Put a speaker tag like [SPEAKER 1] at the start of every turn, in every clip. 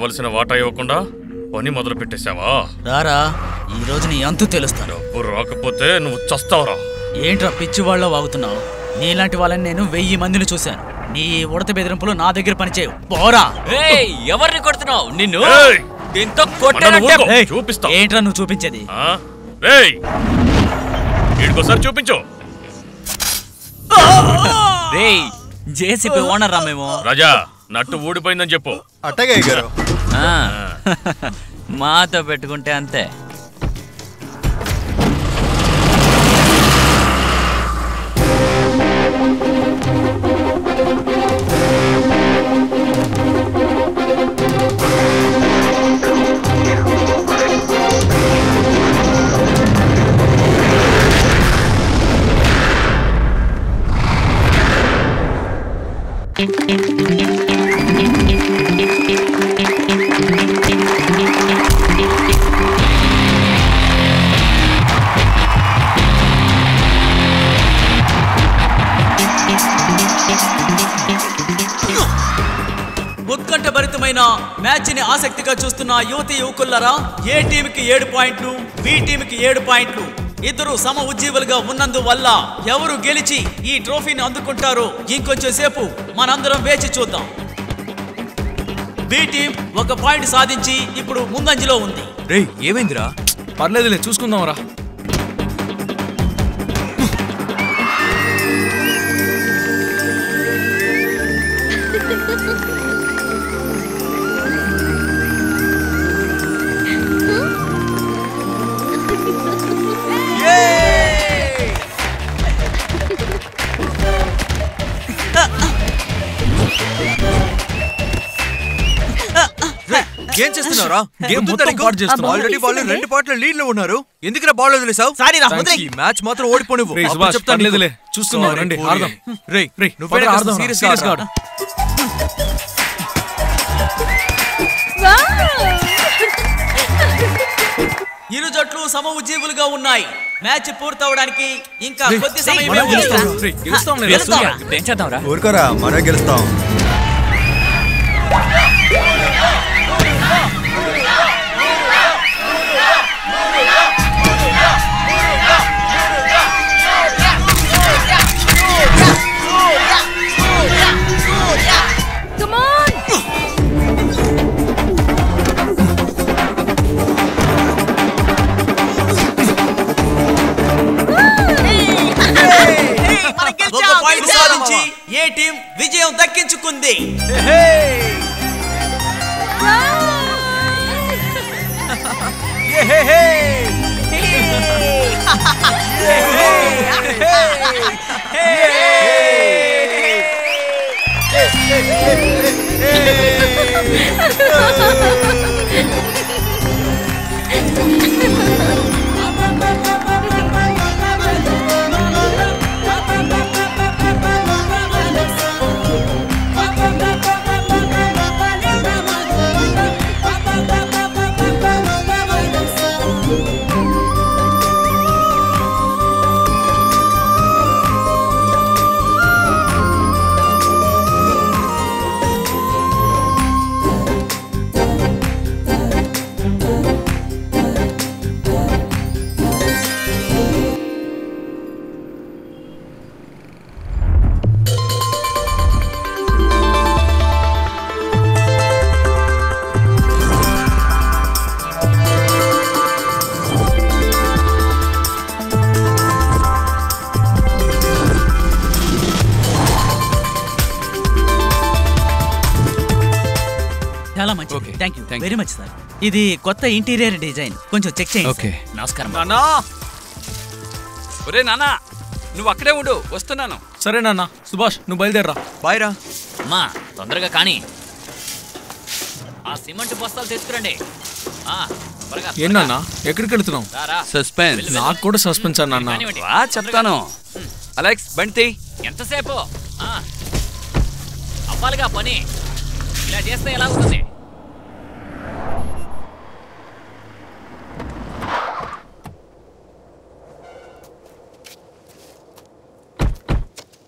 [SPEAKER 1] రావాల్సిన వాటా ఇవ్వకుండా పని మొదలు పెట్టేశావా
[SPEAKER 2] రారా ఈ రోజు నీ అంతు తెలుస్తాను
[SPEAKER 1] డబ్బు రాకపోతే నువ్వు చస్తావురా
[SPEAKER 2] ఏంట్రా పిచ్చి వాళ్ళ వాగుతున్నావు నీలాంటి వాళ్ళని నేను వెయ్యి మందిని చూశాను నీ ఉడత బెదిరింపులు నా దగ్గర పనిచేయవు పోరా
[SPEAKER 3] ఏయ్ ఎవరిని కొడుతున్నావు నిన్ను
[SPEAKER 1] ఏయ్!
[SPEAKER 3] దీంతో
[SPEAKER 1] మనల్ని
[SPEAKER 3] కొట్టానంటే
[SPEAKER 1] ఊరుకో.
[SPEAKER 2] ఏయ్,
[SPEAKER 1] చూపిస్తా.
[SPEAKER 2] ఏంట్రా నువ్వు చూపించేది
[SPEAKER 1] ఆ? రేయ్ వీడికోసారి చూపించు
[SPEAKER 3] రేయ్ జేసీపీ ఓనర్ రా మేము
[SPEAKER 1] రాజా నట్టు ఊడిపోయిందని చెప్పు
[SPEAKER 4] అట్టగే గారు
[SPEAKER 3] ఆ. మాతో పెట్టుకుంటే అంతే
[SPEAKER 2] ఉత్కంఠభరితమైన మ్యాచ్ ని ఆసక్తిగా చూస్తున్న యువతి యువకులరా ఏ టీంకి ఏడు పాయింట్లు బి టీంకి ఏడు పాయింట్లు ఇద్దరు సమ ఉజ్జీవులుగా ఉన్నందువల్ల ఎవరు గెలిచి ఈ ట్రోఫీని అందుకుంటారో ఇంకొంచెం సేపు మనందరం వేచి చూద్దాం బి టీం ఒక పాయింట్ సాధించి ఇప్పుడు ముందంజలో ఉంది
[SPEAKER 5] రేయ్ ఏమైందిరా
[SPEAKER 6] పర్లేదులే చూసుకుందాంరా
[SPEAKER 5] ఏం చేస్తున్నావురా
[SPEAKER 6] గేమ్ మొత్తం పాడు చేస్తున్నావు.
[SPEAKER 5] ఆల్రెడీ వాళ్ళు రెండు పాటలు లీడ్ లో ఉన్నారు ఎందుకురా బాల్ వదిలేసావు
[SPEAKER 2] సారీ రా,
[SPEAKER 5] Thanks.
[SPEAKER 2] వదిలేయ్.
[SPEAKER 5] ఈ మ్యాచ్ మాత్రం ఓడిపోనివ్వు
[SPEAKER 6] రేయ్
[SPEAKER 5] అప్పుడు
[SPEAKER 6] సుభాష్,
[SPEAKER 5] చెప్తాను నీకు.
[SPEAKER 6] పర్లేదులే. చూస్తున్నావు,
[SPEAKER 5] Sorry,
[SPEAKER 6] రండి,
[SPEAKER 5] పోనీ.
[SPEAKER 6] ఆడదాం.
[SPEAKER 5] రేయ్
[SPEAKER 6] రేయ్,
[SPEAKER 5] నువ్వే
[SPEAKER 6] పదరా, ఆడదాం రా,
[SPEAKER 5] సీరియస్
[SPEAKER 6] serious గా
[SPEAKER 5] గా
[SPEAKER 6] ఆడు.
[SPEAKER 2] ఇరు జట్లు సమ ఉజ్జీవులుగా ఉన్నాయి మ్యాచ్ పూర్తవడానికి ఇంకా కొద్ది సమయమే
[SPEAKER 6] మనం
[SPEAKER 2] ఉంది
[SPEAKER 6] గెలుస్తాం. రేయ్, గెలుస్తాం లేదా?
[SPEAKER 3] రే సూర్య, ఇప్పుడు ఏం చేద్దాంరా
[SPEAKER 4] ఊరుకోరా మనమే గెలుస్తాం
[SPEAKER 7] Come on!
[SPEAKER 2] ఒక పాయింట్ సాధించి ఏ టీం విజయం దక్కించుకుంది చాలా మంచి
[SPEAKER 6] Okay,
[SPEAKER 2] thank you
[SPEAKER 6] thank
[SPEAKER 2] very much sir ఇది కొత్త ఇంటీరియర్ డిజైన్ కొంచెం చెక్ చేయండి
[SPEAKER 6] ఓకే
[SPEAKER 3] నమస్కారం
[SPEAKER 8] నాన్నా ఒరే నాన్నా నువ్వు అక్కడే ఉండు వస్తున్నాను
[SPEAKER 6] సరే నాన్న సుభాష్ నువ్వు బయలుదేరరా
[SPEAKER 5] బాయ్ రా
[SPEAKER 3] అమ్మా తొందరగా కానీ ఆ సిమెంట్ బస్తాలు తెచ్చుకురండి ఆ, త్వరగా, త్వరగా.
[SPEAKER 6] ఏంటన్నా ఎక్కడికి వెళ్తున్నావు
[SPEAKER 3] రా, రా.
[SPEAKER 8] సస్పెన్స్
[SPEAKER 6] నాకు కూడా సస్పెన్స్ అన్న
[SPEAKER 3] కానివ్వండి.
[SPEAKER 8] రా చెప్తాను అలెక్స్ బండి
[SPEAKER 3] ఎంతసేపు ఆ. అవ్వాలిగా పని ఇలా చేస్తే ఎలా అవుతుంది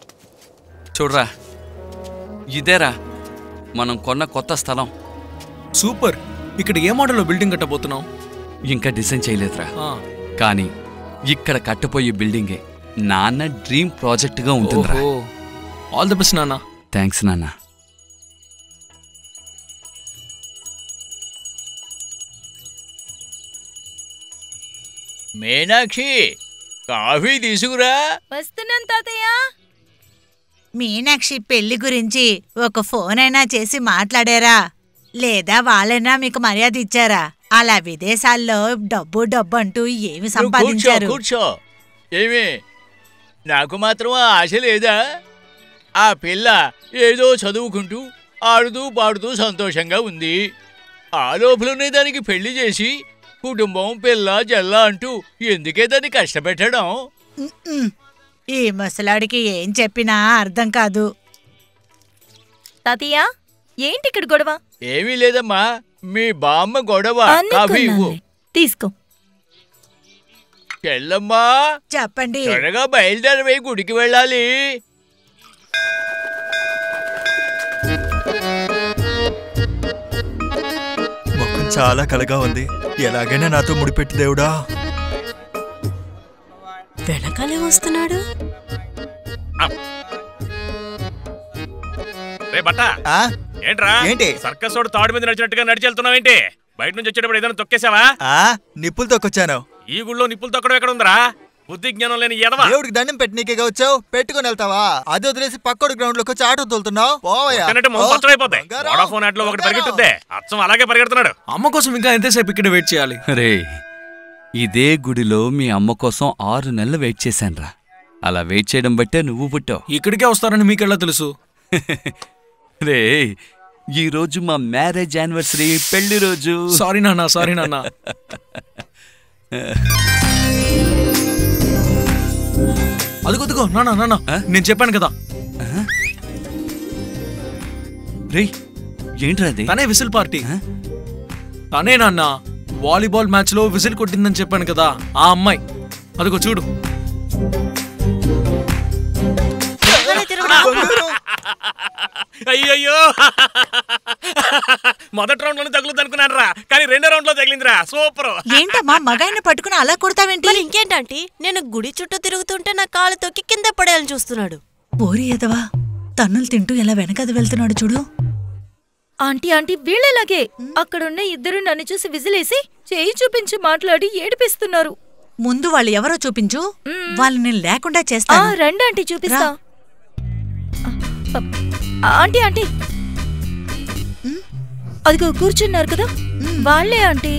[SPEAKER 8] చూడరా ఇదేరా మనం కొన్న కొత్త స్థలం
[SPEAKER 6] సూపర్ ఇక్కడ ఏ మోడల్లో బిల్డింగ్ కట్టబోతున్నావు
[SPEAKER 8] ఇంకా డిజైన్ చేయలేదురా
[SPEAKER 6] ఆ,
[SPEAKER 8] కానీ ఇక్కడ కట్టపోయే బిల్డింగే నాన్న డ్రీమ్ ప్రాజెక్ట్గా ఉంటుందిరా
[SPEAKER 6] ఓహో ఆల్ ది బెస్ట్ నాన్న
[SPEAKER 8] థ్యాంక్స్ నాన్న
[SPEAKER 7] మీనాక్షి కాఫీ తీసుకురా
[SPEAKER 9] వస్తున్నాను తాతయ్య
[SPEAKER 10] మీనాక్షి పెళ్లి గురించి ఒక ఫోన్ అయినా చేసి మాట్లాడారా లేదా వాళ్ళైనా మీకు మర్యాద ఇచ్చారా అలా విదేశాల్లో డబ్బు డబ్బు అంటూ ఏమి
[SPEAKER 7] నువ్వు కూర్చో
[SPEAKER 10] సంపాదించారు
[SPEAKER 7] కూర్చో ఏమి నాకు మాత్రం ఆ ఆశ లేదా ఆ పిల్ల ఏదో చదువుకుంటూ ఆడుతూ పాడుతూ సంతోషంగా ఉంది ఆ లోపలనే దానికి పెళ్లి చేసి కుటుంబం పిల్ల జల్ల అంటూ ఎందుకే దాన్ని కష్టపెట్టడం
[SPEAKER 10] ఉమ్మ్. ఈ ముసలాడికి ఏం చెప్పినా అర్థం కాదు
[SPEAKER 9] తాతయ్య ఏంటి ఇక్కడ గొడవ
[SPEAKER 7] ఏమీ లేదమ్మా మీ బామ్మ గొడవ కాఫీ ఇవ్వు
[SPEAKER 9] అనుకున్నానులే. తీసుకో
[SPEAKER 7] చెల్లమ్మా
[SPEAKER 10] చెప్పండి
[SPEAKER 7] త్వరగా బయలుదేరవే గుడికి వెళ్ళాలి
[SPEAKER 4] ముఖం చాలా కలగా ఉంది ఎలాగైనా నాతో ముడిపెట్టి దేవుడా
[SPEAKER 9] వెనకాలే వస్తున్నాడు
[SPEAKER 1] రే బట్ట
[SPEAKER 4] ఆ?
[SPEAKER 1] ఏంట్రా
[SPEAKER 4] ఏంటి?
[SPEAKER 1] సర్కస్ వాడు తాడు మీద నడిచినట్టుగా నడిచి వెళ్తున్నావేంటి బయట నుంచి వచ్చేటప్పుడు ఏదైనా తొక్కేసావా
[SPEAKER 4] ఆ నిప్పులు తొక్కొచ్చాను
[SPEAKER 1] ఈ గుళ్ళో నిప్పులు తొక్కడం ఎక్కడ ఉందిరా బుద్ధి జ్ఞానం లేని ఎదవా
[SPEAKER 4] దేవుడికి దండం పెట్టనీకేగా వచ్చావు పెట్టుకొని వెళ్తావా అది వదిలేసి పక్కడు గ్రౌండ్ లోకి వచ్చి ఆటో తోలుతున్నావు పోవయ్యా
[SPEAKER 1] ఒక్కనంటే మొహం
[SPEAKER 4] ఓ,
[SPEAKER 1] పచ్చడైపోతాయి
[SPEAKER 4] బంగారం,
[SPEAKER 1] వోడాఫోన్ యాడ్ లో ఒకటి
[SPEAKER 4] బంగారం.
[SPEAKER 1] పరిగెట్టుద్దే అచ్చం అలాగే పరిగెడుతున్నాడు
[SPEAKER 6] అమ్మ కోసం ఇంకా ఎంతసేపు ఇక్కడ వెయిట్ చేయాలి
[SPEAKER 8] రే ఇదే గుడిలో మీ అమ్మ కోసం ఆరు నెలలు వెయిట్ చేశానురా అలా వెయిట్ చేయడం బట్టే నువ్వు పుట్టావు
[SPEAKER 6] ఇక్కడికే వస్తారని మీకెలా తెలుసు
[SPEAKER 8] రే ఈ రోజు మా మ్యారేజ్ యానివర్సరీ పెళ్లి రోజు
[SPEAKER 6] సారీ నాన్న సారీ నాన్న అదుగో నాన్న నాన్న
[SPEAKER 8] ఆ?
[SPEAKER 6] నేను చెప్పాను కదా
[SPEAKER 8] రే ఏంట్రా అది
[SPEAKER 6] తనే విసిల్ పార్టీ
[SPEAKER 8] ఆ?
[SPEAKER 6] తనే నాన్న వాలీబాల్ మ్యాచ్ లో విసిల్ కొట్టిందని చెప్పాను కదా ఆ అమ్మాయి అదిగో చూడు
[SPEAKER 1] అయ్యయ్యో మొదటి రౌండ్ లోనే తగులుద్ది అనుకున్నాను రా కానీ రెండో రౌండ్ లో తగిలిందిరా సూపర్
[SPEAKER 10] ఏంటమ్మా మగాయిని పట్టుకుని అలా కొడతావేంటి
[SPEAKER 9] మరి ఇంకేంటంటీ నేను గుడి చుట్టూ తిరుగుతుంటే నా కాలు తొక్కి కింద పడేయాలని చూస్తున్నాడు
[SPEAKER 10] పోరి ఎదవా తన్నులు తింటూ ఎలా వెనకది వెళ్తున్నాడు చూడు
[SPEAKER 9] ఆంటీ ఆంటీ వీళ్ళలాగే అక్కడున్న ఇద్దరు నన్ను చూసి విజిలేసి చేయి చూపించి మాట్లాడి ఏడిపిస్తున్నారు
[SPEAKER 10] ముందు వాళ్ళు ఎవరో చూపించు
[SPEAKER 9] మ్మ్.
[SPEAKER 10] వాళ్ళని లేకుండా
[SPEAKER 9] ఆ
[SPEAKER 10] చేస్తాను
[SPEAKER 9] రండి ఆంటీ చూపిస్తా ఆ, ఆంటీ ఆంటీ అదిగో కూర్చున్నారు కదా వాళ్ళే ఆంటీ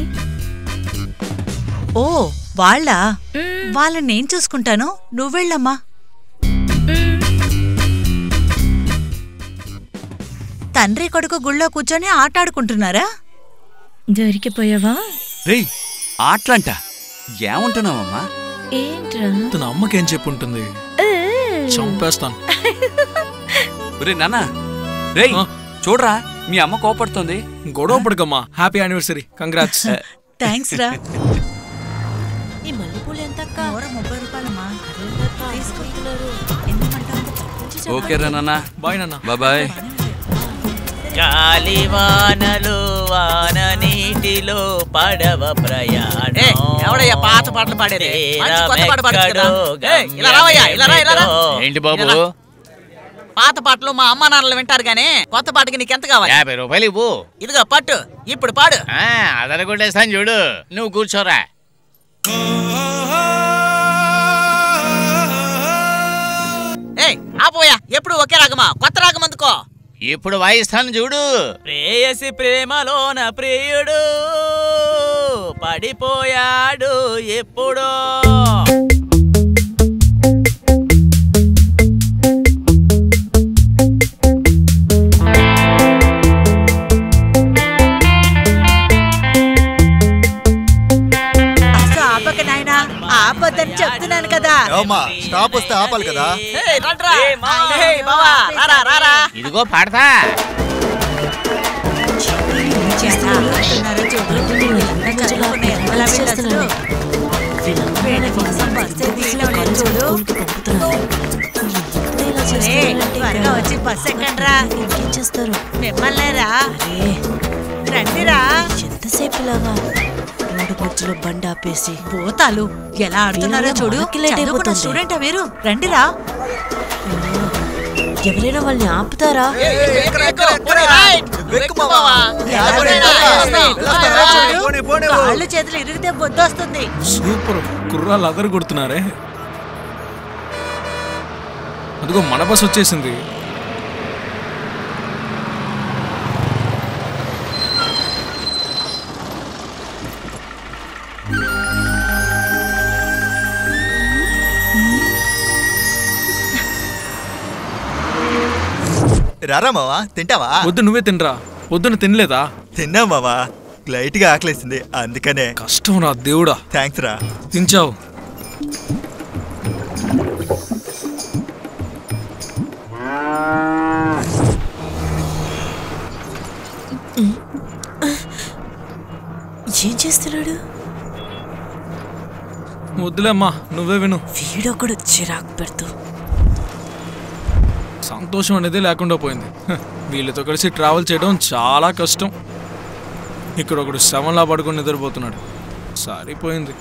[SPEAKER 10] ఓ వాళ్ళా
[SPEAKER 9] మ్మ్.
[SPEAKER 10] వాళ్ళని నేను చూసుకుంటాను నువ్వెళ్ళమ్మా
[SPEAKER 9] మ్మ్.
[SPEAKER 10] తండ్రి కొడుకు గుళ్ళో కూర్చొని ఆటాడుకుంటున్నారా
[SPEAKER 9] దొరికిపోయావా
[SPEAKER 8] రే ఆటలంట ఏమంటున్నావమ్మా
[SPEAKER 9] ఏంట్రా
[SPEAKER 6] తన అమ్మకేం చెప్పుంటుంది
[SPEAKER 9] ఏ.
[SPEAKER 6] చంపేస్తాను
[SPEAKER 8] రే నాన్న రే
[SPEAKER 6] ఆ?
[SPEAKER 8] చూడరా మీ అమ్మ కోపడుతుంది
[SPEAKER 6] గొడవ పడకమ్మా హ్యాపీ యానివర్సరీ కంగ్రాట్స్
[SPEAKER 10] థ్యాంక్స్ రా
[SPEAKER 9] ఈ మల్లెపూలు ఎంత అక్క?
[SPEAKER 10] నూర ముప్పై రూపాయలమ్మా
[SPEAKER 9] అదేంటక్క? తీసుకుంటున్నారు.
[SPEAKER 10] ఎన్నిమంటావు?
[SPEAKER 8] ఓకే రా నాన్న
[SPEAKER 6] బాయ్ నాన్న
[SPEAKER 8] బాయ్
[SPEAKER 2] గాలివానలు వాన నీటిలో పడవ ప్రయాణం ఎవడయ్యా పాత పాటలు పాడేది మంచి కొత్త పాట పాడొచ్చు కదా ఏయ్, ఇలా రావయ్యా ఇలా రా ఇలా రా
[SPEAKER 7] ఏంటి బాబు
[SPEAKER 2] ఇలా. పాత పాటలు మా అమ్మ నాన్నలు వింటారు గానీ కొత్త పాటకి నీకెంత కావాలి
[SPEAKER 7] యాభై రూపాయలు ఇవ్వు
[SPEAKER 2] ఇదిగో పట్టు ఇప్పుడు పాడు
[SPEAKER 7] ఆ, అదరగొట్టేస్తాను చూడు నువ్వు కూర్చోరా
[SPEAKER 2] ఏయ్ ఆపోయా ఎప్పుడు ఒకే రాగమా కొత్త రాగం అందుకో
[SPEAKER 7] ఇప్పుడు వాయిస్తాను చూడు
[SPEAKER 2] ప్రేయసి ప్రేమలోన ప్రియుడు పడిపోయాడు ఎప్పుడో
[SPEAKER 10] అసలు ఆపక నాయనా ఆపొద్దని చెప్తున్నాను కదా
[SPEAKER 4] ఏమమ్మా స్టాప్ వస్తే ఆపాలి కదా
[SPEAKER 2] ఏయ్, రండ్రా. ఏయ్, బావా, రారా రారా
[SPEAKER 7] ఇదిగో పాడతా
[SPEAKER 10] ఎలా ఆడుతున్నారో చూడు. వీళ్ళంతా చదువుకునే ఎదవలా వీళ్ళు అసలు. వీళ్ళ కోసం బస్సు వీళ్ళు ఉన్నారు చూడు. రే, త్వరగా వచ్చి బస్సు ఎక్కండ్రా
[SPEAKER 9] ఇంకేం చేస్తారు
[SPEAKER 10] మిమ్మల్నే రా రండిరా
[SPEAKER 11] ఎంతసేపు ఇలాగా రోడ్డు మధ్యలో బండి ఆపేసి
[SPEAKER 10] పోతాలు ఎలా ఆడుతున్నారో
[SPEAKER 11] వీళ్ళ
[SPEAKER 10] చూడు
[SPEAKER 11] మనకి లేట్
[SPEAKER 10] చదువుకున్న
[SPEAKER 11] అయిపోతుంది.
[SPEAKER 10] స్టూడెంట్ వీరు రండిరా
[SPEAKER 11] ఎవరైనా వాళ్ళని ఆపుతారా
[SPEAKER 10] కాళ్ళు చేతులు ఇరిగితే బొద్దొస్తుంది
[SPEAKER 6] సూపర్ కుర్రాళ్ళు అదరు కొడుతున్నారే అదిగో మన బస్ వచ్చేసింది
[SPEAKER 4] రారా మావా తింటావా
[SPEAKER 6] వద్దు నువ్వే తినరా పొద్దున తినలేదా
[SPEAKER 4] తిన్నా మావా లైట్ గా ఆకలేసింది అందుకనే
[SPEAKER 6] కష్టం రా దేవుడా
[SPEAKER 4] థ్యాంక్స్ రా
[SPEAKER 6] తించావు
[SPEAKER 11] ఏం చేస్తున్నాడు
[SPEAKER 6] వద్దులేమ్మా నువ్వే విను
[SPEAKER 11] వీడొకడు చిరాకు పెడుతూ
[SPEAKER 6] సంతోషం అనేది లేకుండా పోయింది హ, వీళ్ళతో కలిసి ట్రావెల్ చేయడం చాలా కష్టం ఇక్కడ ఒకడు శవంలా పడుకొని నిద్రపోతున్నాడు సరిపోయింది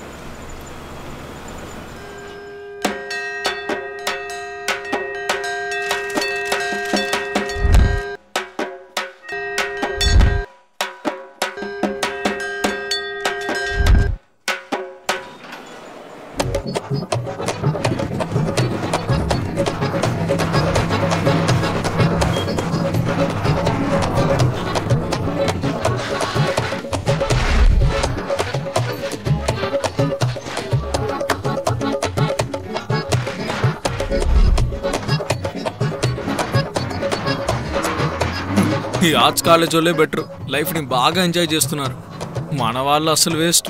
[SPEAKER 6] ఈ ఆర్ట్స్ కాలేజ్ వాళ్ళే బెటర్ లైఫ్ని బాగా ఎంజాయ్ చేస్తున్నారు మన వాళ్ళు అసలు వేస్ట్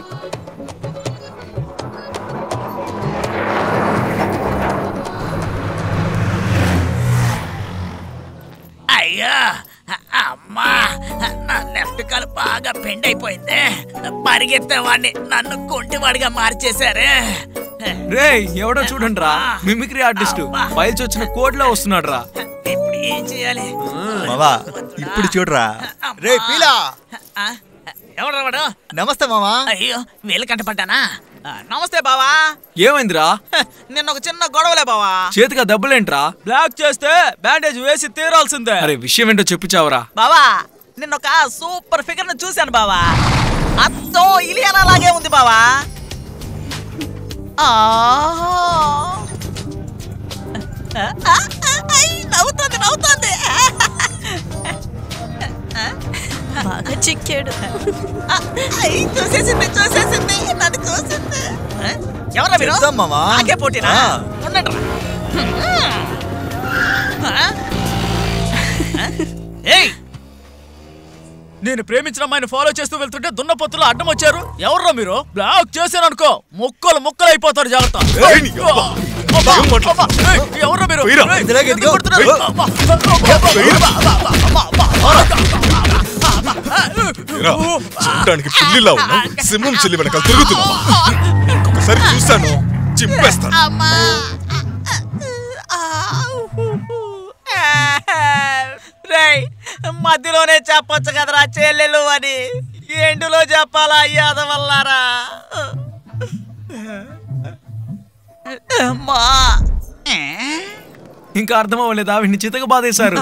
[SPEAKER 2] అయ్యా అమ్మా నా లెఫ్ట్ కాలు బాగా బెండ్ అయిపోయింది పరిగెత్తే వాడిని నన్ను కుంటివాడిగా మార్చేశారే
[SPEAKER 6] రే ఎవడో చూడండి రా మిమిక్రీ ఆర్టిస్ట్ బయల్చి వచ్చిన కోడ్లో వస్తున్నాడు రా
[SPEAKER 2] ఇప్పుడు ఏం చేయాలి
[SPEAKER 4] మావా ఇప్పుడు చూడరా రే పీలా
[SPEAKER 2] ఎవరు వాడు
[SPEAKER 4] నమస్తే మావా
[SPEAKER 2] అయ్యో వీళ్ళు కంటపడ్డానా ఆ, నమస్తే బావా
[SPEAKER 6] ఏమైందిరా
[SPEAKER 2] నిన్న ఒక చిన్న గొడవలే బావా
[SPEAKER 6] చేతిగా దెబ్బలేంట్రా
[SPEAKER 2] బ్లాక్ చేస్తే బ్యాండేజ్ వేసి తీరాల్సిందే
[SPEAKER 6] అరే విషయం ఏంటో చెప్పు చావరా
[SPEAKER 2] బావా నిన్న ఒక సూపర్ ఫిగర్ ను చూశాను బావా అత్తో ఇలియానా లాగే ఉంది బావా ఆహా. ఆ, ఆ, ఆ, ఐ, నవ్వుతోంది నవ్వుతోంది
[SPEAKER 11] బాగా చిక్కాడు
[SPEAKER 2] ఆ, ఐ, చూసేసింది చూసేసింది నన్ను చూసింది ఆ, ఎవరా మీరు
[SPEAKER 4] చెప్తాం మావా.
[SPEAKER 2] నాకే పోటీనా
[SPEAKER 4] ఆ.
[SPEAKER 2] ఉండండి ఏయ్ నేను ప్రేమించిన అమ్మాయిని ఫాలో చేస్తూ వెళ్తుంటే దున్నపోతులు అడ్డం వచ్చారు ఎవర్రా మీరు బ్లాక్ చేశాను అనుకో ముక్కలు ముక్కలు అయిపోతారు జాగ్రత్త అబ్బా, అబ్బా, ఏయ్, ఎవర్రా మీరు
[SPEAKER 4] పోయిరా.
[SPEAKER 2] ఏయ్,
[SPEAKER 4] ఇందులోకి
[SPEAKER 2] ఎందుకు
[SPEAKER 4] ఎదిగో.
[SPEAKER 2] కొడుతున్నారు?
[SPEAKER 4] ఏయ్.
[SPEAKER 2] అబ్బా, అబ్బా, అబ్బా, అబ్బా,
[SPEAKER 12] ఏరా, చూడడానికి పిల్లిలా ఉన్నా సింహం చెల్లి వెనకాల తిరుగుతున్నావా ఇంకొకసారి చూస్తాను చింపేస్తాను
[SPEAKER 2] అమ్మా రేయ్ మధ్యలోనే చెప్పొచ్చు కదరా చెల్లెలు అని ఎండులో చెప్పాలా అయ్యాద వల్లారా అమ్మా
[SPEAKER 6] ఇంకా అర్థం అవ్వలేదా వీడిని చితక బాధేశారు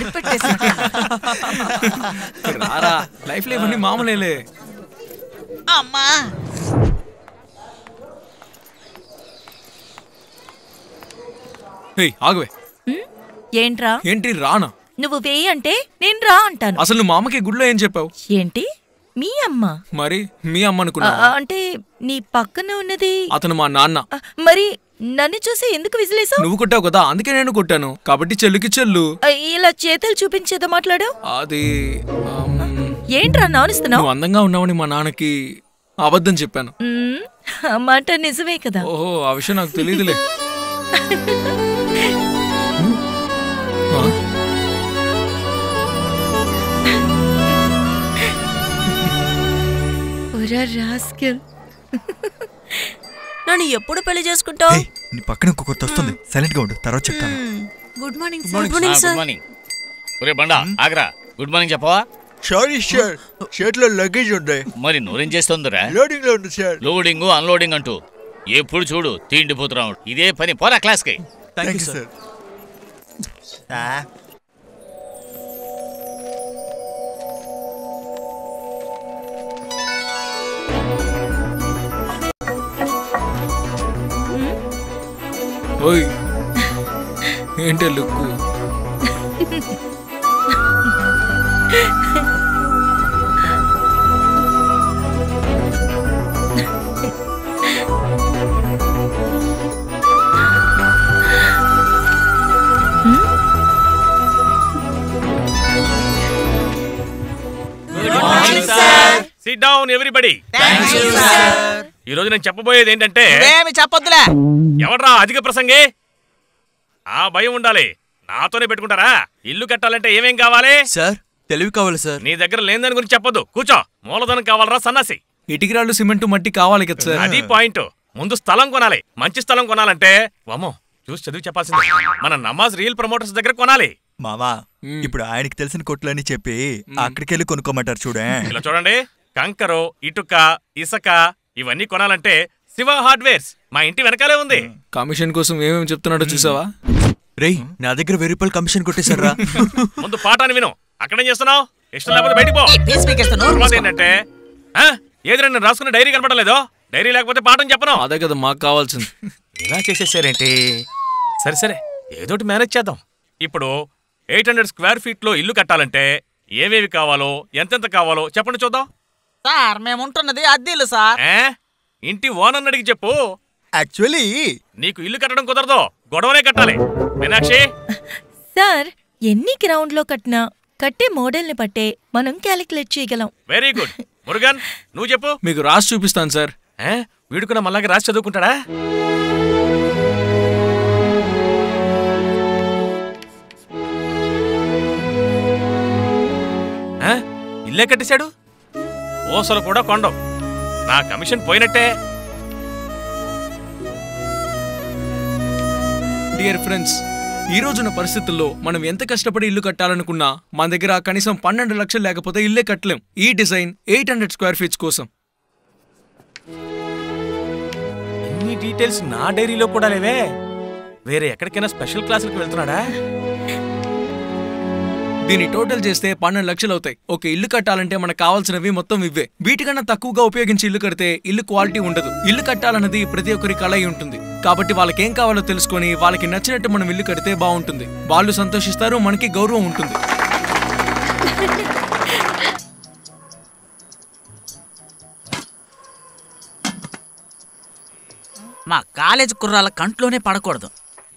[SPEAKER 6] రారా లైఫ్ లో ఇవన్నీ మామూలేలే
[SPEAKER 2] అమ్మా
[SPEAKER 6] ఏయ్ ఆగువే
[SPEAKER 9] ఏంట్రా
[SPEAKER 6] ఏంటి రానా
[SPEAKER 9] నువ్వు వేయి అంటే నేను రా అంటాను
[SPEAKER 6] అసలు నువ్వు మా అమ్మకి గుడిలో ఏం చెప్పావు
[SPEAKER 9] ఏంటి మీ అమ్మ
[SPEAKER 6] మరి మీ అమ్మ
[SPEAKER 9] ఆ,
[SPEAKER 6] అనుకున్నా
[SPEAKER 9] అంటే నీ పక్కన ఉన్నది
[SPEAKER 6] అతను మా నాన్న
[SPEAKER 9] ఆ, మరి నన్ను చూసి ఎందుకు విసిలేసావు
[SPEAKER 6] నువ్వు కొట్టావు కదా అందుకే నేను కొట్టాను కాబట్టి చెల్లుకి చెల్లు
[SPEAKER 9] ఆ, ఇలా చేతులు చూపించేదో మాట్లాడు
[SPEAKER 6] అది ఆమ్,
[SPEAKER 9] ఏంట్రా నానుస్తున్నావు
[SPEAKER 6] నువ్వు అందంగా ఉన్నావని మా నాన్నకి అబద్ధం చెప్పాను
[SPEAKER 9] మ్మ్, ఆ మాట నిజమే కదా
[SPEAKER 6] ఓహో ఆ విషయం నాకు తెలియదులే ఆ?
[SPEAKER 9] ఒరా రాస్కెల్
[SPEAKER 11] నన్ను ఎప్పుడు పెళ్లి చేసుకుంటావు
[SPEAKER 4] ఏయ్, నీ పక్కన ఇంకొకటి వస్తుంది సైలెంట్ గా ఉండు తర్వాత చెప్తాను
[SPEAKER 11] good morning
[SPEAKER 7] good morning good morning ఒరే బండా ఆగరా గుడ్ మార్నింగ్ చెప్పవా
[SPEAKER 5] సారీ సార్ చేతిలో లగేజ్ ఉంది
[SPEAKER 7] మరి నూరేం చేస్తుందిరా
[SPEAKER 5] లోడింగ్ లో ఉంది సార్
[SPEAKER 7] లోడింగ్ అన్లోడింగ్ అంటూ ఎప్పుడు చూడు తిండిపోతున్నాడు ఇదే పని పోరా క్లాస్కి
[SPEAKER 5] థ్యాంక్ యూ సార్
[SPEAKER 6] ఓయ్ ఏంటి లుక్
[SPEAKER 1] సిట్ డౌన్ ఎవ్రీబడి ఈ రోజు నేను చెప్పబోయేది ఏంటంటే
[SPEAKER 2] ఏమి చెప్పొద్దులే
[SPEAKER 1] ఎవడ్రా అధిక ప్రసంగి ఆ భయం ఉండాలి నాతోనే పెట్టుకుంటారా ఇల్లు కట్టాలంటే ఏమేం కావాలి
[SPEAKER 5] సార్ తెలివి కావాలి సార్
[SPEAKER 1] నీ దగ్గర లేని గురించి చెప్పొద్దు కూర్చో మూలధనం కావాలరా సన్నాసి
[SPEAKER 6] ఇటుకిరాళ్ళు సిమెంట్ మట్టి కావాలి కదా సార్
[SPEAKER 1] అది పాయింట్ ముందు స్థలం కొనాలి మంచి స్థలం కొనాలంటే వమ్మో చూసి చదివి చెప్పాల్సింది మన నమాజ్ రియల్ ప్రమోటర్స్ దగ్గర కొనాలి
[SPEAKER 5] మామా ఇప్పుడు ఆయనకి తెలిసిన కొట్లని చెప్పి అక్కడికి వెళ్ళి కొనుక్కోమంటారు చూడే
[SPEAKER 1] ఇలా చూడండి కంకరు ఇటుక ఇసక ఇవన్నీ కొనాలంటే శివ హార్డ్వేర్స్ మా ఇంటి వెనకాలే ఉంది
[SPEAKER 6] కమిషన్ కోసం ఏమేమి చెప్తున్నాడో చూసావా
[SPEAKER 5] రేయ్ నా దగ్గర వెయ్యి రూపాయలు కమిషన్ కొట్టేశారా
[SPEAKER 1] ముందు పాఠాన్ని విను అక్కడేం చేస్తున్నావు ఇష్టం లేకపోతే బయటికి పో
[SPEAKER 2] పీస్ పీకేస్తాను
[SPEAKER 1] తర్వాత ఏంటంటే ఆ, ఏది నేను రాసుకున్న డైరీ కనపడలేదు డైరీ లేకపోతే పాఠం చెప్పను
[SPEAKER 6] అదే కదా మాకు కావాల్సింది
[SPEAKER 1] ఇలా చేసేసారేంటి సరే సరే ఏదోటి మేనేజ్ చేద్దాం ఇప్పుడు ఎయిట్ హండ్రెడ్ స్క్వేర్ ఫీట్ లో ఇల్లు కట్టాలంటే ఏవేవి కావాలో ఎంతెంత కావాలో చెప్పండి చూద్దాం
[SPEAKER 2] సార్ మేము ఉంటున్నది అద్దెలు సార్
[SPEAKER 1] ఏ ఇంటి ఓనర్ అడిగి చెప్పు
[SPEAKER 4] యాక్చువల్లీ
[SPEAKER 1] నీకు ఇల్లు కట్టడం కుదరదు గొడవనే కట్టాలి మీనాక్షి
[SPEAKER 9] సార్ ఎన్ని గ్రౌండ్లో కట్టినా కట్టే మోడల్ని బట్టే మనం క్యాలిక్యులేట్ చేయగలం
[SPEAKER 1] వెరీ గుడ్ మురుగన్ నువ్వు చెప్పు
[SPEAKER 6] మీకు రాసి చూపిస్తాను సార్
[SPEAKER 1] ఏ వీడుకున్న మళ్ళాగా రాసి చదువుకుంటాడా ఆ? ఇల్లే కట్టేశాడు ఓసలు కూడా కొండం నా కమిషన్ పోయినట్టే
[SPEAKER 6] డియర్ ఫ్రెండ్స్ ఈ రోజున పరిస్థితుల్లో మనం ఎంత కష్టపడి ఇల్లు కట్టాలనుకున్నా మన దగ్గర కనీసం పన్నెండు లక్షలు లేకపోతే ఇల్లే కట్టలేం ఈ design eight hundred square feets కోసం
[SPEAKER 1] ఇన్ని డీటెయిల్స్ నా డైరీలో కూడా లేవే వేరే ఎక్కడికైనా స్పెషల్ క్లాసులకు వెళ్తున్నాడా
[SPEAKER 6] దీన్ని టోటల్ చేస్తే పన్నెండు లక్షలు అవుతాయి ఒక ఇల్లు కట్టాలంటే మనకు కావాల్సినవి మొత్తం ఇవే వీటికన్నా తక్కువగా ఉపయోగించి ఇల్లు కడితే ఇల్లు క్వాలిటీ ఉండదు ఇల్లు కట్టాలన్నది ప్రతి ఒక్కరి కళ అయి ఉంటుంది కాబట్టి వాళ్ళకి ఏం కావాలో తెలుసుకొని వాళ్ళకి నచ్చినట్టు మనం ఇల్లు కడితే బాగుంటుంది వాళ్ళు సంతోషిస్తారు మనకి గౌరవం ఉంటుంది
[SPEAKER 2] మా కాలేజ్ కుర్రాల కంట్లోనే పడకూడదు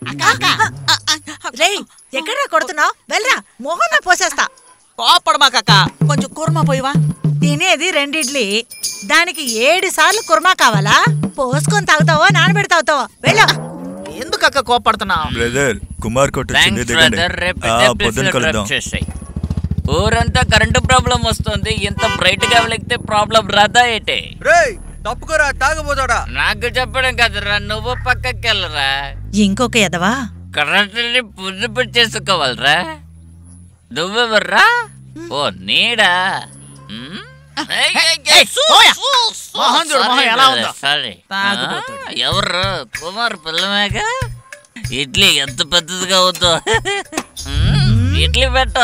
[SPEAKER 10] రేయ్ ఎక్కడా కొడుతున్నావు వెళ్ళరా మొహన్న పోసేస్తా
[SPEAKER 2] కోపడు కక్క కొంచెం కుర్మా పోయివా
[SPEAKER 10] తినేది రెండిడ్లీ దానికి ఏడు సార్లు కుర్మా కావాలా పోసుకొని తాగుతావో నానబెడి తాగుతావో వెళ్ళా
[SPEAKER 2] ఎందుకు అక్క కోపడుతున్నావు
[SPEAKER 5] బ్రదర్ కుమార్ కొట్టు వచ్చింది
[SPEAKER 3] థ్యాంక్స్
[SPEAKER 5] దిగండి
[SPEAKER 3] బ్రదర్ రేపు
[SPEAKER 5] ఆ,
[SPEAKER 3] ఇదే
[SPEAKER 5] పొద్దున
[SPEAKER 3] ప్లేస్లో
[SPEAKER 5] కలుద్దాం
[SPEAKER 3] డ్రాప్ చేసాయి ఊరంతా కరెంటు ప్రాబ్లం వస్తుంది ఇంత బ్రైట్ గా వెలిగితే ప్రాబ్లం రాదా ఏటే
[SPEAKER 5] రేయ్ తప్పుకోరా తాగబోతాడా
[SPEAKER 3] నాకు చెప్పడం కదరా నువ్వు పక్కకి వెళ్ళరా
[SPEAKER 10] ఇంకొక ఎదవా
[SPEAKER 3] కరెంటుని పుర్రు పెట్టేసుకోవాలరా నువ్వెవర్రా ఓ నీడా మ్? ఏయ్, ఏయ్, ఏయ్,
[SPEAKER 2] ఏయ్,
[SPEAKER 3] సూ,
[SPEAKER 2] పోయా.
[SPEAKER 3] సూ, సూ.
[SPEAKER 2] మొహం చూడు, మొహం
[SPEAKER 3] Sorry
[SPEAKER 2] ఎలా
[SPEAKER 3] brother,
[SPEAKER 2] ఉందో.
[SPEAKER 3] sorry.
[SPEAKER 2] తాగుబోతుడు.
[SPEAKER 3] ఆ, ఎవరు కుమార్ పిల్లమేగా ఇడ్లీ ఎంత పెద్దదిగా ఉందో మ్, ఇడ్లీ పెట్ట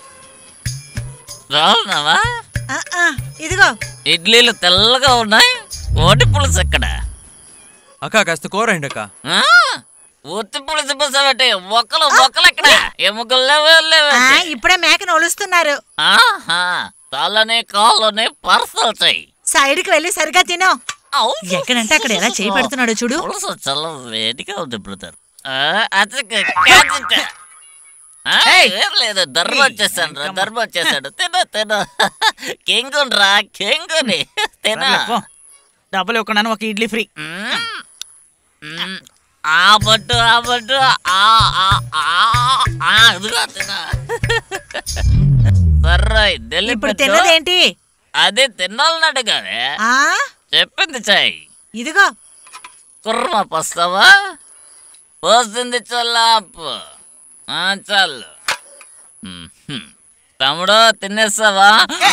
[SPEAKER 3] రావునావా
[SPEAKER 10] ఆ, ఆ, ఇదిగో
[SPEAKER 3] ఇడ్లీలు తెల్లగా ఉన్నాయి ఓటి పులుసు ఎక్కడ
[SPEAKER 5] అక్క కాస్త కూరండి అక్క
[SPEAKER 3] ఆ? ఒత్తి పులుసు పోసాబట్టే మొక్కలు మొక్కలు ఎక్కడ ఎముకలు లేవే
[SPEAKER 10] ఆ,
[SPEAKER 3] లేవే
[SPEAKER 10] ఇప్పుడే మేకను ఒలుస్తున్నారు
[SPEAKER 3] ఆహా తలని కాళ్ళని పర్సల్ చెయ్యి
[SPEAKER 10] సైడ్కి వెళ్ళి సరిగా తినో ఎక్కడంటే అక్కడ ఎలా చేయి పెడుతున్నాడో చూడు
[SPEAKER 3] పులుసు చాలా వేడిగా ఉంది బ్రదర్ అతనికి క్యాచ్ ఆ, ఏం లేదు ధర్మ వచ్చేసాడు రా ధర్మ వచ్చేసాడు తిన తిన కింగున్ రా కింగుని తిన
[SPEAKER 2] సర్లే, పో. డబ్బులు ఇవ్వకుండా ఒక ఇడ్లీ ఫ్రీ
[SPEAKER 3] మ్మ్. మ్మ్. ఆ పట్టు ఆ పట్టు ఆ ఆ ఆ ఆ ఇదిగో తిన సర్రై ఢిల్లీ
[SPEAKER 10] ఇప్పుడు
[SPEAKER 3] పెట్టు.
[SPEAKER 10] తిన్నదేంటి
[SPEAKER 3] అదే తినాలని అడగానే
[SPEAKER 10] ఆ
[SPEAKER 3] చెప్పింది చాయ్
[SPEAKER 10] ఇదిగో
[SPEAKER 3] కుర్మ పోస్తావా పోస్తుంది చల్లాపు ఆ, చాలు మ్మ్. తమ్ముడు తినేస్తావా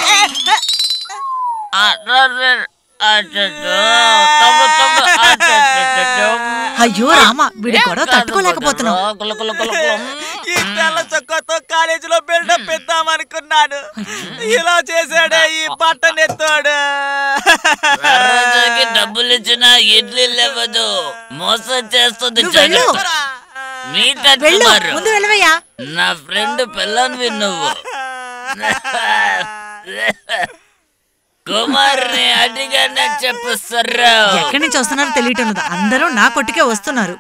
[SPEAKER 3] ఆ, ర, ర, అచ్చచ్చో. తమ్ముడు, తమ్ముడు, అచ్చచ్చచ్చో.
[SPEAKER 10] అయ్యో రామ వీడి గొడవ తట్టుకోలేకపోతున్నావు
[SPEAKER 3] కుల, కుల, కుల, కుల.
[SPEAKER 2] ఈ తెల్ల చొక్కాతో కాలేజీలో బిల్డప్ ఇద్దామనుకున్నాను ఇలా చేశాడే ఈ బట్టనెత్తాడు
[SPEAKER 3] రోజుకి డబ్బులు ఇచ్చినా ఇడ్లీ లేవదు మోసం చేస్తుంది
[SPEAKER 10] నువ్వు వెళ్ళు.
[SPEAKER 3] జగన్. మీటర్
[SPEAKER 10] వెళ్ళు
[SPEAKER 3] కుమార్.
[SPEAKER 10] ముందు వెళ్ళవయ్యా
[SPEAKER 3] నా ఫ్రెండ్ పిల్లనివి నువ్వు కుమార్ని అడిగానే చెప్పు సర్రా
[SPEAKER 10] ఎక్కడి నుంచి వస్తున్నారో తెలియటం లేదు అందరూ నా కొట్టుకే వస్తున్నారు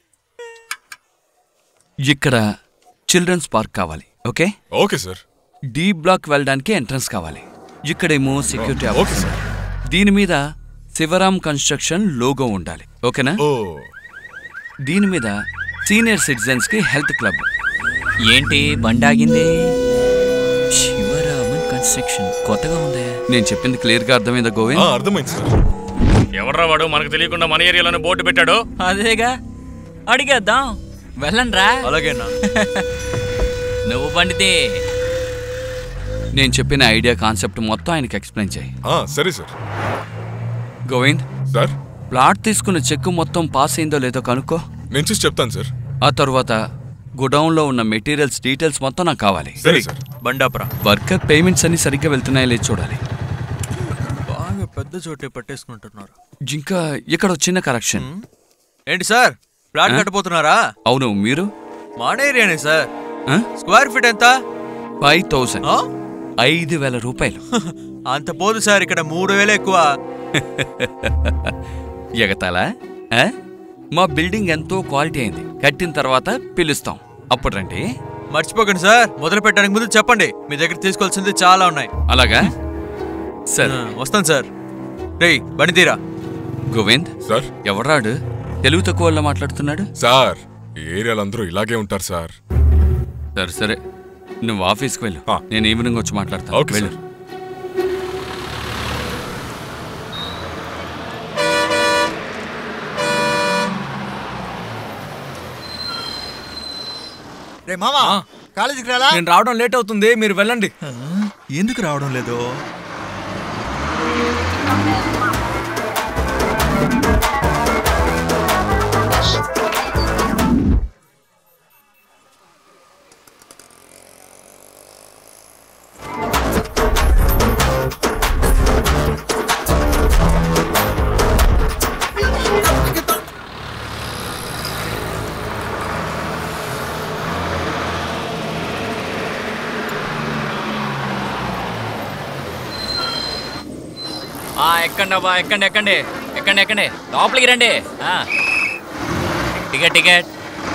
[SPEAKER 8] ఇక్కడ చిల్డ్రన్స్ పార్క్ కావాలి okay
[SPEAKER 12] okay sir
[SPEAKER 8] D block వెళ్ళడానికి ఎంట్రన్స్ కావాలి ఇక్కడేమో సెక్యూరిటీ
[SPEAKER 12] ఓకే
[SPEAKER 8] ఆఫీసర్
[SPEAKER 12] సార్
[SPEAKER 8] దీని మీద శివరామ్ కన్స్ట్రక్షన్ లోగో ఉండాలి ఓకేనా
[SPEAKER 12] ఓ
[SPEAKER 8] దీని మీద సీనియర్ సిటిజన్స్ కి హెల్త్ క్లబ్
[SPEAKER 13] ఏంటి బండి ఆగింది శివరామన్ కన్స్ట్రక్షన్ కొత్తగా ఉందే
[SPEAKER 8] నేను చెప్పింది క్లియర్ గా అర్థమైందా గోవింద్
[SPEAKER 12] అర్థమైంది సార్
[SPEAKER 1] ఎవర్రా వాడు మనకు తెలియకుండా మన ఏరియాలోనే బోర్డు పెట్టాడు
[SPEAKER 13] అదేగా అడిగేద్దాం వెళ్ళండ్రా
[SPEAKER 6] అలాగేనా
[SPEAKER 13] నువ్వు బండితే
[SPEAKER 8] నేను చెప్పిన ఐడియా కాన్సెప్ట్ మొత్తం ఆయనకి ఎక్స్ప్లెయిన్ చేయి
[SPEAKER 12] ఆ, సరే సార్
[SPEAKER 8] గోవింద్
[SPEAKER 12] సార్
[SPEAKER 8] ప్లాట్ తీసుకున్న చెక్కు మొత్తం పాస్ అయిందో లేదో కనుక్కో
[SPEAKER 12] నేను చూసి చెప్తాను సార్
[SPEAKER 8] ఆ తర్వాత గుడౌన్లో ఉన్న మెటీరియల్స్ డీటెయిల్స్ మొత్తం నాకు కావాలి
[SPEAKER 12] సరే సార్
[SPEAKER 6] బండాపురా
[SPEAKER 8] వర్కర్ పేమెంట్స్ అన్ని సరిగ్గా వెళ్తున్నాయో లేదో చూడాలి
[SPEAKER 6] బాగా పెద్ద చోటే పట్టేసుకుంటున్నారు
[SPEAKER 8] ఇంకా ఇక్కడ ఒక చిన్న కరెక్షన్
[SPEAKER 6] ఏంటి సార్ ప్లాట్
[SPEAKER 8] ఆ?
[SPEAKER 6] కట్టబోతున్నారా
[SPEAKER 8] అవును మీరు
[SPEAKER 6] మన ఏరియానే సార్ స్క్వేర్ ఫీట్ ఎంత
[SPEAKER 8] ఫైవ్ థౌసండ్ ఐదు వేల రూపాయలు
[SPEAKER 6] అంత పోదు సార్ ఇక్కడ మూడు వేలు ఎక్కువ
[SPEAKER 8] ఎగతాలా ఆ? మా బిల్డింగ్ ఎంతో క్వాలిటీ అయింది కట్టిన తర్వాత పిలుస్తాం అప్పుడు రండి
[SPEAKER 6] మర్చిపోకండి సార్ మొదలు పెట్టడానికి ముందు చెప్పండి మీ దగ్గర తీసుకోవాల్సింది చాలా ఉన్నాయి
[SPEAKER 8] అలాగా సరే
[SPEAKER 6] వస్తాను సార్ రేయ్ బండి తీరా
[SPEAKER 12] గోవింద్
[SPEAKER 8] సార్ ఎవరాడు తెలుగు తక్కువ వాళ్ళ మాట్లాడుతున్నాడు
[SPEAKER 12] సార్ ఈ ఏరియాలో అందరూ ఇలాగే ఉంటారు సార్
[SPEAKER 8] సరే సరే నువ్వు ఆఫీస్కి వెళ్ళు నేను ఈవినింగ్ వచ్చి మాట్లాడతాను
[SPEAKER 12] ఓకే,
[SPEAKER 8] వెళ్ళు
[SPEAKER 4] రే మామా కాలేజీకి రాలా
[SPEAKER 6] నేను రావడం లేట్ అవుతుంది మీరు వెళ్ళండి
[SPEAKER 5] ఎందుకు రావడం లేదు
[SPEAKER 13] ఆ ఎక్కండి అబ్బా ఎక్కండి ఎక్కండి ఎక్కండి ఎక్కండి లోపలికి రండి ఆ. టికెట్ టికెట్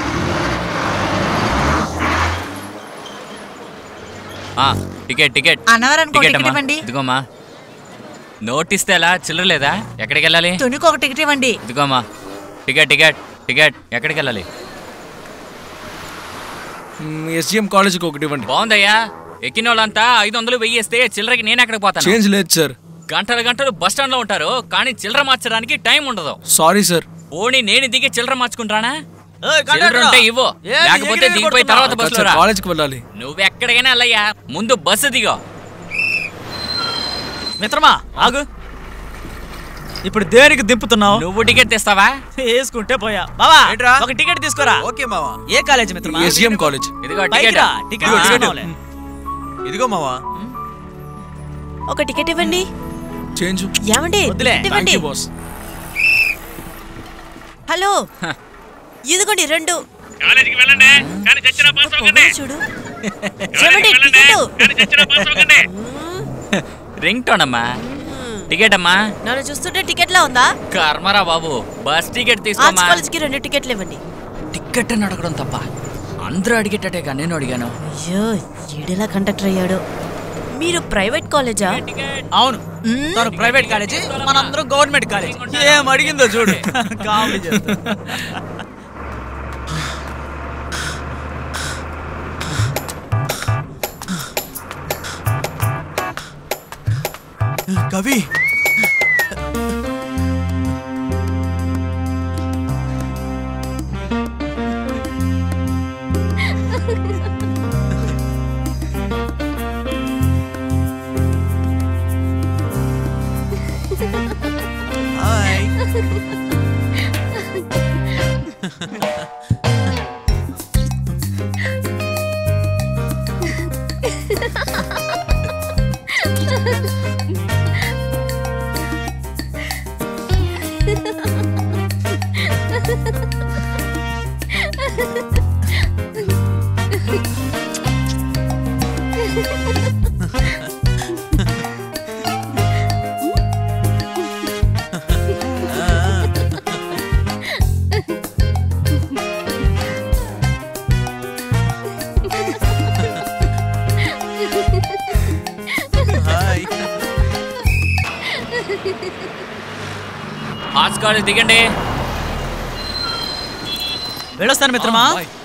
[SPEAKER 13] ఆ, టికెట్ టికెట్
[SPEAKER 10] అన్నవరానికి ఒక టికెట్
[SPEAKER 13] అమ్మా.
[SPEAKER 10] ఇవ్వండి.
[SPEAKER 13] ఇదిగోమ్మా నోట్ ఇస్తే ఎలా చిల్లర లేదా ఎక్కడికి వెళ్ళాలి
[SPEAKER 10] తునికి ఒక టికెట్ ఇవ్వండి
[SPEAKER 13] ఇదిగోమ్మా టికెట్ టికెట్ టికెట్ ఎక్కడికి వెళ్ళాలి
[SPEAKER 6] ఎస్జిఎం కాలేజీకి ఒకటి ఇవ్వండి
[SPEAKER 13] బాగుందయ్యా ఎక్కిన వాళ్ళంతా ఐదు వందలు వెయ్యేస్తే చిల్లరకి నేను ఎక్కడికి పోతాను
[SPEAKER 6] చేంజ్ లేదు సార్
[SPEAKER 13] గంటలు గంటలు బస్ స్టాండ్ లో ఉంటారు కానీ చిల్లర మార్చడానికి టైం ఉండదు
[SPEAKER 6] సారీ సార్
[SPEAKER 13] పోనీ నేను దిగి చిల్లర మార్చుకుంటానా
[SPEAKER 2] ఏయ్,
[SPEAKER 13] చిల్లర
[SPEAKER 2] కండక్టర్!
[SPEAKER 13] ఉంటే ఇవ్వు
[SPEAKER 2] ఏంది
[SPEAKER 13] లేకపోతే
[SPEAKER 2] ఎగిరెగిరి
[SPEAKER 13] దిగిపోయి
[SPEAKER 2] కొడుతున్నావ్?
[SPEAKER 13] తర్వాత బస్సులో రా
[SPEAKER 6] కాలేజీకి వెళ్ళాలి
[SPEAKER 13] నువ్వు ఎక్కడికైనా వెళ్ళయ్యా ముందు బస్సు దిగో
[SPEAKER 2] మిత్రమా ఆగు ఇప్పుడు దేనికి దింపుతున్నావు
[SPEAKER 13] నువ్వు టికెట్ తెస్తావా
[SPEAKER 2] వేసుకుంటే పోయా బావా ఒక టికెట్ తీసుకోరా
[SPEAKER 6] ఓకే మావా
[SPEAKER 2] ఏ కాలేజ్ మిత్రమా
[SPEAKER 6] ఎస్జిఎం కాలేజ్
[SPEAKER 13] ఇదిగో
[SPEAKER 2] పైకి
[SPEAKER 13] టికెట్
[SPEAKER 2] రా, టికెట్
[SPEAKER 6] ఇదిగో టికెట్.
[SPEAKER 2] తీసుకున్నావులే.
[SPEAKER 6] ఇదిగో మావా
[SPEAKER 11] ఒక టికెట్ ఇవ్వండి
[SPEAKER 6] చేంజ్
[SPEAKER 11] ఏమండి
[SPEAKER 2] వద్దులే.
[SPEAKER 11] టికెట్ ఇవ్వండి
[SPEAKER 6] బాస్
[SPEAKER 11] హలో ఇదిగోండి రెండు
[SPEAKER 1] కాలేజీకి వెళ్ళండి కానీ చచ్చిన పాస్ అవ్వకండి
[SPEAKER 11] చూడు ఏమండి టికెట్
[SPEAKER 13] రింగ్ టోన్ అమ్మా టికెట్ అమ్మా
[SPEAKER 11] నన్ను చూస్తుంటే టికెట్ లా ఉందా
[SPEAKER 13] కర్మరా బాబు బస్ టికెట్
[SPEAKER 11] ఆర్ట్స్
[SPEAKER 13] తీసుకోమా
[SPEAKER 11] కాలేజ్ కి రెండు టికెట్లు ఇవ్వండి
[SPEAKER 13] టికెట్ అని అడగడం తప్ప అందరూ అడిగేటట్టేగా నేను అడిగాను
[SPEAKER 11] అయ్యో ఈడెలా కండక్టర్ అయ్యాడు మీరు ప్రైవేట్ కాలేజా
[SPEAKER 2] అవును తను ప్రైవేట్ కాలేజీ మనందరం గవర్నమెంట్ కాలేజ్ ఏం అడిగిందో చూడు కామెడీ చేస్తా
[SPEAKER 6] కవి
[SPEAKER 13] హాస్కాడు దిగండి
[SPEAKER 2] వెళ్ళొస్తాను మిత్రమా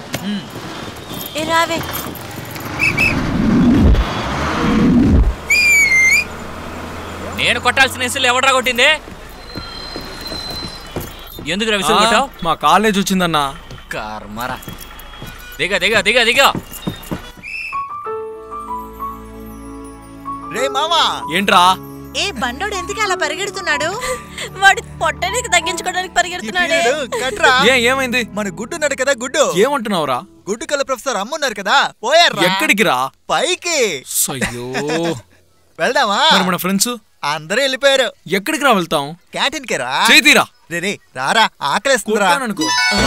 [SPEAKER 11] ఏ రావే
[SPEAKER 13] నేను కొట్టాల్సిన విసులు ఎవడ్రా కొట్టింది ఎందుకు రా విసులు
[SPEAKER 6] ఆ,
[SPEAKER 13] కొట్టావు
[SPEAKER 6] మా కాలేజ్ వచ్చిందన్నా
[SPEAKER 13] కర్మరా దిగ దిగ దిగ దిగ
[SPEAKER 4] రే మామా
[SPEAKER 6] ఏంట్రా
[SPEAKER 10] ఏ బండోడు ఎందుకు అలా పరిగెడుతున్నాడు
[SPEAKER 11] వాడి పొట్టనికి తగ్గించుకోవడానికి పరిగెడుతున్నాడే
[SPEAKER 4] వీడు కట్రా
[SPEAKER 6] ఏ ఏమైంది
[SPEAKER 4] మన గుడ్డు ఉన్నాడు కదా గుడ్డు
[SPEAKER 6] ఏమంటున్నావురా
[SPEAKER 4] గుడ్డు కల ప్రొఫెసర్ అమ్మున్నారు కదా పోయారు
[SPEAKER 6] ఎక్కడికి రా
[SPEAKER 4] పైకి
[SPEAKER 6] అయ్యో
[SPEAKER 4] వెళ్దామా
[SPEAKER 6] మరి మన ఫ్రెండ్స్
[SPEAKER 4] అందరూ వెళ్ళిపోయారు
[SPEAKER 6] ఎక్కడికి రా వెళ్తాం
[SPEAKER 4] క్యాంటీన్ కి రా
[SPEAKER 6] చేతిరా
[SPEAKER 4] రే రే రారా ఆకలేస్తుందిరా
[SPEAKER 6] అనుకో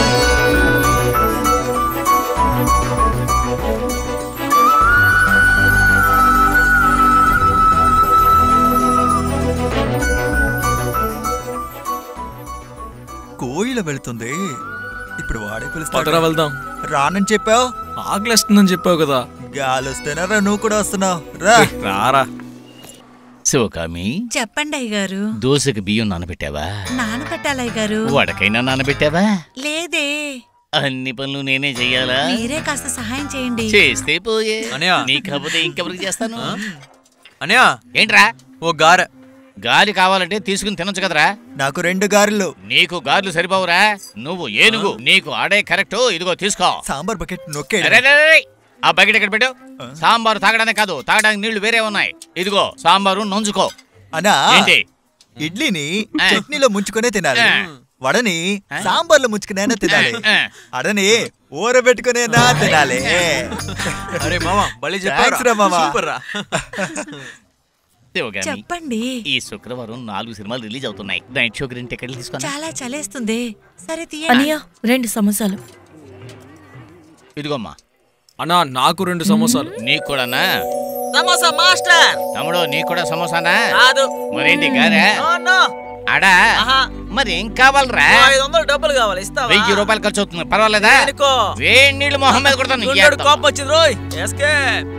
[SPEAKER 5] కోయిల వెళ్తుంది ఇప్పుడు వాడే
[SPEAKER 6] పదరా
[SPEAKER 5] పిలుస్తాడు
[SPEAKER 6] వెళ్దాం
[SPEAKER 4] రానని చెప్పావు
[SPEAKER 6] ఆకలిస్తుందని చెప్పావు కదా
[SPEAKER 4] గాలి వస్తేనారా నువ్వు కూడా వస్తున్నావు రా
[SPEAKER 6] రారా
[SPEAKER 7] శివకామి
[SPEAKER 10] చెప్పండి అయ్యగారు
[SPEAKER 7] దోశకి బియ్యం నానబెట్టావా
[SPEAKER 10] నానబెట్టాలి అయ్యగారు
[SPEAKER 7] వడకైనా నానబెట్టావా
[SPEAKER 10] లేదే
[SPEAKER 7] అన్ని పనులు నేనే చెయ్యాలా
[SPEAKER 10] మీరే కాస్త సహాయం చేయండి
[SPEAKER 7] చేస్తే పోయే
[SPEAKER 14] అనయ్య.
[SPEAKER 7] నీ కాకపోతే ఇంకెవరికి చేస్తాను
[SPEAKER 14] అనయా
[SPEAKER 7] ఏంట్రా
[SPEAKER 14] ఓ గారె
[SPEAKER 7] గాలి కావాలంటే తీసుకుని తినొచ్చు కదరా
[SPEAKER 4] నాకు రెండు గారెలు
[SPEAKER 7] నీకు గార్లు సరిపోవురా నువ్వు ఏనుగు నీకు ఆడే కరెక్ట్ ఇదిగో తీసుకో
[SPEAKER 4] సాంబార్ బకెట్ నొక్కేడు
[SPEAKER 7] అరే, అరే, అరే, ఆ బకెట్ ఎక్కడ పెట్టు సాంబారు తాగడానికి కాదు తాగడానికి నీళ్లు వేరే ఉన్నాయి ఇదిగో సాంబారు నంచుకో
[SPEAKER 4] అనా
[SPEAKER 7] ఏంటి
[SPEAKER 4] ఇడ్లీని
[SPEAKER 7] ఆ.
[SPEAKER 4] చట్నీలో ముంచుకునే తినాలి
[SPEAKER 7] ఆ.
[SPEAKER 4] వడని సాంబార్లో ముంచుకునేనా తినాలి
[SPEAKER 7] ఆ.
[SPEAKER 4] అడని ఊరబెట్టుకునేనా తినాలి
[SPEAKER 14] అరే మామా భలే
[SPEAKER 4] Thanks రా మామ.
[SPEAKER 14] సూపర్ రా
[SPEAKER 7] శివగామి,
[SPEAKER 10] చెప్పండి
[SPEAKER 7] ఈ శుక్రవారం నాలుగు సినిమాలు రిలీజ్ అవుతున్నాయి నైట్ షో గ్రీన్ టికెట్లు తీసుకున్నా
[SPEAKER 10] చాలా చలేస్తుంది సరే తీయండి
[SPEAKER 9] అనియా రెండు సమోసాలు
[SPEAKER 7] ఇదిగోమ్మా
[SPEAKER 6] అన్నా నాకు రెండు సమోసాలు
[SPEAKER 7] నీకు కూడానా
[SPEAKER 2] సమోసా మాస్టర్
[SPEAKER 7] తమ్ముడు నీకు కూడా సమోసానా
[SPEAKER 2] కాదు
[SPEAKER 7] మరేంటి గారే
[SPEAKER 2] నో, నో.
[SPEAKER 7] అడా
[SPEAKER 2] ఆహా.
[SPEAKER 7] మరి ఏం కావాలరా
[SPEAKER 2] ఓ ఐదు వందలు డబ్బులు కావాలి ఇస్తావా
[SPEAKER 7] వెయ్యి రూపాయలు ఖర్చు అవుతుంది పర్వాలేదా
[SPEAKER 2] దేనికో?
[SPEAKER 7] వేడి నీళ్ళు మొహం మీద కొడతాను
[SPEAKER 2] గుండెడు కోపం వచ్చింది రోయ్ ఎస్కే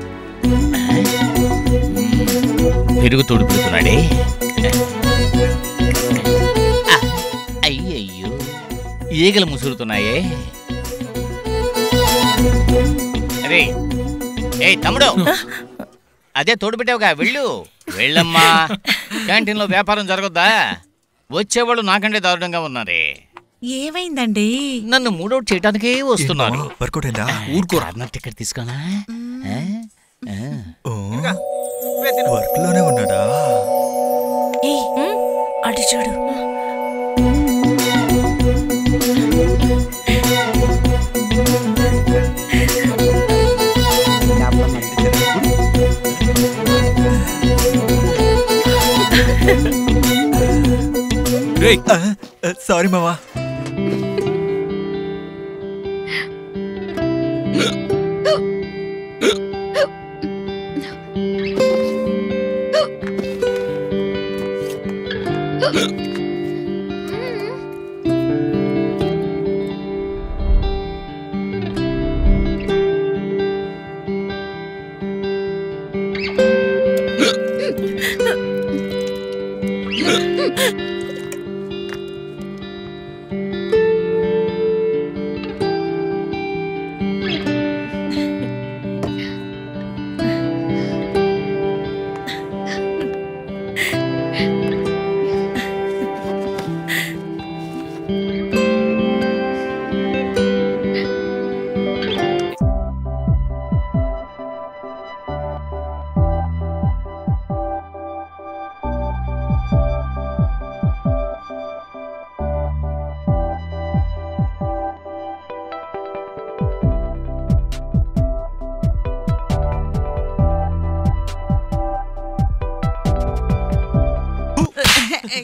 [SPEAKER 7] పెరుగు తోడు పెడుతున్నాడే ఆ, అయ్యయ్యో ఈగలు ముసురుతున్నాయే అరే ఏ తమ్ముడు అదే తోడు పెట్టావుగా వెళ్ళు వెళ్ళమ్మా క్యాంటీన్లో వ్యాపారం జరగొద్దా వచ్చేవాళ్ళు నాకంటే దారుణంగా ఉన్నారే
[SPEAKER 10] ఏమైందండి
[SPEAKER 7] నన్ను మూడౌట్ చేయడానికే వస్తున్నారు
[SPEAKER 5] వర్కౌట్ అయిందా
[SPEAKER 7] ఊరుకో అన్న టికెట్ తీసుకోనా ఆ? ఆ.
[SPEAKER 5] ఓ, వర్క్ లోనే ఉన్నాడా
[SPEAKER 11] ఏయ్, అటు చూడు
[SPEAKER 6] రేయ్
[SPEAKER 5] సారీ మామా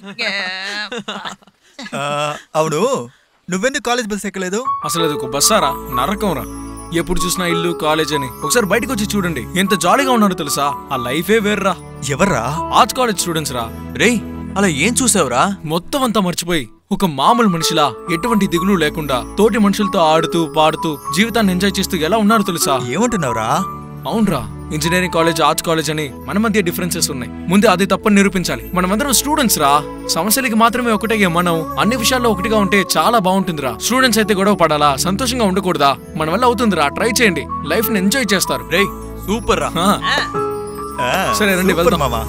[SPEAKER 5] ఆ, అవును నువ్వెందుకు కాలేజ్ బస్ ఎక్కలేదు
[SPEAKER 6] అసలు అది ఒక బస్సారా నరకంరా ఎప్పుడు చూసినా ఇల్లు కాలేజ్ అని ఒకసారి బయటకు వచ్చి చూడండి ఎంత జాలీగా ఉన్నారో తెలుసా ఆ లైఫే వేర్రా
[SPEAKER 5] ఎవర్రా
[SPEAKER 6] ఆర్ట్స్ కాలేజ్ స్టూడెంట్స్ రా
[SPEAKER 14] రేయ్ అలా ఏం చూసావురా
[SPEAKER 6] మొత్తం అంతా మర్చిపోయి ఒక మామూలు మనిషిలా ఎటువంటి దిగులు లేకుండా తోటి మనుషులతో ఆడుతూ పాడుతూ జీవితాన్ని ఎంజాయ్ చేస్తూ ఎలా ఉన్నారో తెలుసా
[SPEAKER 5] ఏమంటున్నావురా
[SPEAKER 6] అవునరా ఇంజనీరింగ్ కాలేజ్ ఆర్ట్స్ కాలేజ్ అని మన మధ్య డిఫరెన్సెస్ ఉన్నాయి ముందు అది తప్పని నిరూపించాలి మనమందరం స్టూడెంట్స్ రా సమస్యలకి మాత్రమే ఒకటే మనం అన్ని విషయాల్లో ఒకటిగా ఉంటే చాలా బాగుంటుందిరా స్టూడెంట్స్ అయితే గొడవ పడాలా సంతోషంగా ఉండకూడదా మన వల్ల అవుతుందిరా ట్రై చేయండి లైఫ్ ని ఎంజాయ్ చేస్తారు
[SPEAKER 14] రేయ్ సూపర్ రా
[SPEAKER 6] సరే రండి
[SPEAKER 5] సూపర్
[SPEAKER 6] వెళ్దాం
[SPEAKER 5] మామా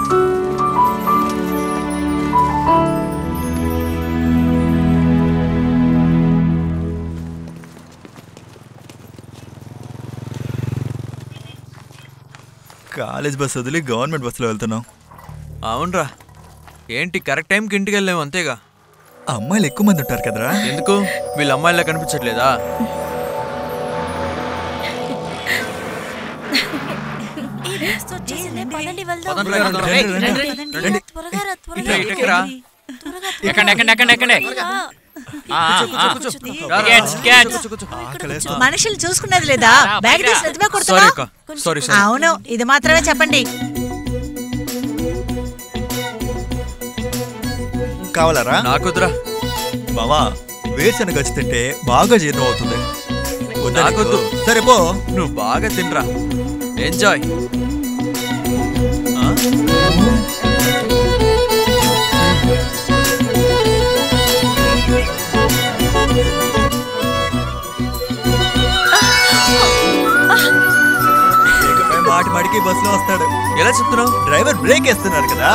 [SPEAKER 5] కాలేజ్ బస్ వదిలి గవర్నమెంట్ బస్సులో వెళ్తున్నాం
[SPEAKER 14] అవునరా ఏంటి కరెక్ట్ టైంకి ఇంటికి వెళ్ళాము అంతేగా
[SPEAKER 5] అమ్మాయిలు ఎక్కువ మంది ఉంటారు కదరా
[SPEAKER 14] ఎందుకు వీళ్ళ అమ్మాయిలా కనిపించట్లేదా
[SPEAKER 11] పదండి వెళ్దాం
[SPEAKER 14] పదండి, రండి,
[SPEAKER 11] రేయ్,
[SPEAKER 14] రండి,
[SPEAKER 11] రండి,
[SPEAKER 14] రండి,
[SPEAKER 11] రండి.
[SPEAKER 14] రండి.
[SPEAKER 11] త్వరగా రా, త్వరగా
[SPEAKER 14] ఇట్రా,
[SPEAKER 11] రా.
[SPEAKER 14] ఇటు ఎక్కరా?
[SPEAKER 13] ఎక్కండి ఎక్కండి ఎక్కండి ఎక్కండి
[SPEAKER 11] రా.
[SPEAKER 13] ఆ, ఆ, ఆ. Catch, catch.
[SPEAKER 10] మనుషులు చూసుకున్నది లేదా
[SPEAKER 13] రా,
[SPEAKER 10] బ్యాగ్
[SPEAKER 13] పైకి
[SPEAKER 10] తీసి
[SPEAKER 13] రా.
[SPEAKER 10] నెత్తిమే
[SPEAKER 14] సారీ
[SPEAKER 10] కొడుతున్నావు
[SPEAKER 14] అక్క సారీ సారీ
[SPEAKER 10] అవును ఇది మాత్రమే చెప్పండి
[SPEAKER 5] కావాలరా
[SPEAKER 14] నాకొద్దురా
[SPEAKER 5] మామా వేరుశనగ వచ్చి తింటే బాగా జీర్ణం అవుతుంది వద్దా
[SPEAKER 14] నాకొద్దు
[SPEAKER 5] నీకు? సరే పో
[SPEAKER 14] నువ్వు బాగా తినరా ఎంజాయ్
[SPEAKER 5] ఇకపై మాటి మాటికి బస్సులో వస్తాడు
[SPEAKER 14] ఎలా చెప్తున్నావు
[SPEAKER 5] డ్రైవర్ బ్రేక్ వేస్తున్నారు కదా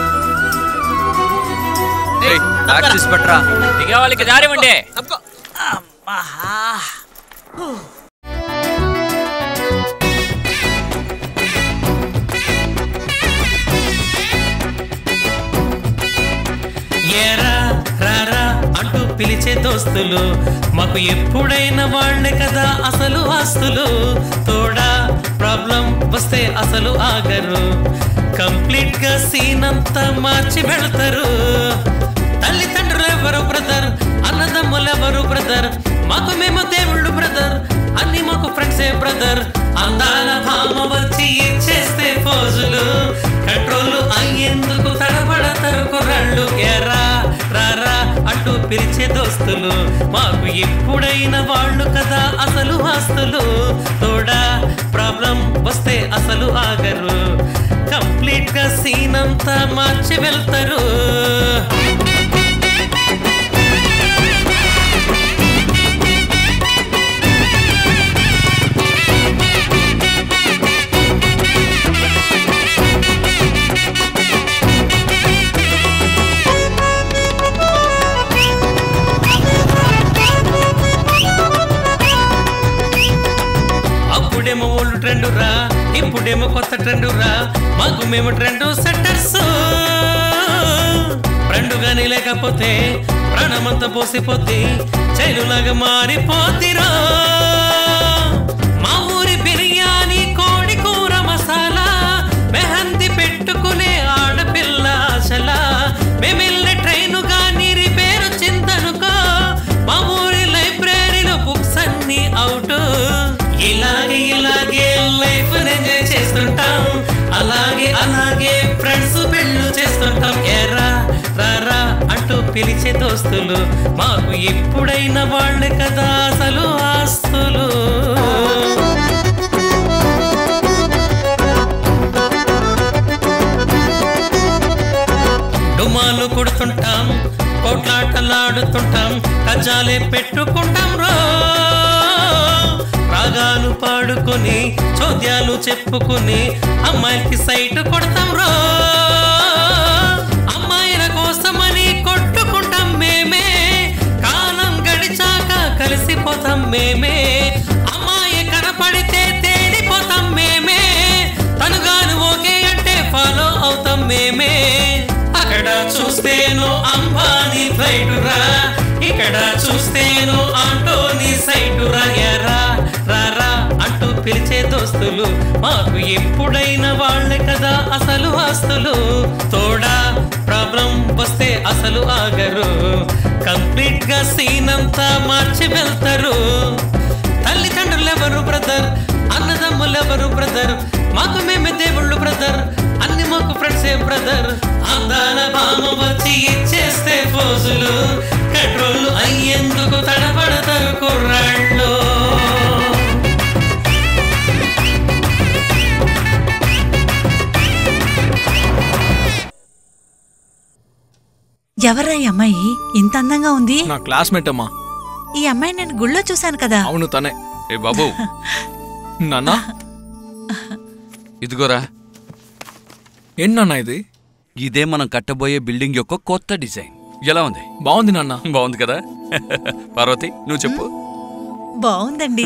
[SPEAKER 14] బ్యాగ్ తీసి పట్టరా
[SPEAKER 13] దిగే వాళ్ళకి దారి ఉండే
[SPEAKER 15] ఏరా రారా అంటూ పిలిచే దోస్తులు మాకు ఎప్పుడైనా వాళ్ళే కదా అసలు ఆస్తులు తోడా ప్రాబ్లం వస్తే అసలు ఆగరు కంప్లీట్ గా సీన్ అంతా మార్చి వెళ్తారు తల్లిదండ్రులు ఎవరు బ్రదర్ అన్నదమ్ములు ఎవరు బ్రదర్ మాకు మేము దేవుళ్ళు బ్రదర్ అన్ని మాకు ఫ్రెండ్సే బ్రదర్ అందాల భామ వచ్చి ఇచ్చేస్తే పోజులు కంట్రోల్ అయ్యేందుకు తడబడతారు కుర్రాళ్ళు ఎరా రారా అంటూ పిలిచే దోస్తులు మాకు ఎప్పుడైనా వాళ్ళు కదా అసలు ఆస్తులు తోడా ప్రాబ్లం వస్తే అసలు ఆగరు కంప్లీట్ గా సీన్ అంతా మార్చి వెళ్తారు అప్పుడేమో ఓల్డ్ ట్రెండ్ రా ఇప్పుడేమో కొత్త ట్రెండ్ రా మాకు మేము ట్రెండ్ సెట్టర్స్ ట్రెండ్ గానీ లేకపోతే ప్రాణమంతా పోసిపోద్ది చైలులాగా మారిపోద్దిరా మా ఊరి బిర్యానీ కోడి కూర మసాలా మెహంది పెట్టుకునే ఆడపిల్ల ఆశలా మేమెళ్ళే ట్రైను గానీ రిపేరు చిందనుకో మా ఊరి లైబ్రరీలో బుక్స్ అన్ని అవుట్ ఇలాగే ఇలాగే లైఫ్ ఎంజాయ్ చేస్తుంటాం అలాగే అలాగే ఫ్రెండ్స్ పెళ్ళు చేస్తుంటాం ఎరా రారా అంటూ పిలిచే దోస్తులు మాకు ఎప్పుడైనా వాళ్ళే కదా అసలు ఆస్తులు డుమాలు కొడుతుంటాం కొట్లాటలాడుతుంటాం కజాలే పెట్టుకుంటాం రో రాగాలు పాడుకొని చోద్యాలు చెప్పుకొని అమ్మాయికి సైట్ కొడతాం రో అమ్మాయిల కోసమని కొట్టుకుంటాం మేమే కాలం గడిచాక కలిసిపోతాం మేమే అమ్మాయి కనపడితే తేలిపోతాం మేమే తనుగాను ఓకే అంటే ఫాలో అవుతాం మేమే అక్కడ చూస్తేను అంబానీ ఫ్లైటురా ఇక్కడ చూస్తేను ఆంటోనీ సైటురా ఎరా రారా అంటూ పిలిచే దోస్తు ఆస్తులు మాకు ఎప్పుడైనా వాళ్ళే కదా అసలు ఆస్తులు తోడా ప్రాబ్లం వస్తే అసలు ఆగరు కంప్లీట్ గా సీన్ అంతా మార్చి వెళ్తారు తల్లిదండ్రులెవరు బ్రదర్ అన్నదమ్ములెవరు బ్రదర్ మాకు మేమే దేవుళ్ళు బ్రదర్ అన్ని మాకు ఫ్రెండ్సే బ్రదర్ అందాల బామ వచ్చి ఇచ్చేస్తే పోజులు కంట్రోల్ అయ్యేందుకు తడబడతారు కుర్రాళ్ళు
[SPEAKER 10] ఎవరా ఈ అమ్మాయి ఇంత అందంగా ఉంది
[SPEAKER 6] నా క్లాస్మేట్ అమ్మా
[SPEAKER 10] ఈ అమ్మాయి నేను గుళ్ళో చూశాను కదా
[SPEAKER 6] అవును తనే
[SPEAKER 8] ఏ బాబు
[SPEAKER 6] నాన్నా
[SPEAKER 8] ఇదిగోరా
[SPEAKER 6] ఏంటి నాన్న ఇది
[SPEAKER 8] ఇదే మనం కట్టబోయే బిల్డింగ్ యొక్క కొత్త డిజైన్ ఎలా ఉంది
[SPEAKER 6] బాగుంది నాన్న
[SPEAKER 8] బాగుంది కదా పార్వతి నువ్వు చెప్పు
[SPEAKER 10] బాగుందండి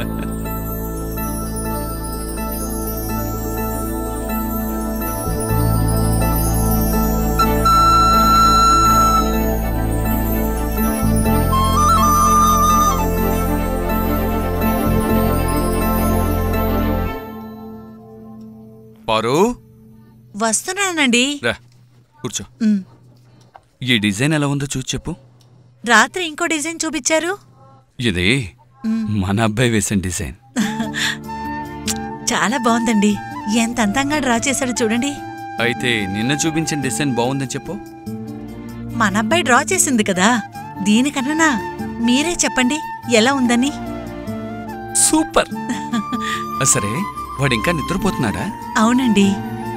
[SPEAKER 8] పారు
[SPEAKER 10] వస్తున్నానండి
[SPEAKER 8] రా కూర్చో
[SPEAKER 10] ఉమ్.
[SPEAKER 8] ఈ డిజైన్ ఎలా ఉందో చూసి చెప్పు
[SPEAKER 10] రాత్రి ఇంకో డిజైన్ చూపించారు
[SPEAKER 8] ఇది
[SPEAKER 10] మ్.
[SPEAKER 8] మన అబ్బాయి వేసిన డిజైన్
[SPEAKER 10] చాలా బాగుందండి ఎంత అందంగా డ్రా చేశాడు చూడండి
[SPEAKER 8] అయితే నిన్న చూపించిన డిజైన్ బాగుందని చెప్పు
[SPEAKER 10] మన అబ్బాయి డ్రా చేసింది కదా దీనికన్నా మీరే చెప్పండి ఎలా ఉందని
[SPEAKER 8] సూపర్ ఆ, సరే వాడు ఇంకా నిద్రపోతున్నాడా
[SPEAKER 10] అవునండి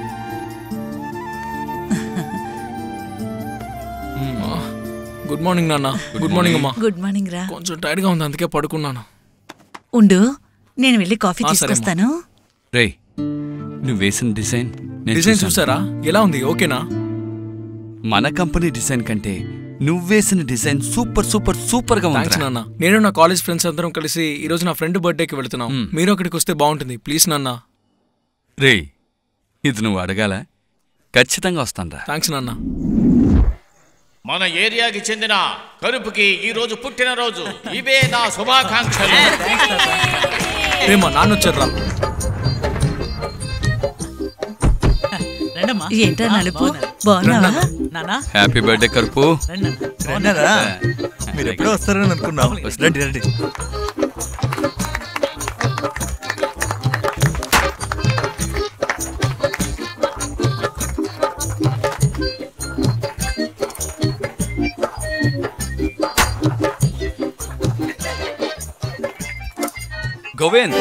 [SPEAKER 6] గుడ్ మార్నింగ్ నాన్న గుడ్ మార్నింగ్ అమ్మా
[SPEAKER 10] గుడ్ మార్నింగ్ రా
[SPEAKER 6] కొంచెం టైర్డ్ గా ఉంది అందుకే పడుకున్నాను
[SPEAKER 10] ఉండు నేను వెళ్ళి కాఫీ
[SPEAKER 6] ఆ, సరే, అమ్మా.
[SPEAKER 10] తీసుకొస్తాను
[SPEAKER 8] రేయ్ నువ్వు వేసిన డిజైన్ నేను
[SPEAKER 6] డిజైన్
[SPEAKER 8] చూశాను.
[SPEAKER 6] చూసారా ఎలా ఉంది ఓకేనా
[SPEAKER 8] మన కంపెనీ డిజైన్ కంటే నువ్వు వేసిన డిజైన్ సూపర్ సూపర్ సూపర్ గా
[SPEAKER 6] థ్యాంక్స్
[SPEAKER 8] ఉంది
[SPEAKER 6] నాన్న నేను నా కాలేజ్ ఫ్రెండ్స్ అందరం కలిసి ఈ రోజు నా ఫ్రెండ్ బర్త్డేకి వెళ్తున్నాం మీరు అక్కడికి వస్తే బాగుంటుంది ప్లీజ్ నాన్న
[SPEAKER 8] రేయ్ ఇది నువ్వు అడగాల ఖచ్చితంగా వస్తాను
[SPEAKER 6] థ్యాంక్స్ నాన్న
[SPEAKER 7] మన ఏరియాకి చెందిన కరుపుకి ఈ రోజు పుట్టినరోజు ఇవే నా శుభాకాంక్షలు
[SPEAKER 6] రే మా నాన్న వచ్చారు రా
[SPEAKER 10] ఏంట్రా నలుపు బాగున్నావా
[SPEAKER 2] నానా
[SPEAKER 8] హ్యాపీ బర్త్డే కరుపు
[SPEAKER 4] విన్నారా? మీరు ఎప్పుడో వస్తారని అనుకున్నాం రండి రండి
[SPEAKER 8] గోవింద్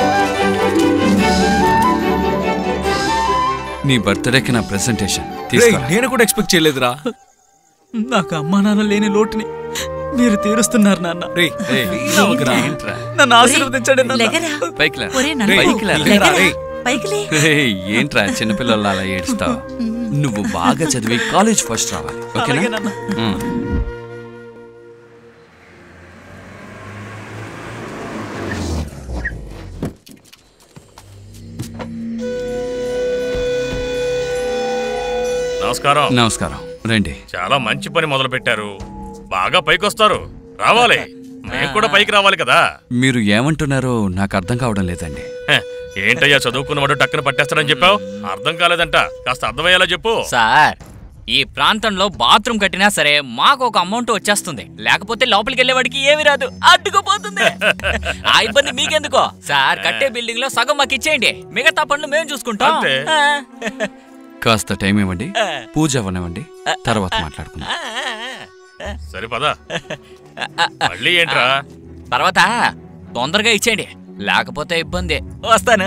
[SPEAKER 8] నీ బర్త్డేకి నా ప్రెసెంటేషన్
[SPEAKER 6] రేయ్, నేను కూడా ఎక్స్పెక్ట్ చేయలేదురా
[SPEAKER 2] నాకు అమ్మా నాన్న లేని లోటుని మీరు తీరుస్తున్నారు నాన్న
[SPEAKER 8] రేయ్, ఏంట్రా?
[SPEAKER 2] నన్ను ఆశీర్వదించండి నాన్న.
[SPEAKER 10] లెగరా
[SPEAKER 8] పైకి లే.
[SPEAKER 10] ఒరే నలుపు,
[SPEAKER 8] పైకి లే.
[SPEAKER 10] లెగరా. పైకి లే
[SPEAKER 8] రేయ్, ఏంట్రా చిన్నపిల్లలు అలా ఏడుస్తావు నువ్వు బాగా చదివి కాలేజ్ ఫస్ట్ రావాలి
[SPEAKER 2] అలాగే
[SPEAKER 8] ఓకేనా
[SPEAKER 2] నాన్న.
[SPEAKER 8] ఉమ్.
[SPEAKER 1] నమస్కారం
[SPEAKER 8] నమస్కారం రండి
[SPEAKER 1] చాలా మంచి పని మొదలు పెట్టారు బాగా పైకొస్తారు రావాలి మేము కూడా పైకి రావాలి కదా
[SPEAKER 8] మీరు ఏమంటున్నారో నాకు అర్థం కావడం లేదండి
[SPEAKER 1] హ, ఏంటయ్యా చదువుకున్నవాడు టక్కున పట్టేస్తాడని చెప్పావు అర్థం కాలేదంట కాస్త అర్థమయ్యేలా చెప్పు
[SPEAKER 13] సార్ ఈ ప్రాంతంలో బాత్రూమ్ కట్టినా సరే మాకు ఒక అమౌంట్ వచ్చేస్తుంది లేకపోతే లోపలికి వెళ్ళేవాడికి ఏమి రాదు అడ్డుకుపోతుంది ఆ ఇబ్బంది మీకెందుకో సార్ కట్టే బిల్డింగ్ లో సగం మాకు ఇచ్చేయండి మిగతా పనులు మేము చూసుకుంటాం
[SPEAKER 1] అంతే.
[SPEAKER 13] ఆ.
[SPEAKER 8] కాస్త టైం ఇవ్వండి పూజ అవ్వనివ్వండి తర్వాత మాట్లాడుకుందాం
[SPEAKER 1] సరే పదా మళ్ళీ ఏంట్రా
[SPEAKER 13] తర్వాత తొందరగా ఇచ్చేయండి లేకపోతే ఇబ్బంది వస్తాను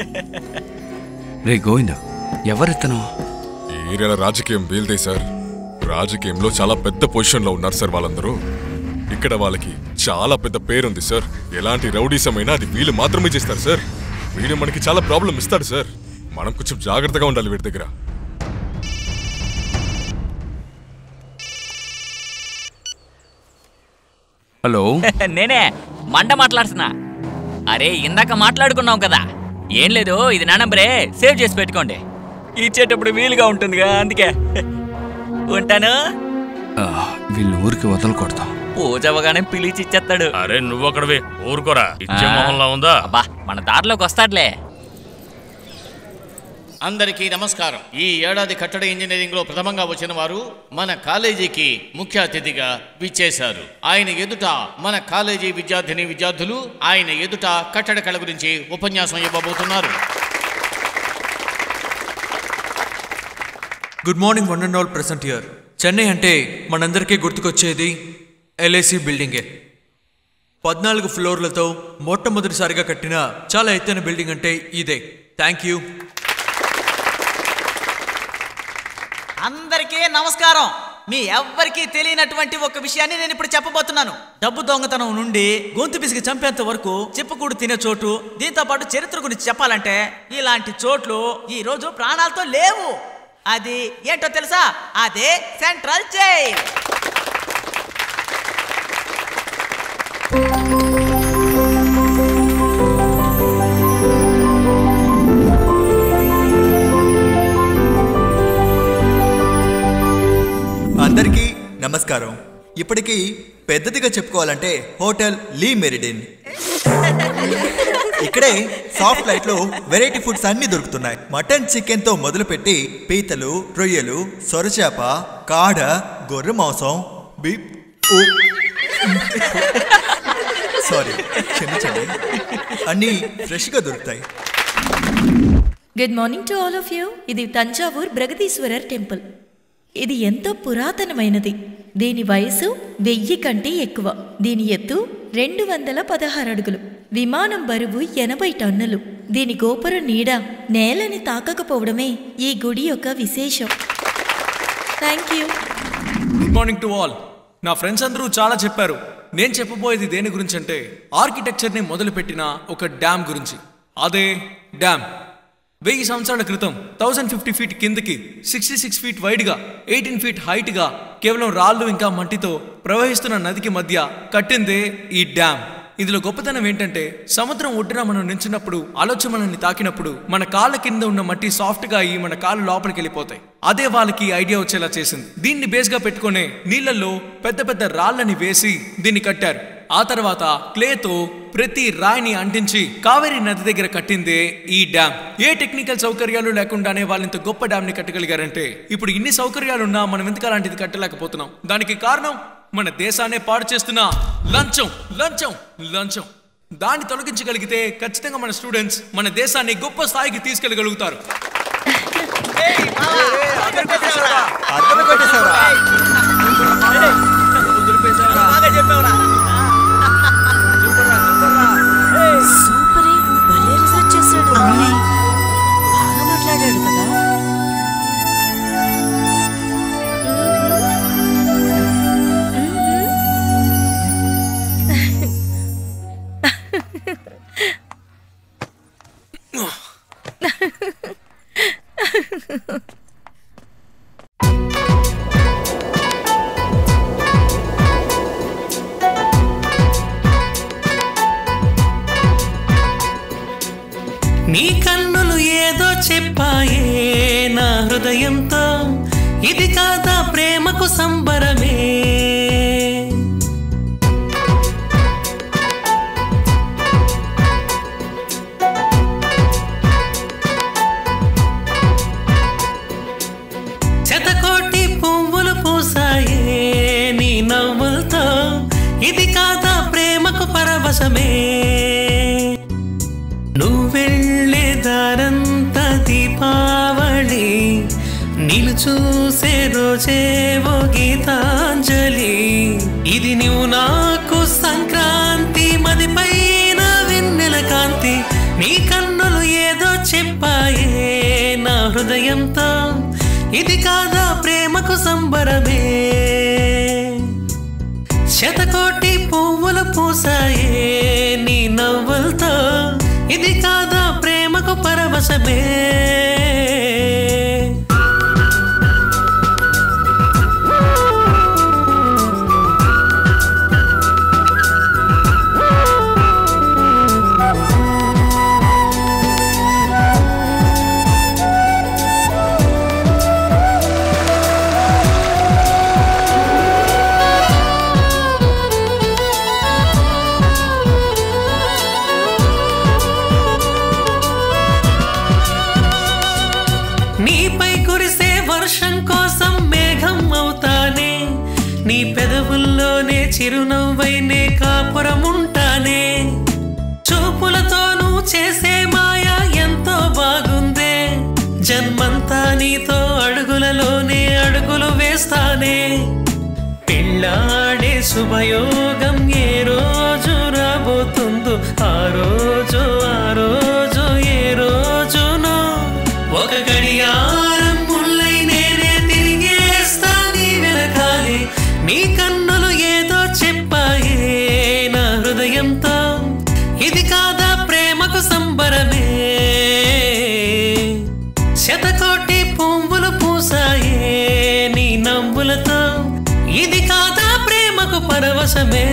[SPEAKER 8] రే గోవింద్ ఎవరితను
[SPEAKER 12] ఈ ఏరియాలో రాజకీయం వీల్దే సార్ రాజకీయంలో చాలా పెద్ద పొజిషన్లో ఉన్నారు సార్ వాళ్ళందరూ ఇక్కడ వాళ్ళకి చాలా పెద్ద పేరుంది సార్ ఎలాంటి రౌడీసమైనా అది వీళ్ళు మాత్రమే చేస్తారు సార్ వీడు మనకి చాలా ప్రాబ్లం ఇస్తాడు సార్ మనం కొంచెం జాగ్రత్తగా ఉండాలి వీడి దగ్గర
[SPEAKER 8] హలో
[SPEAKER 13] నేనే మండ మాట్లాడుతున్నా అరే ఇందాక మాట్లాడుకున్నాం కదా ఏం లేదు ఇది నా నంబరే సేవ్ చేసి పెట్టుకోండి ఇచ్చేటప్పుడు వీలుగా ఉంటుందిగా అందుకే ఉంటాను
[SPEAKER 8] ఆ, వీళ్ళని ఊరికి వదలకూడదు
[SPEAKER 13] పూజ అవగానే పిలిచి ఇచ్చేస్తాడు
[SPEAKER 1] అరే నువ్వు అక్కడవి ఊరుకోరా ఇచ్చే మొహంలా ఉందా
[SPEAKER 13] అబ్బా మన దారిలోకి వస్తాడులే
[SPEAKER 16] అందరికీ నమస్కారం ఈ ఏడాది కట్టడ ఇంజనీరింగ్ లో ప్రథమంగా వచ్చిన వారు మన కాలేజీకి ముఖ్య అతిథిగా విచ్చేశారు ఆయన ఎదుట మన కాలేజీ విద్యార్థిని విద్యార్థులు ఆయన ఎదుట కట్టడ కళ గురించి ఉపన్యాసం ఇవ్వబోతున్నారు
[SPEAKER 14] good morning one and all present year Chennai అంటే మనందరికీ గుర్తుకొచ్చేది ఎల్ఐసి బిల్డింగే పద్నాలుగు ఫ్లోర్లతో మొట్టమొదటిసారిగా కట్టిన చాలా ఎత్తైన బిల్డింగ్ అంటే ఇదే థ్యాంక్ యూ
[SPEAKER 2] అందరికీ నమస్కారం మీ ఎవ్వరికీ తెలియనటువంటి ఒక విషయాన్ని నేను ఇప్పుడు చెప్పబోతున్నాను డబ్బు దొంగతనం నుండి గొంతు పిసికి చంపేంత వరకు చెప్పుకూడు తినే చోటు దీంతో పాటు చరిత్ర గురించి చెప్పాలంటే ఇలాంటి చోట్లు ఈ రోజు ప్రాణాలతో లేవు అది ఏంటో తెలుసా అదే సెంట్రల్ జైల్
[SPEAKER 5] అందరికీ నమస్కారం ఇప్పటికీ పెద్దదిగా చెప్పుకోవాలంటే హోటల్ లీ మెరిడిన్ ఇక్కడే సాఫ్ట్ లైట్ లో వెరైటీ ఫుడ్స్ అన్ని దొరుకుతున్నాయి మటన్ చికెన్ తో మొదలుపెట్టి పీతలు రొయ్యలు సొరచేప కాడ గొర్రె మాంసం బీప్ సారీ క్షమించండి అన్నీ ఫ్రెష్గా దొరుకుతాయి
[SPEAKER 9] good morning to all of you ఇది తంజావూర్ ప్రగదీశ్వరర్ టెంపుల్ ఇది ఎంతో పురాతనమైనది దీని వయసు వెయ్యి కంటే ఎక్కువ దీని ఎత్తు రెండు వందల పదహారు అడుగులు విమానం బరువు ఎనభై టన్నులు దీని గోపురం నీడ నేలని తాకకపోవడమే ఈ గుడి యొక్క విశేషం thank you
[SPEAKER 6] good morning to all నా ఫ్రెండ్స్ అందరూ చాలా చెప్పారు నేను చెప్పబోయేది దేని గురించి అంటే ఆర్కిటెక్చర్ని మొదలుపెట్టిన ఒక డ్యామ్ గురించి అదే డ్యామ్ వెయ్యి సంవత్సరాల క్రితం థౌజండ్ ఫిఫ్టీ ఫీట్ కిందకి సిక్స్టీ సిక్స్ ఫీట్ వైడ్గా ఎయిటీన్ ఫీట్ హైట్గా కేవలం రాళ్ళు ఇంకా మట్టితో ప్రవహిస్తున్న నదికి మధ్య కట్టిందే ఈ డ్యామ్ ఇందులో గొప్పతనం ఏంటంటే సముద్రం ఒడ్డున మనం నించున్నప్పుడు ఆలోచన మనల్ని తాకినప్పుడు మన కాళ్ళ కింద ఉన్న మట్టి సాఫ్ట్ గా అయ్యి మన కాళ్ళు లోపలికి వెళ్ళిపోతాయి అదే వాళ్ళకి ఐడియా వచ్చేలా చేసింది దీన్ని బేస్ గా పెట్టుకునే నీళ్ళల్లో పెద్ద పెద్ద రాళ్ళని వేసి దీన్ని కట్టారు ఆ తర్వాత క్లేతో ప్రతి రాయిని అంటించి కావేరీ నది దగ్గర కట్టిందే ఈ డ్యామ్ ఏ టెక్నికల్ సౌకర్యాలు లేకుండానే వాళ్ళు ఇంత గొప్ప డ్యామ్ ని కట్టగలిగారంటే ఇప్పుడు ఇన్ని సౌకర్యాలున్నా మనం ఎందుకు అలాంటిది కట్టలేకపోతున్నాం దానికి కారణం మన దేశాన్నే పాడు చేస్తున్న లంచం లంచం లంచం దాన్ని తొలగించగలిగితే ఖచ్చితంగా మన స్టూడెంట్స్ మన దేశాన్ని గొప్ప స్థాయికి తీసుకెళ్ళగలుగుతారు
[SPEAKER 11] సూపరే భలే రిసర్చ్ చేశాడు బాగా మాట్లాడాడు కదా
[SPEAKER 15] నీ కన్నులు ఏదో చెప్పాయే నా హృదయంతో ఇది కాదా ప్రేమకు సంబరమే శతకోటి పువ్వులు పూసాయే నీ నవ్వులతో ఇది కాదా ప్రేమకు పరవశమే నువ్వెళ్ళే దారంతా దీపావళి నీళ్ళు చూసే రోజేవో గీతాంజలి ఇది నువ్వు నాకు సంక్రాంతి మది పైన వెన్నెల కాంతి నీ కన్నులు ఏదో చెప్పాయే నా హృదయంతో ఇది కాదా ప్రేమకు సంబరమే శతకోటి పువ్వులు పూసాయే నీ నవ్వులతో ఇది కాదా ప్రేమకు పరవశమే చిరునవ్వైనే కాపురముంటానే చూపులతో నువ్వు చేసే మాయ ఎంతో బాగుందే జన్మంతా నీతో అడుగులలోనే అడుగులు వేస్తానే పెళ్ళాడే శుభయోగం ఏ రోజు రాబోతుందో ఆ రోజు ఆ రోజు ఏ రోజునో ఒక గడియారం ముల్లై నేనే తిరిగేస్తా నీ వెనకాలే నీ కన్నులు ఏదో చెప్పాయే నా హృదయంతో ఇది కాదా ప్రేమకు సంబరమే శతకోటి పువ్వులు పూసాయే నీ నవ్వులతో ఇది కాదా ప్రేమకు పరవశమే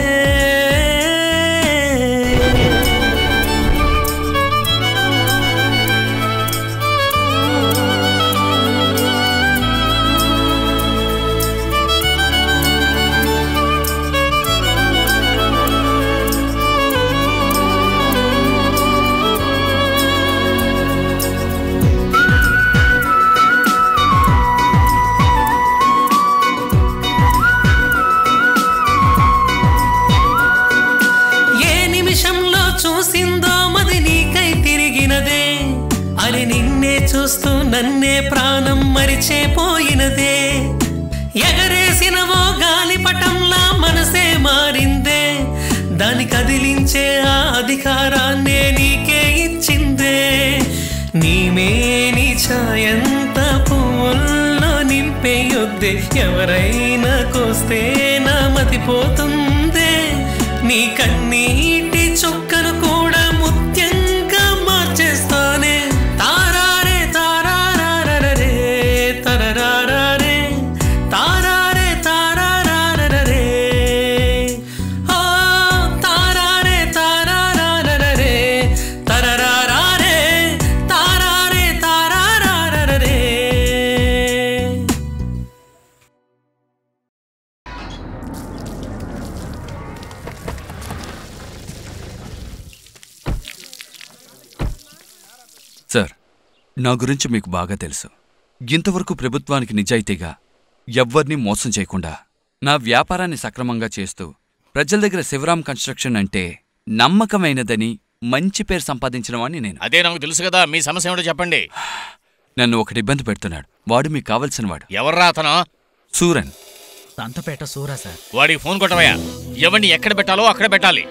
[SPEAKER 15] ఏ నిమిషంలో చూసిందో మది నీకై తిరిగినదే అని నిన్నే చూస్తూ నన్నే ప్రాణం మరిచే పోయినదే ఎగరేసినవో గాలిపటంలా మనసే మారిందే దాని కదిలించే ఆ అధికారాన్నే నీకే ఇచ్చిందే నీమే నీ ఛాయంత పువ్వుల్లో నింపేయొద్దే ఎవరైనా కోస్తే నా మతిపోతుందే నీ కన్నీటి చుక్కను కూడా ముత్యంగా మార్చేస్తానే తారారే తారారే తరరారే తారారే తారారే ఓ తారారే తారారే తరరారే తారారే తారారే
[SPEAKER 8] సార్ నా గురించి మీకు బాగా తెలుసు ఇంతవరకు ప్రభుత్వానికి నిజాయితీగా ఎవ్వరినీ మోసం చేయకుండా నా వ్యాపారాన్ని సక్రమంగా చేస్తూ ప్రజల దగ్గర శివరాం కన్స్ట్రక్షన్ అంటే నమ్మకమైనదని మంచి పేరు సంపాదించిన వాడిని నేను
[SPEAKER 16] అదే నాకు తెలుసు కదా మీ సమస్య ఏమిటో చెప్పండి
[SPEAKER 8] నన్ను ఒకటి ఇబ్బంది పెడుతున్నాడు వాడు మీకు కావలసిన వాడు
[SPEAKER 16] ఎవర్రా అతను
[SPEAKER 8] సూరన్
[SPEAKER 2] సంతపేట సూరా సార్
[SPEAKER 16] వాడికి ఫోన్ కొట్టవయ్యా ఎవరిని ఎక్కడ పెట్టాలో అక్కడ పెట్టాలి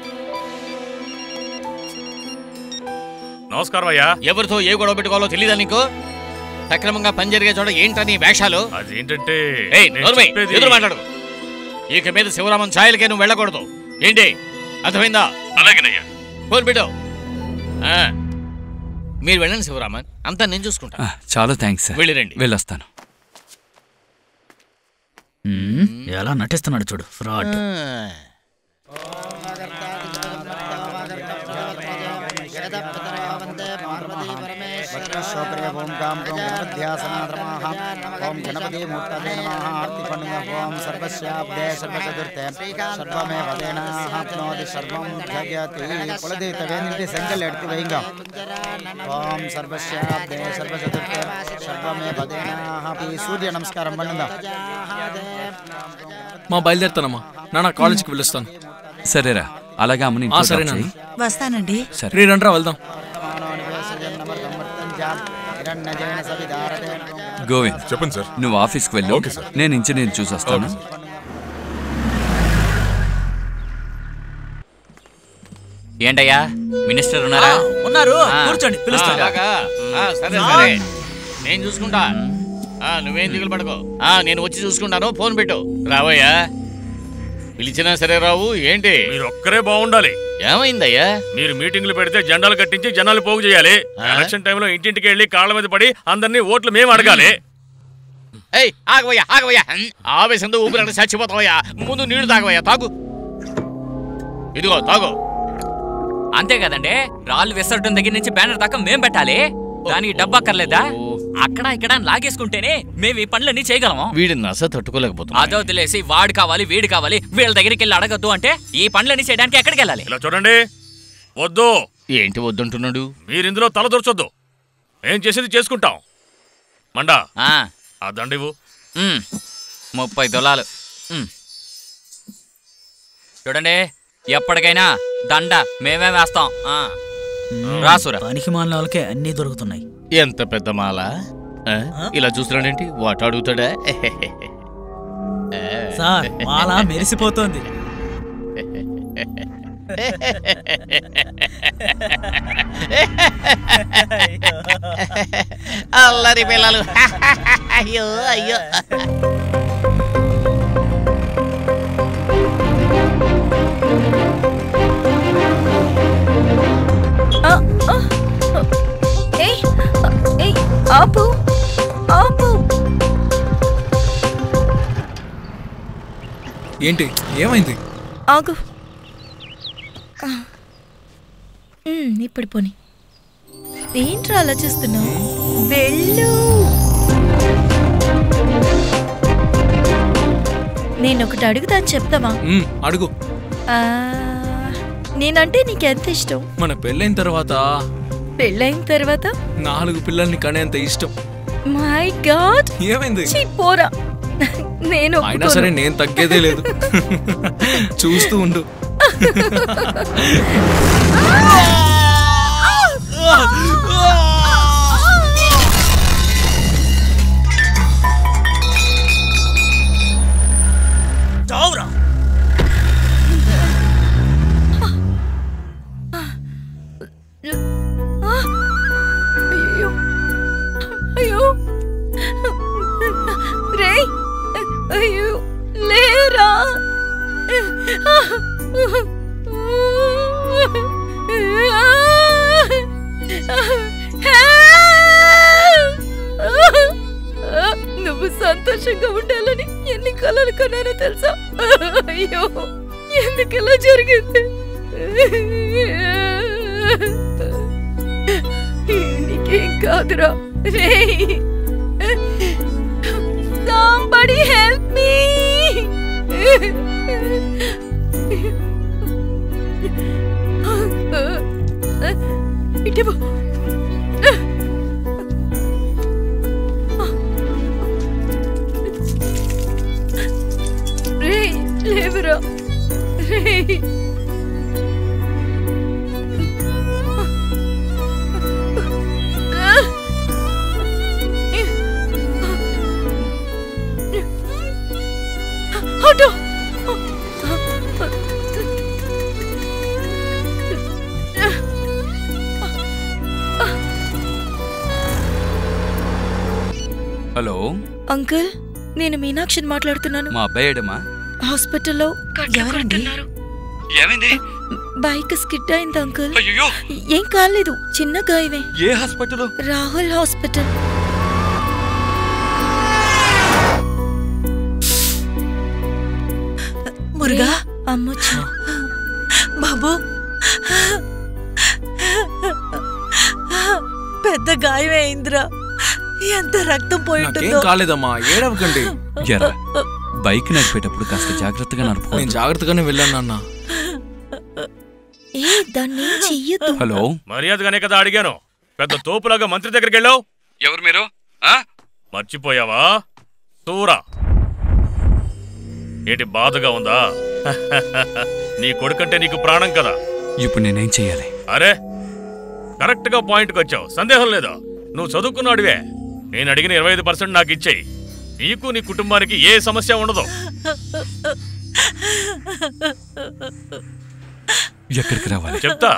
[SPEAKER 1] నమస్కారం అయ్యా
[SPEAKER 16] ఎవరితో ఏ గొడవ పెట్టుకోవాలో తెలియదా నీకు సక్రమంగా పని జరిగే చోట ఏంటని వేషాలు
[SPEAKER 1] అదేంటంటే
[SPEAKER 16] ఏయ్,
[SPEAKER 1] నేను
[SPEAKER 16] నోర్మై,
[SPEAKER 1] చెప్పేది-
[SPEAKER 16] ఎదురు మాట్లాడు ఇక మీద శివరామన్ ఛాయలకే నువ్వు వెళ్ళకూడదు ఏంటి అర్థమైందా
[SPEAKER 1] అలాగేనయ్యా
[SPEAKER 16] ఫోన్ పెట్టు ఆ, మీరు వెళ్ళండి శివరామన్ అంతా నేను చూసుకుంటా
[SPEAKER 8] ఆ, చాలా థ్యాంక్స్ సార్
[SPEAKER 16] వెళ్ళిరండి.
[SPEAKER 8] వెళ్ళొస్తాను
[SPEAKER 2] ఎలా నటిస్తున్నాడు చూడు ఫ్రాడ్
[SPEAKER 17] వక్రశ్రోపరే ఓం కాం ఓం గణపధ్యాసనాద్రమాః ఓం గణపతి మూర్తదే నమః ఆర్తి పండుగ ఓం సర్వస్యాబ్దే సర్వచతుర్థే సర్వమే వదేనాప్నోతి సర్వం జగతి కులదేవతవేనింటి సెంగల్ ఎడుతు వైంగ ఓం సర్వస్యాబ్దే సర్వచతుర్థే సర్వమే వదేనాహి సూర్య నమస్కారం పండుగ
[SPEAKER 6] మా బయలుదేరుతానమ్మా నాన్న కాలేజీకి వెళ్ళొస్తాను
[SPEAKER 8] సరేరా అలాగే అమ్మని
[SPEAKER 6] ఆ,
[SPEAKER 8] ఇంట్లో
[SPEAKER 6] సరే
[SPEAKER 8] డ్రాప్
[SPEAKER 6] నాన్న.
[SPEAKER 8] చేయి.
[SPEAKER 10] వస్తానండి
[SPEAKER 8] సరే
[SPEAKER 6] రీ రండ్రా వెళ్దాం
[SPEAKER 17] హిరణ్యజైన సవిదారదే
[SPEAKER 8] గోవింద్
[SPEAKER 12] చెప్పండి సార్
[SPEAKER 8] నువ్వు ఆఫీస్కి వెళ్ళు
[SPEAKER 12] ఓకే సార్.
[SPEAKER 8] నేను ఇంజనీర్ చూసొస్తాను
[SPEAKER 13] ఏంటయ్యా మినిస్టర్ ఉన్నారా
[SPEAKER 2] ఉన్నారు
[SPEAKER 13] ఆ.
[SPEAKER 2] కూర్చోండి పిలుస్తాను
[SPEAKER 16] అలాగా? ఆ, సరే సరే నేను చూసుకుంటా ఆ, నువ్వేం దిగులు పడకో ఆ, నేను వచ్చి చూసుకుంటాను ఫోన్ పెట్టు రావయ్యా పిలిచినా సరే రావు ఏంటి
[SPEAKER 1] మీరు ఒక్కరే బాగుండాలి
[SPEAKER 16] ఏమైందయ్యా
[SPEAKER 1] మీరు మీటింగ్లు పెడితే జెండాలు కట్టించి జనాలు పోగు చేయాలి ఎలక్షన్ టైంలో ఇంటింటికి వెళ్ళి కాళ్ళ మీద పడి అందరినీ ఓట్లు మేము అడగాలి
[SPEAKER 16] ఏయ్ ఆగవయ్యా ఆగవయ్యా ఆవేశంతో ఊపిరి చచ్చిపోతావయ్యా ముందు నీళ్లు తాగవయ్యా తాగు ఇదిగో తాగు
[SPEAKER 13] అంతే కదండి రాళ్ళు విసరటం దగ్గర నుంచి బ్యానర్ దాకా మేం పెట్టాలి దానికి డబ్బు అక్కర్లేదా అక్కడ ఇక్కడ లాగేసుకుంటేనే మేము ఈ పనులన్నీ చేయగలము
[SPEAKER 16] వీడి నస తట్టుకోలేకపోతున్నా
[SPEAKER 13] అదో వదిలేసి వాడు కావాలి వీడు కావాలి వీళ్ళ దగ్గరికి వెళ్ళి అడగద్దు అంటే ఈ పనులన్నీ చేయడానికి ఎక్కడికి వెళ్ళాలి
[SPEAKER 1] ఇలా చూడండి వద్దు
[SPEAKER 16] ఏంటి వద్దంటున్నాడు
[SPEAKER 1] మీరు ఇందులో తల దొరచొద్దు ఏం చేసేది చేసుకుంటాం మండా
[SPEAKER 13] ఆ,
[SPEAKER 1] ఆ దండివు
[SPEAKER 13] ఉమ్, ముప్పై తులాలు ఉమ్. చూడండి ఎప్పటికైనా దండ మేమే వేస్తాం ఆ. రాసురా
[SPEAKER 2] పనికి మాలిన వాళ్ళకే అన్నీ దొరుకుతున్నాయి
[SPEAKER 16] ఎంత పెద్ద మాల ఆ? ఇలా చూస్తున్నాడేంటి వాట అడుగుతాడా
[SPEAKER 2] సార్ మాల మెరిసిపోతోంది
[SPEAKER 16] అల్లరి పిల్లలు అయ్యో అయ్యో
[SPEAKER 9] ఆ, ఆ, ఏయ్, ఏయ్, ఆపు ఆపు
[SPEAKER 6] ఏంటి ఏమైంది
[SPEAKER 9] ఆగు ఆ. ఉమ్, ఇప్పుడు పోని ఏంట్రా అలా చూస్తున్నావు వెళ్ళు నేను ఒకటి అడుగుతాను చెప్తావా
[SPEAKER 6] ఉమ్, అడుగు
[SPEAKER 9] ఆ, నేనంటే నీకెంత ఇష్టం
[SPEAKER 6] మన పెళ్ళైన తర్వాత
[SPEAKER 9] పెళ్ళైన తర్వాత
[SPEAKER 6] నాలుగు పిల్లల్ని కనేంత ఇష్టం
[SPEAKER 9] మై గాడ్
[SPEAKER 6] ఏమైంది
[SPEAKER 9] ఛీ, పోరా నేను
[SPEAKER 6] అయినా
[SPEAKER 9] ఒప్పుకోను.
[SPEAKER 6] సరే నేను తగ్గేదే లేదు చూస్తూ ఉండు
[SPEAKER 2] చావురా
[SPEAKER 9] ఆ! అయ్యో అయ్యో రే అయ్యో లేరా నువ్వు సంతోషంగా ఉండాలని ఎన్ని కలలు కన్నానో తెలుసా అయ్యో ఎందుకు ఇలా జరిగింది నీకేం కాదురా రే Somebody help me! ఇటు రే లేవురా రే ఆటో
[SPEAKER 8] హలో
[SPEAKER 9] అంకుల్ నేను మీనాక్షిని మాట్లాడుతున్నాను
[SPEAKER 8] మా అబ్బాయి ఏడమ్మా
[SPEAKER 9] హాస్పిటల్లో
[SPEAKER 11] ఎవరండి
[SPEAKER 8] ఏమైంది
[SPEAKER 9] బైక్ స్కిడ్ అయింది అంకుల్ ఏం కాలేదు చిన్న గాయమే
[SPEAKER 8] ఏ హాస్పిటల్
[SPEAKER 9] రాహుల్ హాస్పిటల్
[SPEAKER 10] మురుగా
[SPEAKER 9] అమ్మొచ్చు
[SPEAKER 10] బాబు పెద్ద గాయం అయిందిరా ఎంత రక్తం పోయి
[SPEAKER 6] నాకేం
[SPEAKER 10] ఉంటుందో
[SPEAKER 6] కాలేదమ్మా ఏడవకండి
[SPEAKER 8] ఎరా బైక్ నడిపేటప్పుడు కాస్త జాగ్రత్తగా నడుపు
[SPEAKER 6] నేను జాగ్రత్తగానే వెళ్ళాను నాన్న
[SPEAKER 9] ఏ దాన్ని చెయ్యొద్దు
[SPEAKER 8] హలో
[SPEAKER 1] మర్యాదగానే కదా అడిగాను పెద్ద తోపులాగా మంత్రి దగ్గరికి వెళ్ళావు
[SPEAKER 8] ఎవరు మీరు
[SPEAKER 1] మర్చిపోయావా సూరా ఏంటి బాధగా ఉందా నీ కొడుకంటే నీకు ప్రాణం కదా
[SPEAKER 8] ఇప్పుడు నేనేం చెయ్యాలి
[SPEAKER 1] అరే కరెక్ట్ గా పాయింట్కి వచ్చావు సందేహం లేదా నువ్వు చదువుకున్నాడివే నేను అడిగిన ఇరవై ఐదు పర్సెంట్ నాకు ఇచ్చేయి నీకు నీ కుటుంబానికి ఏ సమస్య ఉండదు
[SPEAKER 8] ఎక్కడికి రావాలి
[SPEAKER 1] చెప్తా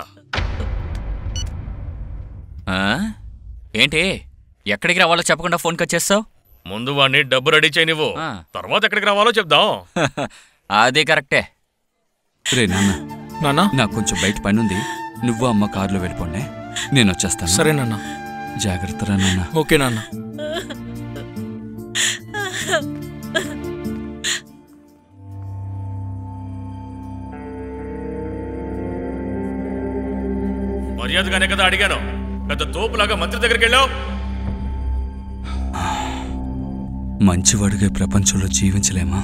[SPEAKER 13] ఆ? ఏంటి ఎక్కడికి రావాలో చెప్పకుండా ఫోన్కి వచ్చేస్తావు
[SPEAKER 1] ముందు వాడిని డబ్బు రెడీ చేయనివ్వు తర్వాత ఎక్కడికి రావాలో చెప్దాం
[SPEAKER 13] అది కరెక్టే
[SPEAKER 8] రే నాన్న
[SPEAKER 6] నాన్న
[SPEAKER 8] నాకు కొంచెం బయట పని ఉంది నువ్వు అమ్మ కారులో వెళ్ళిపోండి నేను వచ్చేస్తాను
[SPEAKER 6] సరే నాన్న
[SPEAKER 8] జాగ్రత్త రా నాన్న
[SPEAKER 6] ఓకే నాన్న
[SPEAKER 1] మర్యాదగానే కదా అడిగాను పెద్ద తోపులాగా మంత్రి దగ్గరికి వెళ్ళావు
[SPEAKER 8] మంచివాడుగా ఈ ప్రపంచంలో జీవించలేమా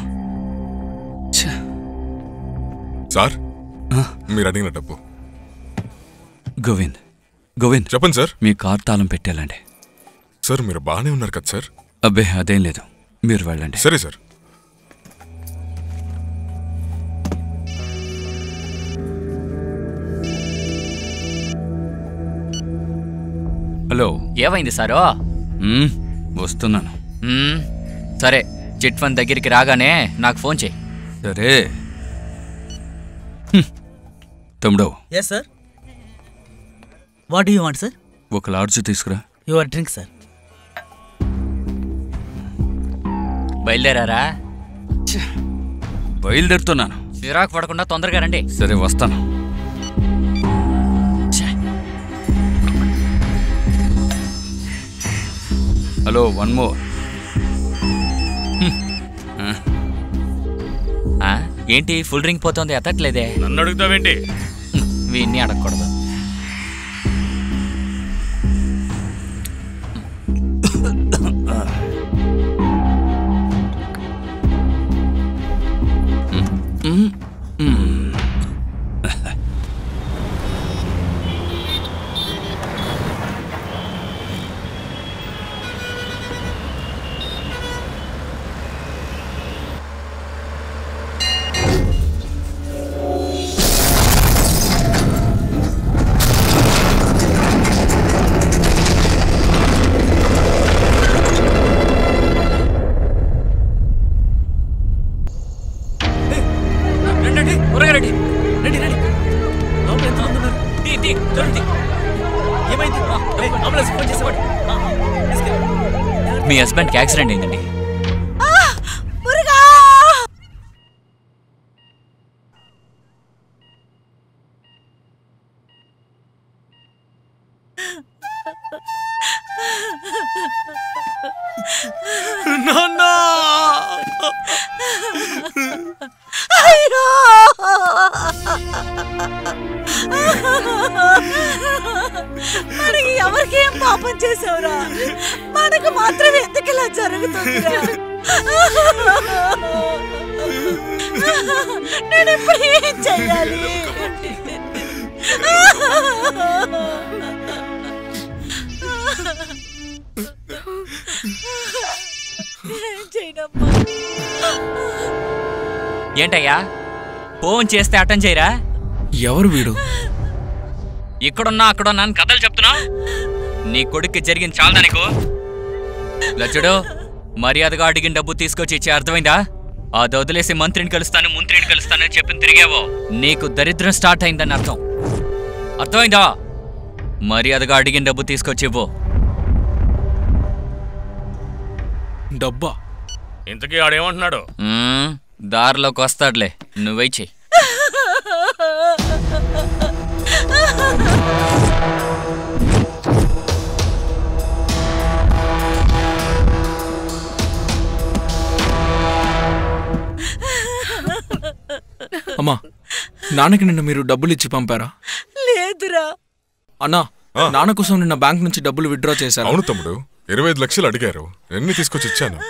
[SPEAKER 12] సార్ మీరు అడిగిన డబ్బు
[SPEAKER 8] గోవింద్ గోవింద్
[SPEAKER 12] చెప్పండి సార్
[SPEAKER 8] మీ కార్ తాళం పెట్టేళ్ళండి
[SPEAKER 12] సార్ మీరు బాగానే ఉన్నారు కదా సార్
[SPEAKER 8] అబ్బే అదేం లేదు మీరు వెళ్ళండి
[SPEAKER 12] సరే సార్
[SPEAKER 8] హలో
[SPEAKER 13] ఏమైంది సారో
[SPEAKER 8] మ్మ్, వస్తున్నాను
[SPEAKER 13] మ్మ్, సరే చిట్ ఫండ్ దగ్గరికి రాగానే నాకు ఫోన్ చేయి
[SPEAKER 8] సరే హ్మ్. తమ్ముడు
[SPEAKER 2] yes sir what you want sir
[SPEAKER 8] ఒక లాడ్జ్ తీసుకురా
[SPEAKER 2] యువర్ డ్రింక్ సార్
[SPEAKER 13] బయలుదేరారా
[SPEAKER 8] బయలుదేరుతున్నాను
[SPEAKER 13] చిరాకు పడకుండా తొందరగా రండి
[SPEAKER 8] సరే వస్తాను హలో వన్ మోర్
[SPEAKER 13] ఆ, ఏంటి ఫుల్ డ్రింక్ పోతుంది ఎత్తట్లేదే
[SPEAKER 1] నన్ను అడుగుతావేంటి
[SPEAKER 13] హ్మ్, వీడిని అడగకూడదు రండి త్వరగా రండి రండి రండి లోపల ఎంతమంది ఉన్నారు తీ తీ త్వరగా తీ ఏమైంది అంబులెన్స్ ఫోన్ చేసేవాడు మీ హస్బెండ్కి యాక్సిడెంట్ అయిందండి
[SPEAKER 6] నాన్న
[SPEAKER 10] అయ్యో మనకి ఎవరికి ఏం పాపం చేసావురా మనకు మాత్రం ఎందుకు ఇలా జరుగుతుందిరా నేను ఇప్పుడు ఏం చెయ్యాలి ఏం చేయనమ్మా
[SPEAKER 13] ఏంటయ్యా ఫోన్ చేస్తే అటెండ్ చేయరా
[SPEAKER 6] ఎవరు వీడు
[SPEAKER 13] ఇక్కడున్నా అక్కడున్నా అని కథలు చెప్తున్నా నీ కొడుక్కి జరిగింది చాలదా నీకు లచ్చుడు మర్యాదగా అడిగిన డబ్బు తీసుకొచ్చి ఇచ్చే అర్థమైందా అది వదిలేసి మంత్రిని కలుస్తాను మంత్రిని కలుస్తానని చెప్పి తిరిగావో నీకు దరిద్రం స్టార్ట్ అయిందని అర్థం అర్థమైందా మర్యాదగా అడిగిన డబ్బు తీసుకొచ్చి ఇవ్వు
[SPEAKER 6] డబ్బా
[SPEAKER 1] ఇంతకీ ఆడేమంటున్నాడు
[SPEAKER 13] మ్మ్, దారిలోకి వస్తాడులే నువ్వే చెయ్యి
[SPEAKER 6] అమ్మా నాన్నకి నిన్న మీరు డబ్బులు ఇచ్చి పంపారా
[SPEAKER 10] లేదురా
[SPEAKER 6] అన్నా నాన్న కోసం నిన్న బ్యాంక్ నుంచి డబ్బులు విత్డ్రా చేశారు
[SPEAKER 12] అవును తమ్ముడు ఇరవై ఐదు లక్షలు అడిగారు ఎన్ని తీసుకొచ్చి ఇచ్చాను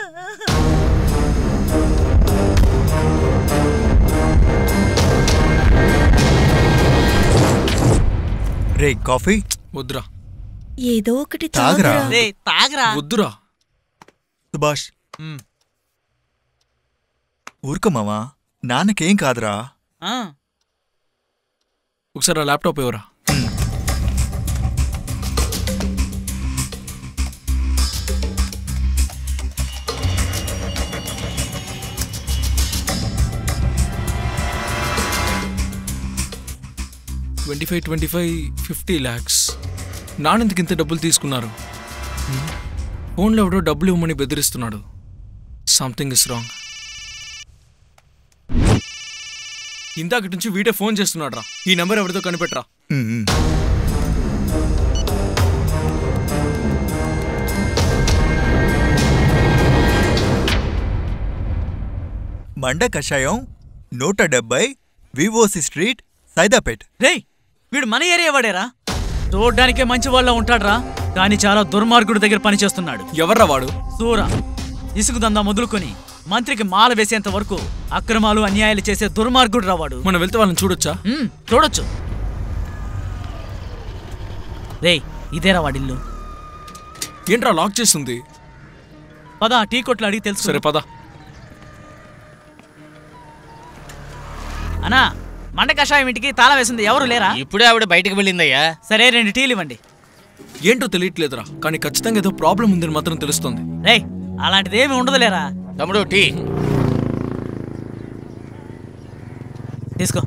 [SPEAKER 5] రే కాఫీ
[SPEAKER 6] వద్దురా
[SPEAKER 9] ఏదో ఒకటి
[SPEAKER 5] తాగరా.
[SPEAKER 9] తాగురా.
[SPEAKER 5] రే,
[SPEAKER 2] తాగరా
[SPEAKER 6] వద్దురా
[SPEAKER 5] సుభాష్ ఊరుకో మావా నాన్నకేం కాదురా
[SPEAKER 6] ఒకసారి ఆ ల్యాప్టాప్ ఇవ్వరా twenty five twenty five fifty lakhs నాన్నెందుకు ఇంత డబ్బులు తీసుకున్నారు హ్మ్? ఫోన్లో ఎవడో డబ్బులు ఇవ్వమని బెదిరిస్తున్నాడు సంథింగ్ ఇస్ రాంగ్ ఇందాక నుంచి వీడే ఫోన్ చేస్తున్నాడు రా ఈ నెంబర్ ఎవరితో కనిపెట్టరా
[SPEAKER 5] మండ కషాయం నూట డెబ్బై వివోసి స్ట్రీట్ సైదాపేట్
[SPEAKER 2] రేయ్ వీడు మన ఏరియా వాడేరా చూడ్డానికే మంచి వాళ్ళ ఉంటాడ్రా కానీ చాలా దుర్మార్గుడి దగ్గర పనిచేస్తున్నాడు
[SPEAKER 6] ఎవర్రా వాడు
[SPEAKER 2] సూర ఇసుకు దందా మొదలుకొని మంత్రికి మాల వేసేంత వరకు అక్రమాలు అన్యాయాలు చేసే దుర్మార్గుడు రావాడు
[SPEAKER 6] మనం వెళ్తే వాళ్ళని చూడొచ్చా
[SPEAKER 2] చూడొచ్చు రేయ్ ఇదేరా వాడిల్లు
[SPEAKER 6] ఏంట్రా లాక్ చేస్తుంది
[SPEAKER 2] పద ఆ టీ కొట్లు అడిగి తెలుసు
[SPEAKER 6] సరే పద
[SPEAKER 2] అనా మండ కషాయం ఇంటికి తాళం వేసింది ఎవరు లేరా
[SPEAKER 16] ఇప్పుడే ఆవిడ బయటకు వెళ్ళిందయ్యా
[SPEAKER 2] సరే రెండు టీలు ఇవ్వండి
[SPEAKER 6] ఏంటో తెలియట్లేదురా కానీ ఖచ్చితంగా ఏదో ప్రాబ్లం ఉందని మాత్రం తెలుస్తుంది
[SPEAKER 2] రే అలాంటిదేమి ఉండదులేరా
[SPEAKER 16] తమ్ముడు టీ
[SPEAKER 2] తీసుకో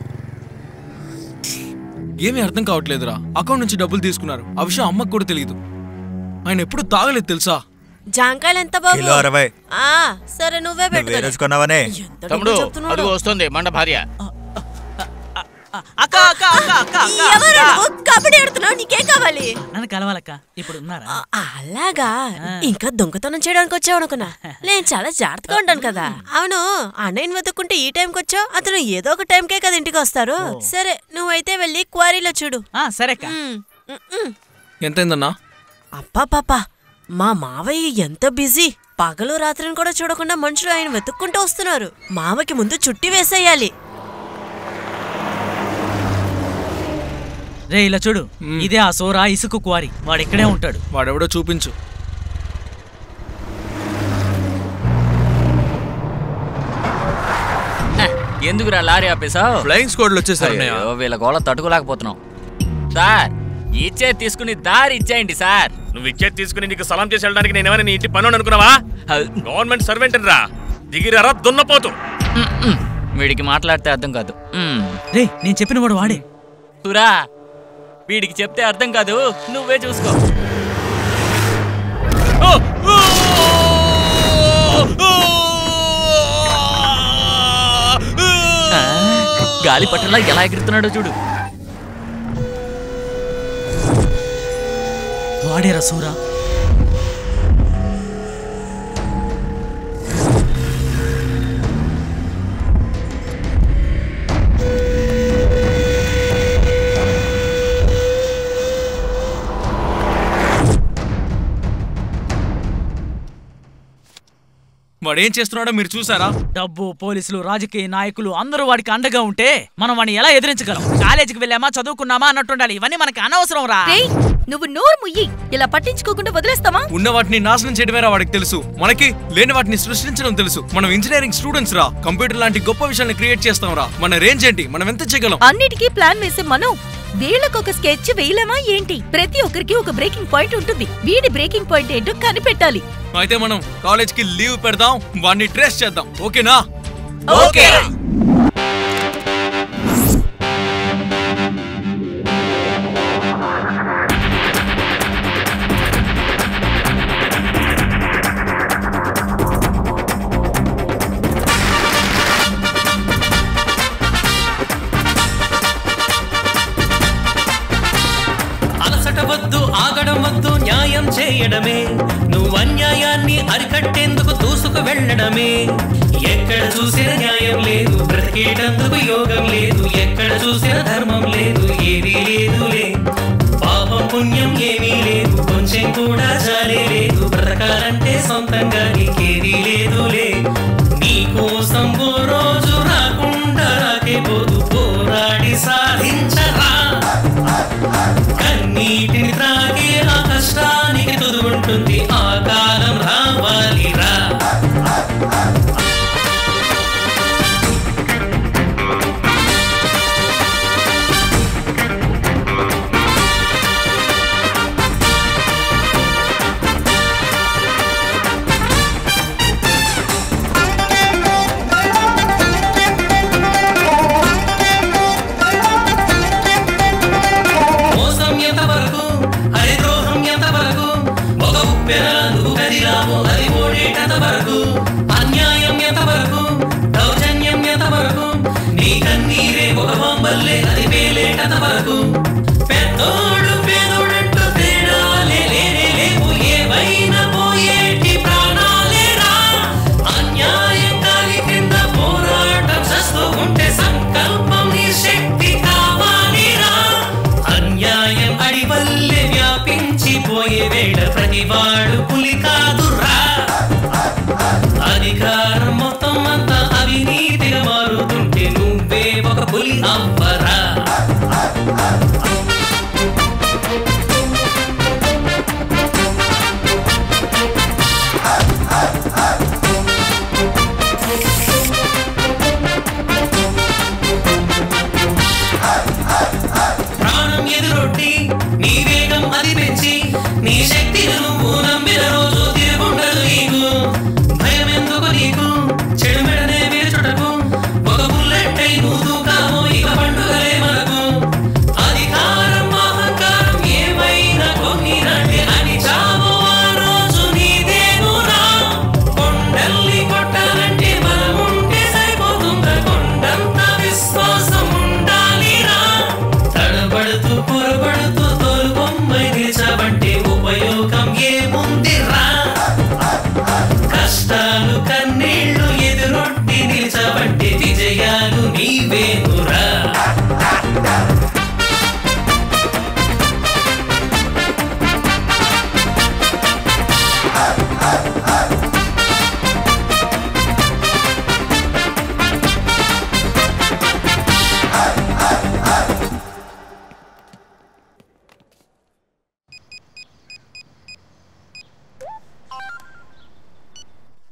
[SPEAKER 6] ఏమీ అర్థం కావట్లేదురా అకౌంట్ నుంచి డబ్బులు తీసుకున్నారు ఆ విషయం అమ్మకు కూడా తెలియదు ఆయన ఎప్పుడు తాగలేదు తెలుసా
[SPEAKER 11] జాంకాయలు ఎంత బాబు
[SPEAKER 5] కిలో అరవై
[SPEAKER 11] ఆ, సరే నువ్వే
[SPEAKER 5] నువ్వే
[SPEAKER 11] పెట్టుకో
[SPEAKER 5] రోజుకున్నావనే
[SPEAKER 16] తమ్ముడు
[SPEAKER 11] చెప్తున్నాడు.
[SPEAKER 16] అదిగో వస్తుంది మండ భార్య
[SPEAKER 2] అక్క అక్క అక్క అక్క అక్క
[SPEAKER 11] ఎవరు నువ్వు? కబడ్డీ ఆడుతున్నావు నీకేం కావాలి
[SPEAKER 2] నన్ను కలవాలక్క ఇప్పుడు ఉన్నారా
[SPEAKER 11] అలాగా ఇంకా దొంగతనం చేయడానికి వచ్చావు అనుకున్నా నేను చాలా జాగ్రత్తగా ఉంటాను కదా అవును అన్నయ్యని వెతుక్కుంటే ఈ టైంకి వచ్చావు అతను ఏదో ఒక టైంకే కదా ఇంటికి వస్తారు సరే నువ్వైతే వెళ్ళి క్వారీలో చూడు
[SPEAKER 2] సరే
[SPEAKER 6] ఎంతైందన్నా
[SPEAKER 11] అప్పా పాపా మా మావయ్య ఎంత బిజీ పగలు రాత్రిని కూడా చూడకుండా మనుషులు ఆయన వెతుక్కుంటూ వస్తున్నారు మామకి ముందు చుట్టి వేసేయాలి
[SPEAKER 2] రే ఇలా చూడు ఇదే ఆ సోరా ఇసుకు క్వారీ వాడు ఇక్కడే ఉంటాడు
[SPEAKER 6] వాడెవడో చూపించు
[SPEAKER 13] ఎందుకురా లారీ ఆపేసావు
[SPEAKER 14] ఫ్లయింగ్ స్క్వాడ్లు వచ్చేసారు అన్నయ్య.
[SPEAKER 13] అయ్యో, వీళ్ళ గోళ తట్టుకోలేకపోతున్నాం సార్ ఇచ్చే తీసుకుని దారి ఇచ్చేయండి సార్
[SPEAKER 1] నువ్వు ఇచ్చేది తీసుకుని నీకు సలాం చేసి వెళ్ళడానికి నేను ఏమైనా నీ ఇంటి పని అనుకున్నావా గవర్నమెంట్ సర్వెంట్ రా దిగిరారా దున్నపోతు
[SPEAKER 13] వీడికి మాట్లాడితే అర్థం కాదు మ్మ్.
[SPEAKER 2] రే నేను చెప్పిన వాడు వాడే
[SPEAKER 13] సురా వీడికి చెప్తే అర్థం కాదు నువ్వే చూసుకో ఆ, గాలి పట్టలా ఎలా ఎగురుతున్నాడో చూడు
[SPEAKER 2] వాడేరా సూరా
[SPEAKER 6] వాడు ఏం చేస్తున్నాడో మీరు చూసారా
[SPEAKER 2] డబ్బు పోలీసులు రాజకీయ నాయకులు అందరూ వాడికి అండగా ఉంటే మనం వాడిని ఎలా ఎదిరించగలం కాలేజీకి వెళ్ళామా చదువుకున్నామా అన్నట్టుండాలి ఇవన్నీ మనకి అనవసరం రా
[SPEAKER 9] రేయ్ నువ్వు నోరు ముయ్యి ఇలా పట్టించుకోకుండా వదిలేస్తావా
[SPEAKER 6] ఉన్న వాటిని నాశనం చేయడమేరా వాడికి తెలుసు మనకి లేని వాటిని సృష్టించడం తెలుసు మనం ఇంజనీరింగ్ స్టూడెంట్స్ రా కంప్యూటర్ లాంటి గొప్ప విషయాన్ని క్రియేట్ చేస్తాం రా మన రేంజ్ ఏంటి మనం ఎంత చేయగలం
[SPEAKER 9] అన్నిటికీ ప్లాన్ వేసే మనం వీళ్ళకి ఒక స్కెచ్ వేయలేమా ఏంటి ప్రతి ఒక్కరికి ఒక బ్రేకింగ్ పాయింట్ ఉంటుంది వీడి బ్రేకింగ్ పాయింట్ ఏంటో కనిపెట్టాలి
[SPEAKER 6] అయితే మనం కాలేజ్ కి లీవ్ పెడదాం వాడిని ట్రేస్ చేద్దాం ఓకేనా
[SPEAKER 9] ఓకే
[SPEAKER 15] అలసట వద్దు ఆగడం వద్దు న్యాయం చేయడమే నువ్వు అన్యాయాన్ని అరికట్టేందుకు దూసుకు వెళ్ళడమే ఎక్కడ చూసిన న్యాయం లేదు బ్రతికేటందుకు యోగం లేదు ఎక్కడ చూసిన ధర్మం లేదు ఏదీ లేదులే పాపం పుణ్యం ఏమీ లేదు కొంచెం కూడా జాలే లేదు బ్రతకాలంటే సొంతంగా నీకేదీ లేదులే నీకోసం ఓ రోజు రాకుండా రాకే పోదు పోరాడి సాధించరా కన్నీటిని త్రాగే ఆ కష్టానికి తుది ఉంటుంది ఆ కాలం రావాలిరా మోసం ఎంతవరకు హరి ద్రోహం ఎంతవరకు ఒక ఉప్పెన నువ్వు కదిలావు అది ఓడేటంత వరకు అన్యాయం ఎంతవరకు దౌర్జన్యం ఎంతవరకు నీ కన్నీరే ఒక బొమ్మల్లే అది పేలేటంత వరకు పెద్దోడు పేదోడంటూ తేడాలే లేనే లేవు ఏవైనా పోయేటి ప్రాణాలేరా అన్యాయం గాలి కింద పోరాటం చేస్తూ ఉంటే సంకల్పం నీ శక్తి కావాలిరా అన్యాయం అడివల్లే వ్యాపించిపోయే వేళ ప్రతివాడు పులి కాదురా అధికారం మొత్తం అంతా అవినీతిగా మారుతుంటే నువ్వే ఒక పులి అవ్వరా ప్రాణం ఎదురొట్టి నీ వేగం అది పెంచి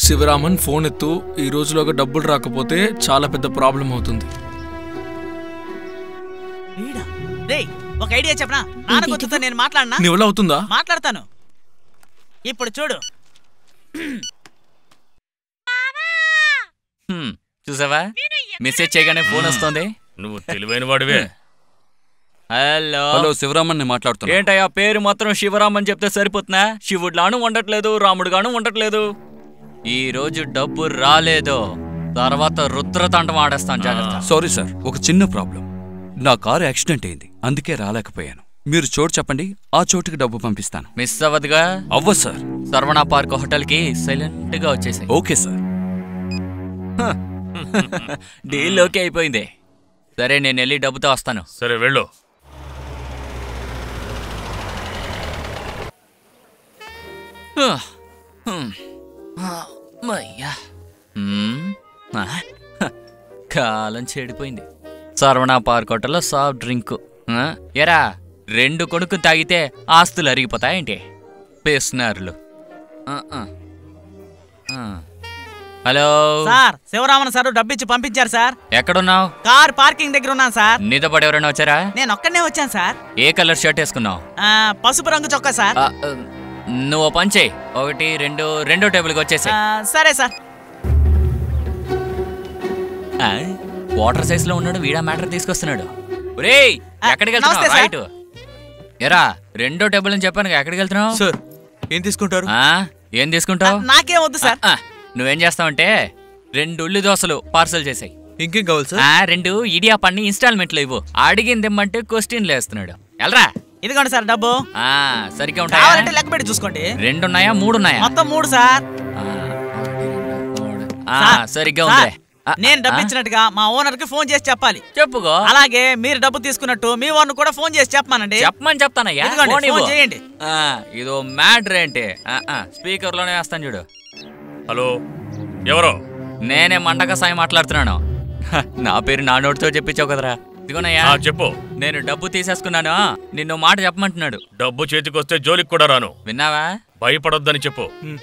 [SPEAKER 6] శివరామన్ ఫోన్ ఎత్తు ఈ రోజులోగా డబ్బులు రాకపోతే చాలా పెద్ద ప్రాబ్లం అవుతుంది
[SPEAKER 2] వీడా రేయ్ ఒక ఐడియా చెప్పనా నాన్న గుర్తుతో నేను మాట్లాడనా
[SPEAKER 6] నీ వల్ల అవుతుందా
[SPEAKER 2] మాట్లాడతాను ఇప్పుడు చూడు
[SPEAKER 13] హ్మ్, చూసావా మెసేజ్ చేయగానే ఫోన్ వస్తుంది
[SPEAKER 1] నువ్వు తెలివైన వాడివే
[SPEAKER 13] హలో
[SPEAKER 8] హలో శివరామన్ మాట్లాడుతున్నా
[SPEAKER 13] ఏంటయ్యా పేరు మాత్రం శివరామ్ అని చెప్తే సరిపోతుందా శివుడులాను ఉండట్లేదు రాముడుగాను ఉండట్లేదు ఈ రోజు డబ్బు రాలేదు తర్వాత రుద్రతండం ఆడేస్తాను జాగ్రత్త
[SPEAKER 8] సారీ సార్ ఒక చిన్న ప్రాబ్లం నా కారు యాక్సిడెంట్ అయింది అందుకే రాలేకపోయాను మీరు చోటు చెప్పండి ఆ చోటుకి డబ్బు పంపిస్తాను
[SPEAKER 13] మిస్ అవ్వదుగా
[SPEAKER 8] అవ్వ సార్
[SPEAKER 13] సర్వణ పార్క్ హోటల్ కి సైలెంట్ గా వచ్చేసాయి
[SPEAKER 8] ఓకే సార్
[SPEAKER 13] డీల్ ఓకే అయిపోయింది సరే నేను వెళ్ళి డబ్బుతో వస్తాను
[SPEAKER 1] సరే వెళ్ళు
[SPEAKER 13] హ్మ్. అమ్మయ్యా. హ్మ్. ఆ, హ, కాలం చెడిపోయింది సర్వణ పార్క్ హోటల్లో సాఫ్ట్ డ్రింక్ ఆ, ఎరా రెండు కొడుకు తాగితే ఆస్తులు అరిగిపోతాయేంటి పేస్నారులు ఆ, ఆ. ఆ. హలో
[SPEAKER 2] సార్ శివరామన్ సార్ డబ్బిచ్చి పంపించారు సార్
[SPEAKER 13] ఎక్కడున్నావు
[SPEAKER 2] కార్ పార్కింగ్ దగ్గర ఉన్నాను సార్
[SPEAKER 13] నీతో పాటు ఎవరైనా వచ్చారా
[SPEAKER 2] నేను ఒక్కనే వచ్చాను సార్
[SPEAKER 13] ఏ కలర్ షర్ట్ వేసుకున్నావు
[SPEAKER 2] ఆ, పసుపు రంగు చొక్కా సార్
[SPEAKER 13] ఆ, ఆ, నువ్వు ఓ పని చేయి ఒకటి రెండు రెండో టేబుల్కి వచ్చేసాయి
[SPEAKER 2] ఆ, సరే సార్
[SPEAKER 13] వాటర్ సైజ్ లో ఉన్నాడు వీడా మ్యాటర్ తీసుకొస్తున్నాడు ఒరేయ్ ఎక్కడికి
[SPEAKER 2] నమస్తే
[SPEAKER 13] వెళ్తున్నావు
[SPEAKER 2] సార్.
[SPEAKER 13] రైట్ ఎరా రెండో టేబుల్ అని చెప్పాను కదా, ఎక్కడికి వెళ్తున్నావు
[SPEAKER 14] సార్ ఏం తీసుకుంటారు
[SPEAKER 13] ఆ, ఏం తీసుకుంటావు
[SPEAKER 2] నాకేం వద్దు సార్
[SPEAKER 13] ఆ, నువ్వేం చేస్తావంటే రెండు ఉల్లి దోశలు పార్సల్ చేసాయి
[SPEAKER 14] ఇంకేం కావాలి సార్
[SPEAKER 13] ఆ రెండు ఇడియా పన్ని ఇన్స్టాల్మెంట్లు ఇవ్వు అడిగింది ఇమ్మంటే క్వశ్చన్లు వేస్తున్నాడు ఎల్రా
[SPEAKER 2] ఇదిగోండి సార్ డబ్బు
[SPEAKER 13] ఆ, సరిగ్గా
[SPEAKER 2] కావాలంటే
[SPEAKER 13] ఉంటాయా
[SPEAKER 2] లెక్క పెట్టి చూసుకోండి
[SPEAKER 13] రెండున్నాయా మూడున్నాయా
[SPEAKER 2] మొత్తం మూడు సార్
[SPEAKER 13] ఆ,
[SPEAKER 2] సార్,
[SPEAKER 13] సరిగ్గా
[SPEAKER 2] సార్,
[SPEAKER 13] ఉందిలే ఆ,
[SPEAKER 2] నేను డబ్బు
[SPEAKER 13] ఆ?
[SPEAKER 2] ఇచ్చినట్టుగా మా ఓనర్ కి ఫోన్ చేసి చెప్పాలి
[SPEAKER 13] చెప్పుకో
[SPEAKER 2] అలాగే మీరు డబ్బు తీసుకున్నట్టు మీ ఓనర్ కూడా ఫోన్ చేసి చెప్పమానండి
[SPEAKER 13] చెప్పమని చెప్తానయ్యా
[SPEAKER 2] ఇదిగోండి,
[SPEAKER 13] ఫోన్ ఇవ్వు.
[SPEAKER 2] ఫోన్ చేయండి.
[SPEAKER 13] ఆ, ఇదో మ్యాటర్ ఏంటి స్పీకర్ లోనే వేస్తాను చూడు
[SPEAKER 1] హలో ఎవరో
[SPEAKER 13] నేనే మండక సాయి మాట్లాడుతున్నాను హ, నా పేరు నా నోటితో చెప్పించావు కదరా ఇదిగోనయ్యా
[SPEAKER 1] ఆ, చెప్పు
[SPEAKER 13] నేను డబ్బు తీసేసుకున్నాను నిన్ను మాట చెప్పమంటున్నాడు
[SPEAKER 1] డబ్బు చేతికొస్తే జోలికి కూడా రాను
[SPEAKER 13] విన్నావా
[SPEAKER 1] భయపడొద్దని చెప్పు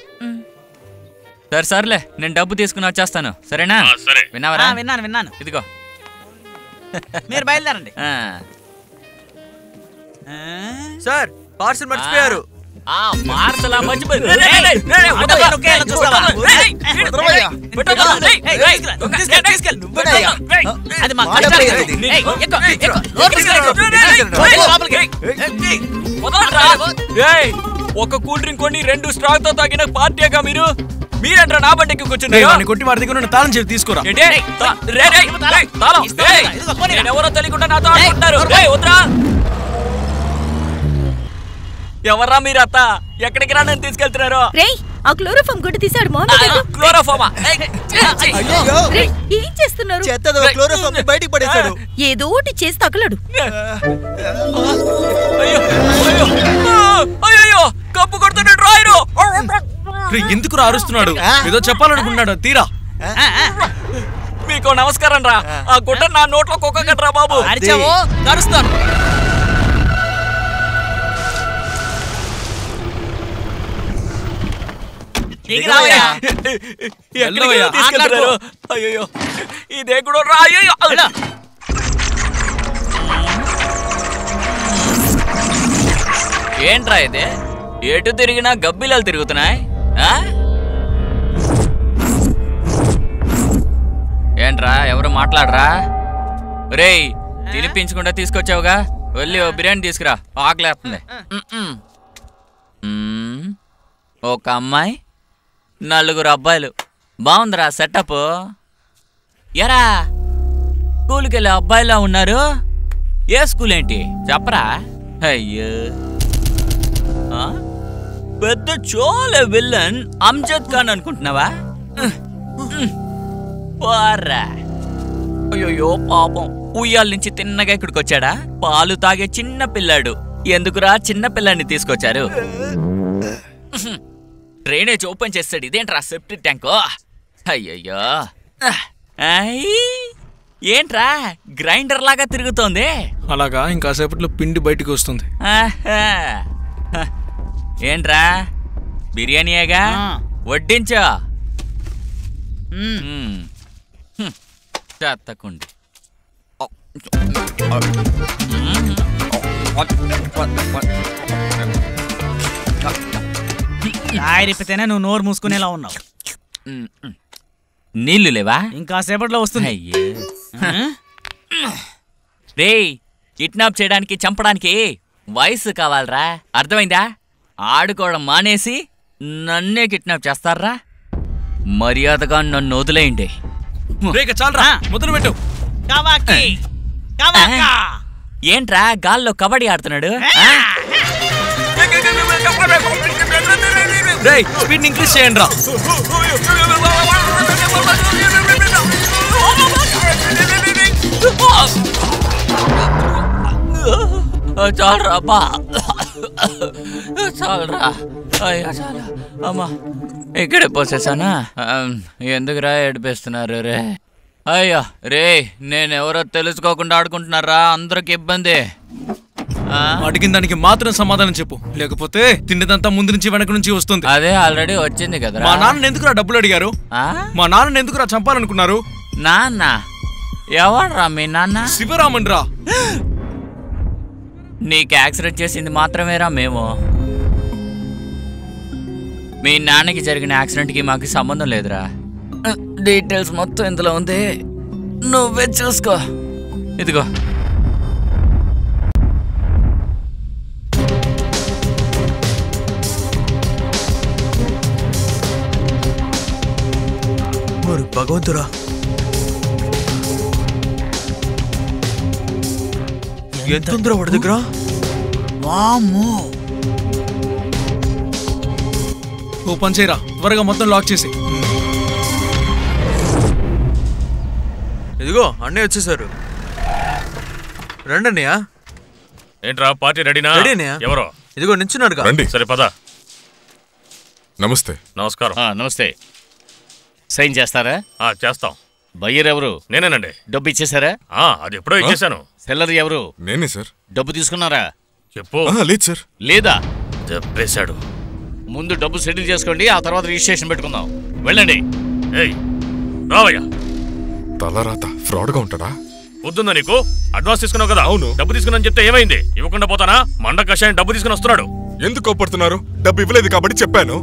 [SPEAKER 13] సరే సర్లే నేను డబ్బు తీసుకుని వచ్చేస్తాను సరేనా
[SPEAKER 1] సరే
[SPEAKER 13] విన్నావరా
[SPEAKER 2] ఆ, విన్నాను విన్నాను
[SPEAKER 13] ఇదిగో
[SPEAKER 2] మీరు బయలుదేరండి
[SPEAKER 13] ఆ.
[SPEAKER 14] సార్ పార్సల్ మర్చిపోయారు
[SPEAKER 13] ఆ పార్సల్ మర్చిపోయి రే, రే, రే, రే, రే,
[SPEAKER 2] ఆ
[SPEAKER 13] వదలయ్యా.
[SPEAKER 2] డబ్బా నొక్కేయాలో చూస్తావా?
[SPEAKER 13] రేయ్,
[SPEAKER 2] వదలవయ్యా.
[SPEAKER 13] పెట్టొద్దు, రేయ్,
[SPEAKER 2] ఏయ్,
[SPEAKER 13] రేయ్,
[SPEAKER 2] తీసుకెళ్ళు, తీసుకెళ్ళు, తీసుకెళ్ళు.
[SPEAKER 13] పెట్టొద్దు, రేయ్.
[SPEAKER 2] అది మా
[SPEAKER 13] వాడే
[SPEAKER 2] కష్టాలు
[SPEAKER 13] పోయేది.
[SPEAKER 2] కదా. ఏయ్, ఎక్కు, ఎక్కు. లోపలికి
[SPEAKER 13] రేయ్,
[SPEAKER 2] రా.
[SPEAKER 13] రేయ్, రేయ్,
[SPEAKER 2] లోపలికి,
[SPEAKER 13] రేయ్,
[SPEAKER 2] లోపలికి.
[SPEAKER 13] రేయ్. వదలండ్రా. రేయ్, ఒక కూల్ డ్రింక్ కొని రెండు స్ట్రాక్ తో తాగిన పార్టీగా మీరు మీరేంట్రా నా బండికి
[SPEAKER 6] రేయ్,
[SPEAKER 13] కూర్చున్నారు
[SPEAKER 6] వాడిని కొట్టి వాడి దగ్గర ఉన్న తాళం చెప్పి తీసుకురా
[SPEAKER 13] ఏంటి? తా- రేయ్, రేయ్, రేయ్, తాళం. రేయ్, నేనెవరో తెలియకుండా నాతో ఆడుకుంటున్నారు రేయ్, వద్దురా. ఎవర్రా మీరు అత్త ఎక్కడికి రా నన్ను తీసుకెళ్తున్నారు
[SPEAKER 9] రేయ్ ఆ క్లోరోఫామ్ గుడ్డ తీసాడు
[SPEAKER 13] క్లోరోఫామా
[SPEAKER 9] రేయ్, ఏం చేస్తున్నారు
[SPEAKER 4] చెత్తదో క్లోరోఫామ్ బయటికి పడేశాడు
[SPEAKER 9] ఏదో ఒకటి చేసి తగలడు
[SPEAKER 13] అయ్యో కప్పు కొడుతున్నాడు రాయరు
[SPEAKER 6] రేయ్, ఎందుకు రా అరుస్తున్నాడు ఏదో చెప్పాలనుకున్నాడు తీరా
[SPEAKER 13] మీకు నమస్కారం రా ఆ గుడ్డ నా నోట్లో కుక్క కట్టరా బాబు
[SPEAKER 2] అరిచావో కరుస్తాను దిగి రావయ్యా.
[SPEAKER 13] ఎక్కడికి తీసుకెళ్తున్నారు అయ్యో ఇదే కూడా రా అయ్యో ఏంట్రా ఇది ఎటు తిరిగినా గబ్బిలాలు తిరుగుతున్నాయి ఆ? ఏంట్రా ఎవరు మాట్లాడరా రేయ్ తినిపించకుండా తీసుకొచ్చావుగా వెళ్ళి ఓ బిర్యానీ తీసుకురా ఆకలేస్తుంది మ్మ్. మ్మ్. ఒక అమ్మాయి నలుగురు అబ్బాయిలు బాగుందిరా సెటప్ ఎరా స్కూల్కి వెళ్ళే అబ్బాయిలా ఉన్నారు ఏ స్కూల్ ఏంటి చెప్పరా అయ్యో ఆ? పెద్ద చోలే విల్లన్ అమ్జద్ ఖాన్ అనుకుంటున్నావా పోరా అయ్యో పాపం ఉయ్యాల నుంచి తిన్నగా ఇక్కడికి వచ్చాడా పాలు తాగే చిన్న పిల్లాడు ఎందుకురా చిన్న పిల్లాడిని తీసుకొచ్చారు డ్రైనేజ్ ఓపెన్ చేస్తాడు ఇదేంట్రా సెప్టిక్ ట్యాంకు అయ్యయ్యో ఐ, ఏంట్రా గ్రైండర్ లాగా తిరుగుతోంది
[SPEAKER 6] అలాగా ఇంకాసేపట్లో పిండి బయటికి వస్తుంది
[SPEAKER 13] ఆహా. హ. ఏంట్రా బిర్యానీయేగా వడ్డించో మ్మ్. హ్మ్. చెత్తకుండి
[SPEAKER 2] ఆయరిపితేనే నువ్వు నోరు మూసుకునేలా ఉన్నావు
[SPEAKER 13] నీళ్లు లేవా
[SPEAKER 2] ఇంకా సేపట్లో వస్తుంది
[SPEAKER 13] అయ్యే రేయ్ కిడ్నాప్ చేయడానికి చంపడానికి వయసు కావాలరా అర్థమైందా ఆడుకోవడం మానేసి నన్నే కిడ్నాప్ చేస్తారా మర్యాదగా నన్ను వదిలేయండి
[SPEAKER 6] రేక చాలరా మొదలు పెట్టు
[SPEAKER 2] కవాకి కవాకా
[SPEAKER 13] ఏంట్రా గాల్లో కబడ్డీ ఆడుతున్నాడు ఆ?
[SPEAKER 6] రేయ్ స్పీడ్ ఇంక్రీజ్ చేయండి రా
[SPEAKER 13] చాలరా అబ్బా చాలరా అయ్యా చాలా అమ్మా ఇక్కడే పోసేసానా ఆమ్, ఎందుకురా ఏడిపిస్తున్నారు రే అయ్యో రే నేనెవరో తెలుసుకోకుండా ఆడుకుంటున్నారా అందరికి ఇబ్బంది ఆ?
[SPEAKER 6] అడిగిన దానికి మాత్రం సమాధానం చెప్పు లేకపోతే తిండిదంతా ముందు నుంచి వెనక నుంచి వస్తుంది
[SPEAKER 13] అదే ఆల్రెడీ వచ్చింది కదరా
[SPEAKER 6] మా నాన్న ఎందుకురా డబ్బులు అడిగారు
[SPEAKER 13] ఆ?
[SPEAKER 6] మా నాన్న ఎందుకురా చంపాలనుకున్నారు
[SPEAKER 13] నాన్న ఎవడ్రా మీ నాన్న
[SPEAKER 6] శివరామన్ రా
[SPEAKER 13] నీకు యాక్సిడెంట్ చేసింది మాత్రమేరా మేము మీ నాన్నకి జరిగిన యాక్సిడెంట్కి మాకు సంబంధం లేదురా డీటెయిల్స్ మొత్తం ఇందులో ఉంది నువ్వే చూసుకో ఇదిగో
[SPEAKER 14] మరి భగవంతురా ఎంత ఉందిరా వాడి దగ్గర
[SPEAKER 2] వామ్మో
[SPEAKER 6] ఓ పని చేయరా త్వరగా మొత్తం లాక్ చేసి
[SPEAKER 14] ఇదిగో అన్నయ్య వచ్చేసారు రండి అన్నయ్య
[SPEAKER 1] ఏంట్రా పార్టీ రెడీనా
[SPEAKER 14] రెడీ అన్నయ్య.
[SPEAKER 1] ఎవరో
[SPEAKER 14] ఇదిగో నించున్నారుగా
[SPEAKER 12] రండి
[SPEAKER 1] సరే పద
[SPEAKER 12] నమస్తే
[SPEAKER 1] నమస్కారం
[SPEAKER 16] నమస్తే సైన్ చేస్తారా
[SPEAKER 1] చేస్తాం
[SPEAKER 16] బయ్యర్ ఎవరు
[SPEAKER 1] నేనేనండి
[SPEAKER 16] డబ్బు ఇచ్చేసారా
[SPEAKER 1] అది ఎప్పుడో ఇచ్చేశాను
[SPEAKER 16] సెల్లర్ ఎవరు
[SPEAKER 12] నేనే సార్
[SPEAKER 16] డబ్బు తీసుకున్నారా
[SPEAKER 1] చెప్పు
[SPEAKER 12] లేదు సార్
[SPEAKER 16] లేదా
[SPEAKER 1] చెప్పేశాడు
[SPEAKER 16] ముందు డబ్బు సెటిల్ చేసుకోండి ఆ తర్వాత రిజిస్ట్రేషన్ పెట్టుకుందాం వెళ్ళండి
[SPEAKER 1] ఏయ్ రావయ్యా
[SPEAKER 12] తలరాత ఫ్రాడ్ గా ఉంటాడా
[SPEAKER 1] పొద్దుందా నీకు అడ్వాన్స్ తీసుకున్నావు కదా అవును డబ్బు తీసుకున్నాను చెప్తే ఏమైంది ఇవ్వకుండా పోతానా మండ కషాయం డబ్బు తీసుకుని వస్తున్నాడు
[SPEAKER 12] ఎందుకు కోపడుతున్నారు డబ్బు ఇవ్వలేదు కాబట్టి చెప్పాను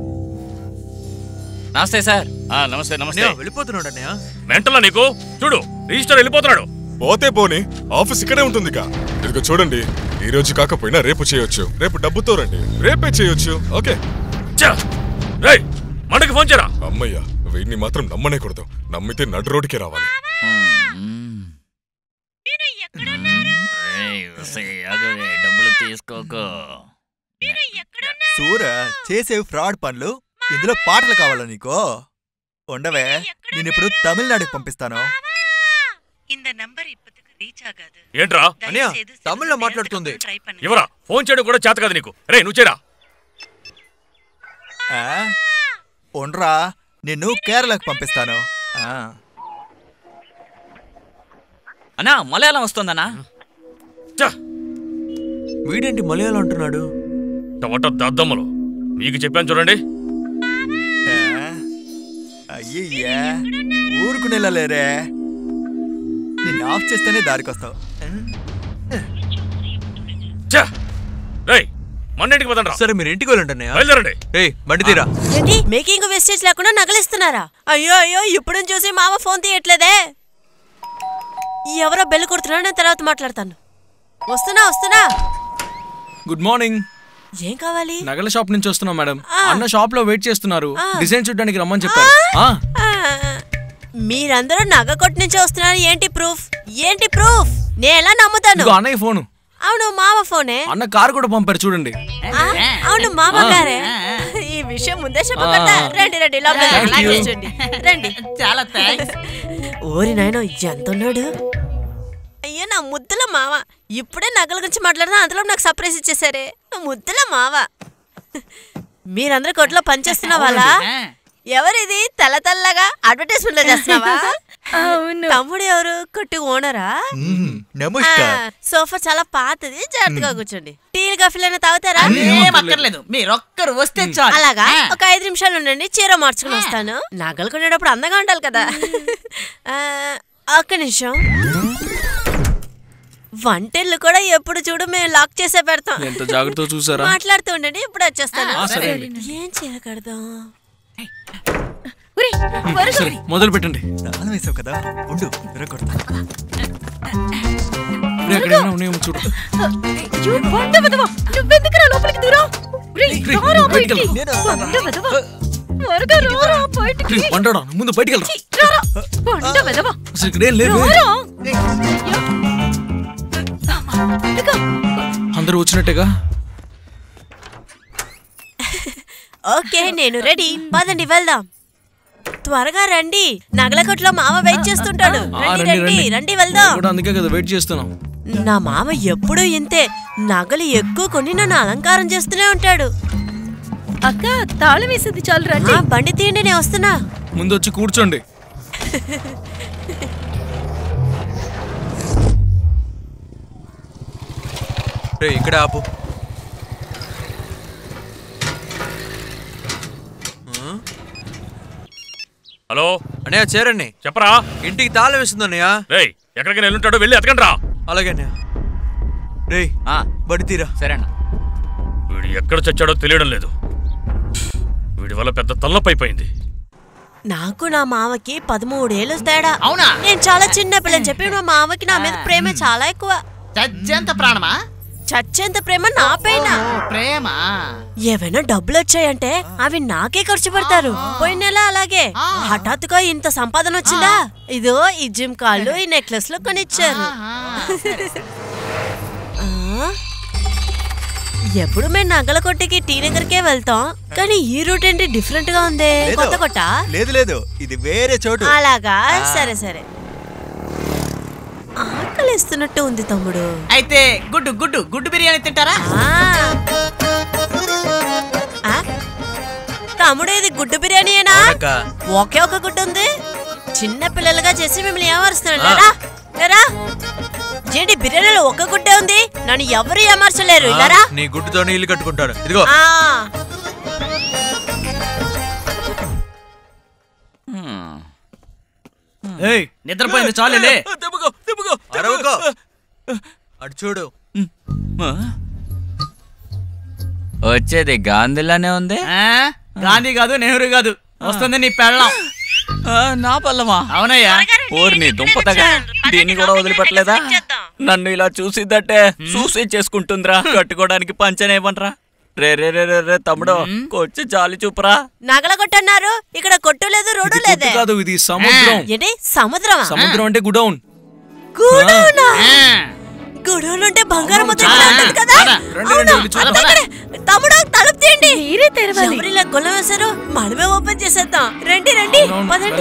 [SPEAKER 13] నమస్తే సార్
[SPEAKER 16] నమస్తే నమస్తే
[SPEAKER 14] అన్నయ్య వెళ్ళిపోతున్నాడు అన్నయ్య
[SPEAKER 1] మెంటలా నీకు చూడు రిజిస్టర్ వెళ్ళిపోతున్నాడు
[SPEAKER 12] పోతే పోని ఆఫీస్ ఇక్కడే ఉంటుందిగా ఇదిగో చూడండి ఈ రోజు కాకపోయినా రేపు చేయొచ్చు రేపు డబ్బుతో రండి రేపే చేయొచ్చు ఓకే
[SPEAKER 1] రేయ్ మండకి ఫోన్ చేయరా
[SPEAKER 12] అమ్మయ్య వీడిని మాత్రం నమ్మనేకూడదు నమ్మితే నడు రోడ్డుకే రావాలి
[SPEAKER 3] ఏయ్, ఒసేయ్, ఆగవే, డబ్బులు తీసుకోకు
[SPEAKER 5] సూర చేసే ఫ్రాడ్ పనులు ఇందులో పాటలు కావాలా నీకు ఉండవే నేను ఇప్పుడు తమిళనాడుకి పంపిస్తాను
[SPEAKER 1] ఏంట్రా
[SPEAKER 14] అన్నయ్య తమిళ్లో మాట్లాడుతుంది
[SPEAKER 1] ఎవరా ఫోన్ చేయడం కూడా చేత కదా నీకు రే నువ్వు చేయరా
[SPEAKER 5] ఆ? ఉండరా నిన్ను కేరళకు పంపిస్తాను ఆ.
[SPEAKER 13] అన్నా మలయాళం వస్తుందన్నా
[SPEAKER 14] వీడేంటి మలయాళం అంటున్నాడు
[SPEAKER 1] టమాటో దద్దమ్మలు మీకు చెప్పాను చూడండి
[SPEAKER 5] అయ్యయ్యా ఊరుకునేలా లేరే నిన్ను ఆఫ్ చేస్తేనే దారికొస్తావు
[SPEAKER 1] రేయ్ మన్నింటికి పదండి
[SPEAKER 14] సరే మీరు ఇంటికి వెళ్ళండి అన్నయ్య
[SPEAKER 1] బయలుదేరండి
[SPEAKER 14] ఏయ్ బండి తీరా
[SPEAKER 11] ఏంటి మేకింగ్ వేస్టేజ్ లేకుండా నగలిస్తున్నారా అయ్యో అయ్యో ఇప్పుడు చూసి మామ ఫోన్ తీయట్లేదే ఎవరో బెల్ కొడుతున్నారో నేను తర్వాత మాట్లాడతాను వస్తున్నా వస్తున్నా
[SPEAKER 6] గుడ్ మార్నింగ్
[SPEAKER 11] ఏం కావాలి
[SPEAKER 6] నగల షాప్ నుంచి వస్తున్నాం మేడం
[SPEAKER 11] ఆ.
[SPEAKER 6] అన్న షాప్ లో వెయిట్ చేస్తున్నారు
[SPEAKER 11] ఆ.
[SPEAKER 6] డిజైన్ చూడడానికి రమ్మని చెప్పారు ఆ,
[SPEAKER 11] ఆ, మీరందరూ నగ కొట్టు నుంచి వస్తున్నారు ఏంటి ప్రూఫ్ ఏంటి ప్రూఫ్ నేను ఎలా నమ్ముతాను
[SPEAKER 6] ఇదిగో అన్నయ్య ఫోను
[SPEAKER 11] అవును మామ ఫోనే
[SPEAKER 6] అన్న కారు కూడా పంపారు చూడండి
[SPEAKER 11] ఆ, అవును మామ
[SPEAKER 6] ఆ.
[SPEAKER 11] గారే ఈ విషయం ముందే చెప్పకుండా
[SPEAKER 6] ఆ.
[SPEAKER 11] రండి రండి లోపలికి
[SPEAKER 6] Thank
[SPEAKER 11] రండి,
[SPEAKER 6] you.
[SPEAKER 11] కూర్చోండి. రండి చాలా థ్యాంక్స్ ఓరి నాయనో ఎంత ఉన్నాడు అయ్యో నా ముద్దుల మావ ఇప్పుడే నగల గురించి మాట్లాడుతున్నా అందులో నాకు సర్ప్రైజ్ ఇచ్చేసారే నా ముద్దుల మావ మీరందరూ కొట్లో పనిచేస్తున్న వాళ్ళ ఎవరిది తెల్ల తెల్లగా అడ్వర్టైజ్మెంట్ లో చేస్తున్నావా
[SPEAKER 9] అవును
[SPEAKER 11] తమ్ముడు ఎవరు కొట్టు ఓనరా
[SPEAKER 5] నమస్కార్
[SPEAKER 11] ఆ, సోఫా చాలా పాతది జాగ్రత్తగా కూర్చోండి టీలు కాఫీలైనా తాగుతారా
[SPEAKER 2] ఏం అక్కర్లేదు మీరొక్కరు వస్తే చాలు
[SPEAKER 11] అలాగా ఒక ఐదు నిమిషాలు ఉండండి చీర మార్చుకుని వస్తాను నగలు కొనేటప్పుడు అందంగా ఉండాలి కదా ఆ, ఒక్క నిమిషం వంటెళ్ళు కూడా ఎప్పుడు చూడు మేము లాక్ చేసే పెడతాం
[SPEAKER 6] ఎంత జాగ్రత్తగా చూసారా
[SPEAKER 11] మాట్లాడుతూ ఉండండి ఇప్పుడు వచ్చేస్తాను
[SPEAKER 6] ఆ, సరే అండి.
[SPEAKER 11] ఏం చీర కడదాం
[SPEAKER 6] సరే మొదలు పెట్టండి
[SPEAKER 5] తాళం వేసావు కదా ఉండు విరగొడతా
[SPEAKER 6] రే, అక్కడ ఏమైనా ఉన్నాయేమో చూడు
[SPEAKER 9] నువ్వెందుకురా లోపలికి దూరం రేయ్,
[SPEAKER 6] రేయ్,
[SPEAKER 9] రారా
[SPEAKER 6] నువ్వు బయటికి
[SPEAKER 9] బయటికి.
[SPEAKER 6] వెళ్ళు.
[SPEAKER 9] బండ వెధవ. త్వరగా రారా బయటికి.
[SPEAKER 6] రే, వంటాడా ముందు బయటికి వెళ్తా
[SPEAKER 9] రారా, బండ వెధవ.
[SPEAKER 6] అసలు ఇక్కడ ఏం లేదు
[SPEAKER 9] రారా.
[SPEAKER 6] అందరూ వచ్చినట్టేగా
[SPEAKER 11] ఓకే నేను రెడీ పదండి వెళ్దాం త్వరగా రండి నగల కొట్లో మామ వెయిట్ చేస్తుంటాడు
[SPEAKER 6] ఆ,
[SPEAKER 11] రండి
[SPEAKER 6] రండి,
[SPEAKER 11] రండి
[SPEAKER 6] రండి.
[SPEAKER 11] రండి వెళ్దాం
[SPEAKER 6] కూడా అందుకే కదా వెయిట్ చేస్తున్నాం
[SPEAKER 11] నా మామ ఎప్పుడూ ఇంతే నగలు ఎక్కువ కొని నన్ను అలంకారం చేస్తూనే ఉంటాడు
[SPEAKER 9] అక్క తాళం వేసింది చాలు రండి
[SPEAKER 11] ఆ, బండి తీయండి నేను వస్తున్నా
[SPEAKER 6] ముందు వచ్చి కూర్చోండి
[SPEAKER 14] రే ఇక్కడ ఆపు
[SPEAKER 1] హలో
[SPEAKER 14] అన్నయ్య చేరండి
[SPEAKER 1] చెప్పరా
[SPEAKER 14] ఇంటికి తాళం వేస్తుంది అన్నయ్య
[SPEAKER 1] రేయ్ ఎక్కడికి వెళ్ళుంటాడో వెళ్ళి ఎతకండి రా
[SPEAKER 14] అలాగే అన్నయ్య రే బడి తీరా
[SPEAKER 13] సరేనా
[SPEAKER 1] వీడు ఎక్కడ చచ్చాడో తెలియడం లేదు వీడి వల్ల పెద్ద తల్లపైపోయింది
[SPEAKER 11] నాకు నా మామకి పదమూడేళ్ళు తేడా అవునా నేను చాలా చిన్న పిల్లని చెప్పి మా మామకి నా మీద ప్రేమ చాలా ఎక్కువ
[SPEAKER 2] చచ్చేంత ప్రాణమా
[SPEAKER 11] చచ్చేంత ప్రేమ నా పైన
[SPEAKER 2] ప్రేమ
[SPEAKER 11] ఏవైనా డబ్బులు వచ్చాయంటే అవి నాకే ఖర్చు పెడతారు పోయిన నెల అలాగే హఠాత్తుగా ఇంత సంపాదన వచ్చిందా ఇదో ఈ జిమ్ కాళ్ళు ఈ నెక్లెస్ లో కొనిచ్చారు ఆ? ఎప్పుడు మేము నగల కొట్టికి టీ దగ్గరకే వెళ్తాం కానీ ఈ రూట్ ఏంటి డిఫరెంట్ గా ఉంది
[SPEAKER 5] లేదు.
[SPEAKER 11] కొత్త కొట్ట
[SPEAKER 5] లేదు లేదు ఇది వేరే చోటు
[SPEAKER 11] అలాగా
[SPEAKER 5] ఆ.
[SPEAKER 11] సరే సరే ఆకలిస్తున్నట్టు ఉంది తమ్ముడు
[SPEAKER 2] అయితే గుడ్డు గుడ్డు గుడ్డు బిర్యానీ తింటారా
[SPEAKER 11] ఆ? తమ్ముడు ఇది గుడ్డు బిర్యానీయేనా ఒకే ఒక గుడ్డు ఉంది చిన్న పిల్లలుగా చేసి మిమ్మల్ని ఏమరుస్తున్నాడు లేరా లేరా ఏంటి బిర్యానీలో ఒక్క గుడ్డే ఉంది నన్ను ఎవరు ఏమర్చలేరు ఇలారా
[SPEAKER 14] నీ గుడ్డుతోనే ఇల్లు కట్టుకుంటాడు ఇదిగో
[SPEAKER 11] ఆ,
[SPEAKER 2] ఏయ్ నిద్రపోయింది చాలులే
[SPEAKER 14] అరవకో అటు చూడు
[SPEAKER 13] వచ్చేది గాంధీలానే ఉంది
[SPEAKER 2] ఆ? గాంధీ కాదు నెహ్రూ కాదు వస్తుంది నీ పెళ్ళం
[SPEAKER 13] నా పల్లమా
[SPEAKER 2] అవునయ్యా
[SPEAKER 13] ఓర్ని దుంపతగా దీన్ని కూడా వదిలిపెట్టలేదా నన్ను ఇలా చూసిద్దట్టే సూసైడ్ చేసుకుంటుందిరా కట్టుకోవడానికి పంచనేమనరా రే రే రే రే రే తమ్ముడు కొచ్చి జాలి చూపురా
[SPEAKER 11] నగల కొట్టన్నారు ఇక్కడ కొట్టు లేదు రోడ్డు లేదే
[SPEAKER 6] కాదు ఇది సముద్రం
[SPEAKER 11] ఏంటి సముద్రమా
[SPEAKER 6] సముద్రం అంటే గుడౌన్
[SPEAKER 11] గూడౌనా గూడౌన్ అంటే బంగారం మొత్తం ఇక్కడ ఉంటుంది కదా అవునా? అంతే ఇక్కడే. తమ్ముడు తలుపు తీయండి
[SPEAKER 9] మీరే తెరవాలి
[SPEAKER 11] ఎవరు ఇలా గొల్ల వేశారు మనమే ఓపెన్ చేసేద్దాం రండి రండి పదండి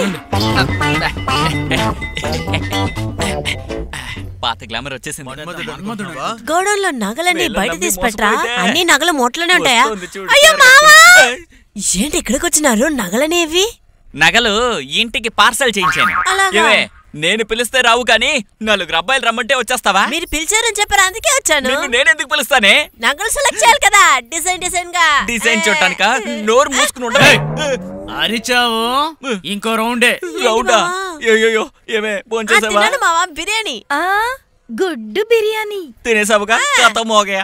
[SPEAKER 13] పాత గ్లామర్ వచ్చేసింది
[SPEAKER 11] గోడౌన్ లో నగలన్నీ
[SPEAKER 13] వీళ్ళ
[SPEAKER 11] బయట
[SPEAKER 13] నమ్మి
[SPEAKER 11] తీసి పెట్టరా
[SPEAKER 13] మోసపోతే.
[SPEAKER 11] అన్ని నగలు మూటలోనే ఉంటాయా
[SPEAKER 13] వస్తుంది చూడు,
[SPEAKER 11] అయ్యో
[SPEAKER 13] చూడు.
[SPEAKER 11] మావా ఏంటి ఇక్కడికి వచ్చినారు నగలనేవి
[SPEAKER 13] నగలు ఇంటికి పార్సల్ చేయించాను
[SPEAKER 11] అలాగా?
[SPEAKER 13] ఏవే నేను పిలిస్తే రావు కానీ నలుగురు అబ్బాయిలు రమ్మంటే వచ్చేస్తావా
[SPEAKER 11] మీరు పిలిచారని చెప్పారు అందుకే వచ్చాను
[SPEAKER 13] నిన్ను నేనెందుకు పిలుస్తానే
[SPEAKER 11] నగలు సెలెక్ట్ చేయాలి కదా డిజైన్ డిజైన్ గా
[SPEAKER 13] డిజైన్ చూడటానిక నోరు మూసుకుని ఉండవే
[SPEAKER 2] అరిచావు ఇంకో రౌండే
[SPEAKER 13] రౌండా అయ్యో ఏమే
[SPEAKER 11] ఆ,
[SPEAKER 13] భోంచేసావా
[SPEAKER 11] తిన్నాను మావా బిర్యానీ
[SPEAKER 9] ఆ గుడ్డు బిర్యానీ
[SPEAKER 13] తినేసావుగా కథ మోగయా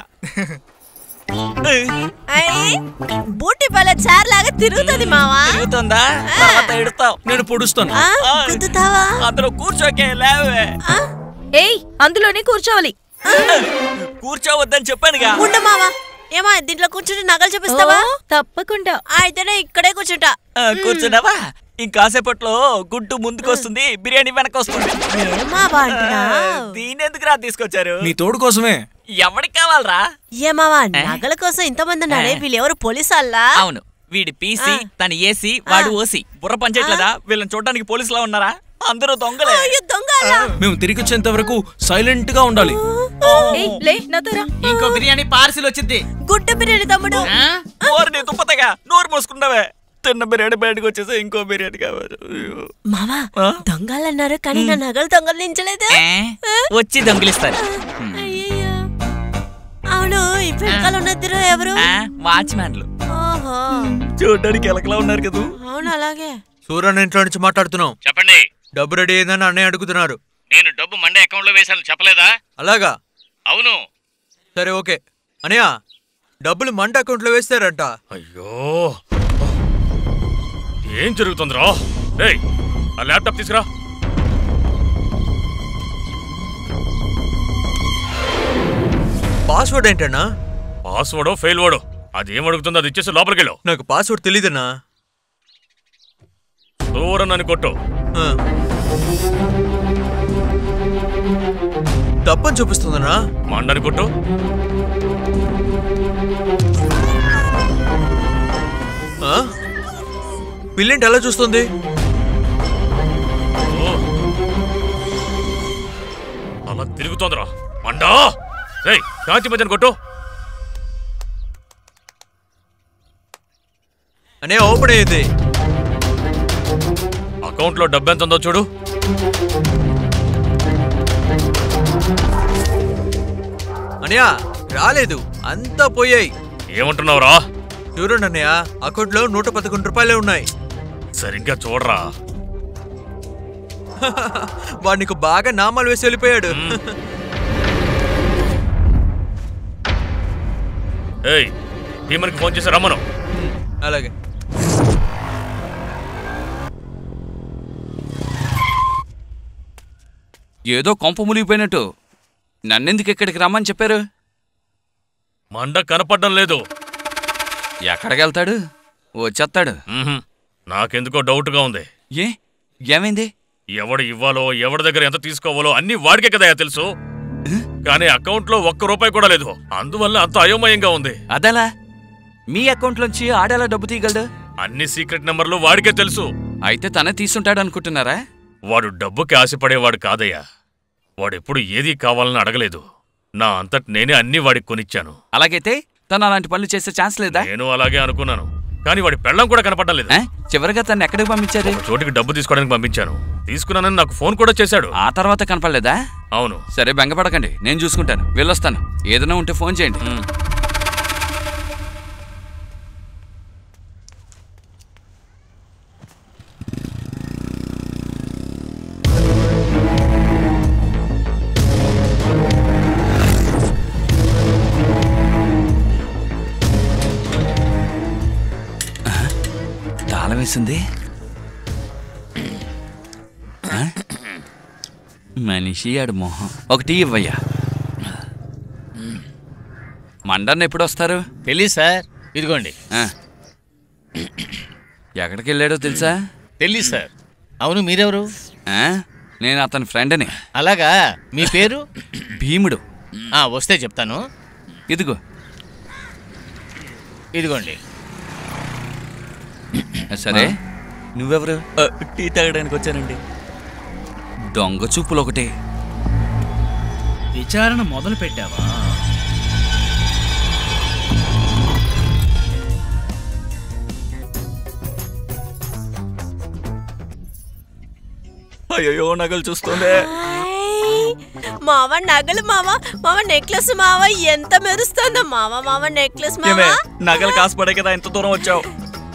[SPEAKER 11] అయ్, బూటి పల్లె చార్ లాగా తిరుగుతుంది మావా
[SPEAKER 13] తిరుగుతుందా తర్వాత ఎడుతావు
[SPEAKER 6] నేను పొడుస్తాను
[SPEAKER 11] ఆ, గుద్దుతావా
[SPEAKER 13] అందరూ కూర్చోకే లేవే
[SPEAKER 9] ఏయ్ అందులోనే కూర్చోవాలి
[SPEAKER 13] కూర్చోవద్దని చెప్పానుగా
[SPEAKER 11] ఉండు మావా ఏమా దీంట్లో కూర్చుంటే నగలు చూపిస్తావా
[SPEAKER 9] ఓ, తప్పకుండా
[SPEAKER 11] అయితేనే ఇక్కడే కూర్చుంటా
[SPEAKER 13] ఆ, కూర్చున్నావా ఇంకాసేపట్లో గుడ్డు ముందుకొస్తుంది బిర్యానీ వెనక వస్తుంది
[SPEAKER 11] ఏమా అంటున్నావ్?
[SPEAKER 13] దీని ఎందుకురా తీసుకొచ్చారు
[SPEAKER 6] నీ తోడు కోసమే
[SPEAKER 13] ఎవరికి కావాలరా
[SPEAKER 11] ఏమావా నగల కోసం ఇంతమంది ఉన్నారే వీళ్ళు ఎవరు పోలీసు అల్లా
[SPEAKER 13] అవును వీడి పీసీ తన ఏసీ వాడు ఓసి బుర్ర పనిచేయట్లేదా వీళ్ళని చూడడానికి పోలీసులా ఉన్నారా అందరూ దొంగలే
[SPEAKER 11] దొంగ
[SPEAKER 6] మేము తిరిగి వచ్చేంత వరకు సైలెంట్ గా ఉండాలి
[SPEAKER 9] ఏయ్ లే నాతో రా
[SPEAKER 2] ఇంకో బిర్యానీ పార్సిల్ వచ్చింది
[SPEAKER 11] గుడ్డు బిర్యానీ తమ్ముడు
[SPEAKER 13] నోరు నీ తుప్పతగా నోరు మూసుకుంటావే తిన్న బిర్యానీ బయటకు వచ్చేసి ఇంకో బిర్యానీ కావాలి అయ్యో.
[SPEAKER 11] మావా దొంగలన్నారు కానీ నా నగలు దొంగలించలేదు
[SPEAKER 13] వచ్చి దొంగిలిస్తారు
[SPEAKER 11] అయ్యయ్యో. అవును ఈ వెనకాల ఉన్నద్దరు ఎవరు
[SPEAKER 13] వాచ్మ్యాన్లు
[SPEAKER 11] ఓహో
[SPEAKER 13] చూడడానికి ఎలకలా ఉన్నారు కదా
[SPEAKER 11] అవును అలాగే
[SPEAKER 14] సూర్యన్న ఇంట్లో నుంచి మాట్లాడుతున్నాం
[SPEAKER 1] చెప్పండి
[SPEAKER 14] డబ్బు రెడీ అయిందని అన్నయ్య అడుగుతున్నారు
[SPEAKER 1] నేను డబ్బు మండే అకౌంట్ లో వేశాను చెప్పలేదా
[SPEAKER 14] అలాగా
[SPEAKER 1] అవును
[SPEAKER 14] సరే ఓకే అనయ్య డబ్బులు మంట అకౌంట్లో వేస్తారంట
[SPEAKER 1] అయ్యో ఏం జరుగుతుందిరా రేయ్ ఆ ల్యాప్టాప్ తీసుకురా
[SPEAKER 14] పాస్వర్డ్ ఏంటన్నా
[SPEAKER 1] పాస్వర్డో ఫెయిల్ వర్డో అది ఏం అడుగుతుందో అది ఇచ్చేసి లోపలికి వెళ్ళు
[SPEAKER 14] నాకు పాస్వర్డ్ తెలీదన్నా
[SPEAKER 1] దూరం అని కొట్టు
[SPEAKER 14] ఆ. తప్పని చూపిస్తుందన్నా
[SPEAKER 1] మండని కొట్టు
[SPEAKER 14] ఆ? పిల్లేంటి ఎలా చూస్తుంది
[SPEAKER 1] ఓ. అలా తిరుగుతోందిరా మండా రేయ్ కాంతి మధ్యన కొట్టు
[SPEAKER 14] అనే ఓపెన్ అయ్యింది
[SPEAKER 1] అకౌంట్ లో డబ్బు ఎంత ఉందో చూడు
[SPEAKER 14] అనయ్య రాలేదు అంతా పోయాయి
[SPEAKER 1] ఏమంటున్నావురా
[SPEAKER 14] చూడండి అన్నయ్య అకౌంట్లో నూట పదకొండు రూపాయలే ఉన్నాయి
[SPEAKER 1] సరిగ్గా చూడరా
[SPEAKER 14] వాడు నీకు బాగా నామాలు వేసి వెళ్ళిపోయాడు
[SPEAKER 1] ఏయ్ భీమన్కి ఫోన్ చేసి రమ్మను
[SPEAKER 14] అలాగే
[SPEAKER 8] ఏదో కొంప మునిగిపోయినట్టు నన్నెందుకు ఇక్కడికి రమ్మని చెప్పారు
[SPEAKER 1] మండ కనపడడం లేదు
[SPEAKER 8] ఎక్కడికి వెళ్తాడు వచ్చేస్తాడు
[SPEAKER 1] నాకెందుకో డౌట్గా ఉంది
[SPEAKER 8] ఏ ఏమైంది
[SPEAKER 1] ఎవడు ఇవ్వాలో ఎవడి దగ్గర ఎంత తీసుకోవాలో అన్ని వాడికే కదా తెలుసు కానీ అకౌంట్ లో ఒక్క రూపాయి కూడా లేదు అందువల్ల అంత అయోమయంగా ఉంది
[SPEAKER 8] అదలా మీ అకౌంట్లోంచి ఆడేలా డబ్బు తీయగలడు
[SPEAKER 1] అన్ని సీక్రెట్ నెంబర్లు వాడికే తెలుసు
[SPEAKER 8] అయితే తనే తీసుంటాడు అనుకుంటున్నారా
[SPEAKER 1] వాడు డబ్బుకి ఆశపడేవాడు కాదయ్యా వాడెప్పుడు ఏదీ కావాలని అడగలేదు నా అంతటి నేనే అన్ని వాడికి కొనిచ్చాను
[SPEAKER 8] అలాగైతే తను అలాంటి పనులు చేసే ఛాన్స్ లేదా
[SPEAKER 1] నేను అలాగే అనుకున్నాను కానీ వాడి పెళ్ళం కూడా కనపడడం లేదు
[SPEAKER 8] ఆ? చివరిగా తను ఎక్కడికి పంపించారు
[SPEAKER 1] ఒక చోటికి డబ్బు తీసుకోవడానికి పంపించాను తీసుకున్నానని నాకు ఫోన్ కూడా చేశాడు
[SPEAKER 8] ఆ తర్వాత కనపడలేదా
[SPEAKER 1] అవును
[SPEAKER 8] సరే బెంగపడకండి నేను చూసుకుంటాను వెళ్ళొస్తాను ఏదైనా ఉంటే ఫోన్ చేయండి ఆ? తాళం వేసింది ఆ? మనిషి ఆడు మొహం ఒకటి ఇవ్వయ్యా మండన్న ఎప్పుడు వస్తారు
[SPEAKER 16] తెలీదు సార్ ఇదిగోండి
[SPEAKER 8] ఆ. ఎక్కడికి వెళ్ళాడో తెలుసా
[SPEAKER 16] తెలీదు సార్ అవును మీరెవరు
[SPEAKER 8] ఆ? నేను అతని ఫ్రెండ్ని
[SPEAKER 16] అలాగా మీ పేరు
[SPEAKER 8] భీముడు
[SPEAKER 16] ఆ, వస్తే చెప్తాను
[SPEAKER 8] ఇదిగో
[SPEAKER 16] ఇదిగోండి
[SPEAKER 8] సరే నువ్వెవరు
[SPEAKER 13] టీ తాగడానికి వచ్చానండి
[SPEAKER 8] దొంగ చూపులు ఒకటి
[SPEAKER 2] విచారణ మొదలు పెట్టావా
[SPEAKER 13] అయ్యో నగలు చూస్తుందే
[SPEAKER 11] మావ నగలు మావ మావ నెక్లెస్ మావ ఎంత మెరుస్తుందో మావ మావ నెక్లెస్ మావ
[SPEAKER 13] ఏమే నగలు కాసుపడే కదా ఎంత దూరం వచ్చావు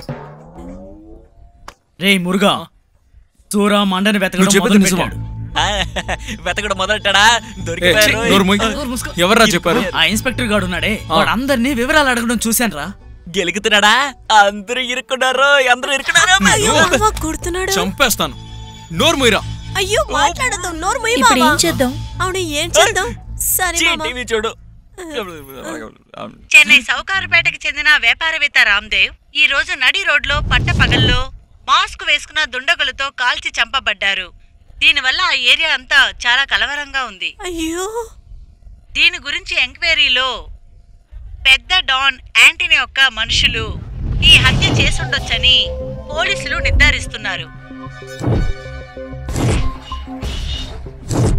[SPEAKER 2] రే మురుగా సూరా మండని వెతకడం
[SPEAKER 6] నువ్వు చెప్పింది
[SPEAKER 2] మొదలు
[SPEAKER 6] నిజమా?
[SPEAKER 2] పెట్టాడు.
[SPEAKER 13] వెతకడం మొదలెట్టాడా
[SPEAKER 6] ఏ, ఛీ, నోరు మూయ్. ఎవర్రా చెప్పారు
[SPEAKER 2] ఆ ఇన్స్పెక్టర్ గాడు ఉన్నాడే వాడు అందరినీ వివరాలు అడగడం చూశాను రా
[SPEAKER 13] గెలుగుతున్నాడా అందరూ ఇరుక్కున్నారు అందరూ ఇరుక్కున్నారు
[SPEAKER 11] అయ్యో మావ కుడుతున్నాడు
[SPEAKER 6] చంపేస్తాను నోరు మీరా
[SPEAKER 11] అయ్యో మాట్లాడదు నోరు మొయ్యి
[SPEAKER 9] ఇప్పుడు
[SPEAKER 11] మావా.
[SPEAKER 9] ఏం చేద్దాం?
[SPEAKER 11] అవును ఏం చేద్దాం సరే మామ.
[SPEAKER 13] టీవీ చూడు
[SPEAKER 18] చెన్నై సౌకారుపేటకి చెందిన వ్యాపారవేత్త రామ్దేవ్ ఈ రోజు నడి రోడ్లో పట్టపగల్లో మాస్క్ వేసుకున్న దుండగులతో కాల్చి చంపబడ్డారు దీనివల్ల ఆ ఏరియా అంతా చాలా కలవరంగా ఉంది
[SPEAKER 11] అయ్యో
[SPEAKER 18] దీని గురించి ఎంక్వైరీలో పెద్ద డాన్ యాంటనీ యొక్క మనుషులు ఈ హత్య చేసుండొచ్చని పోలీసులు నిర్ధారిస్తున్నారు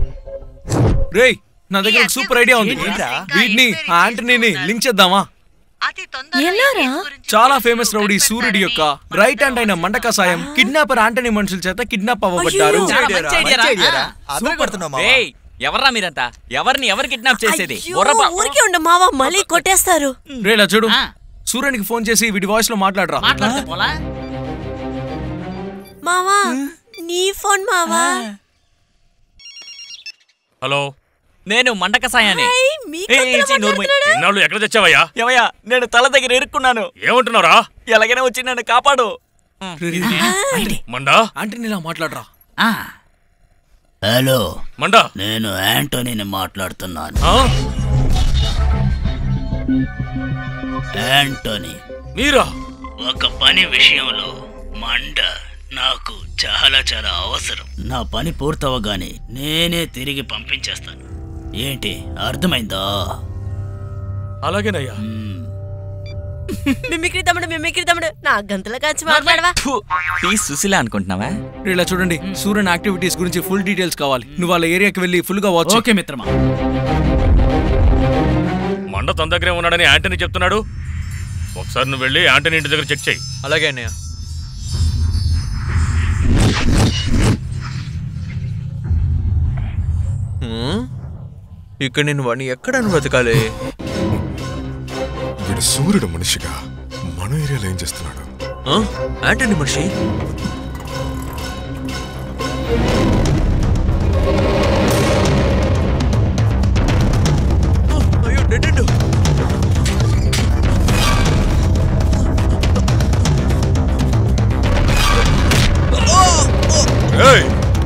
[SPEAKER 6] రేయ్ నా దగ్గర ఒక సూపర్ ఐడియా ఉంది
[SPEAKER 18] ఏంట్రా?
[SPEAKER 6] వీటిని ఆ ఆంటనీని లింక్ చేద్దామా
[SPEAKER 18] అతి తొందరగా
[SPEAKER 9] ఎలారా
[SPEAKER 6] చాలా ఫేమస్ రౌడీ సూర్యుడి యొక్క రైట్ హ్యాండ్ అయిన మండక సాయం కిడ్నాపర్ ఆంటనీ మనుషుల చేత కిడ్నాప్ అవ్వబడ్డారు
[SPEAKER 13] ఏయ్, ఎవర్రా మీరంతా ఎవరిని ఎవరు కిడ్నాప్ చేసేది
[SPEAKER 11] అయ్యో,
[SPEAKER 13] బుర్రబా
[SPEAKER 11] ఊరికే ఉండు మావా మళ్ళీ కొట్టేస్తారు
[SPEAKER 6] రేలా చూడు సూర్యునికి ఫోన్ చేసి వీడి వాయిస్ లో మాట్లాడరా
[SPEAKER 11] మావా నీ ఫోన్ మావా
[SPEAKER 1] హలో
[SPEAKER 13] నేను మండక సాయాన్ని
[SPEAKER 11] ఏయ్, మీ గొంతులో మాట్లాడుతున్నాడా?
[SPEAKER 1] ఇన్నాళ్ళు ఎక్కడ తెచ్చావయ్యా
[SPEAKER 13] ఏమయ్యా నేను తల దగ్గర ఇరుక్కున్నాను
[SPEAKER 1] ఏమంటున్నారా
[SPEAKER 13] ఎలాగైనా వచ్చి నన్ను కాపాడు
[SPEAKER 1] మండా
[SPEAKER 6] ఆంటనీ ఇలా మాట్లాడరా
[SPEAKER 19] హలో
[SPEAKER 1] మండా
[SPEAKER 19] నేను యాంటోనీని మాట్లాడుతున్నాను యాంటోనీ
[SPEAKER 1] మీరా
[SPEAKER 19] ఒక పని విషయంలో మండ నాకు చాలా చాలా అవసరం నా పని పూర్తవగానే నేనే తిరిగి పంపించేస్తాను ఏంటి అర్థమైందా
[SPEAKER 1] అలాగేనయ్యా
[SPEAKER 11] మిమిక్రీ తమ్ముడు మిమిక్రీ తమ్ముడు నా గంతుల కాచి మాట్లాడవా
[SPEAKER 13] ఈ సుశీల అనుకుంటున్నావా
[SPEAKER 6] ఇలా చూడండి సూర్యన్ యాక్టివిటీస్ గురించి ఫుల్ డీటెయిల్స్ కావాలి నువ్వు వాళ్ళ ఏరియాకి వెళ్ళి ఫుల్ గా వాచ్
[SPEAKER 2] ఓకే మిత్రమా
[SPEAKER 1] మండ తన దగ్గరే ఉన్నాడని యాంటనీ చెప్తున్నాడు ఒకసారి నువ్వు వెళ్ళి యాంటనీ ఇంటి దగ్గర చెక్ చేయి
[SPEAKER 14] అలాగే అన్నయ్య హ్మ్? ఇక్కడ నేను వాడిని ఎక్కడ వెతకాలి
[SPEAKER 12] వీడు సూర్యుడు మనిషిగా మన ఏరియాలో ఏం చేస్తున్నాడు
[SPEAKER 14] ఆ? యాంటనీ మనిషి అయ్యో డెడ్ ఎండ్
[SPEAKER 12] ఏయ్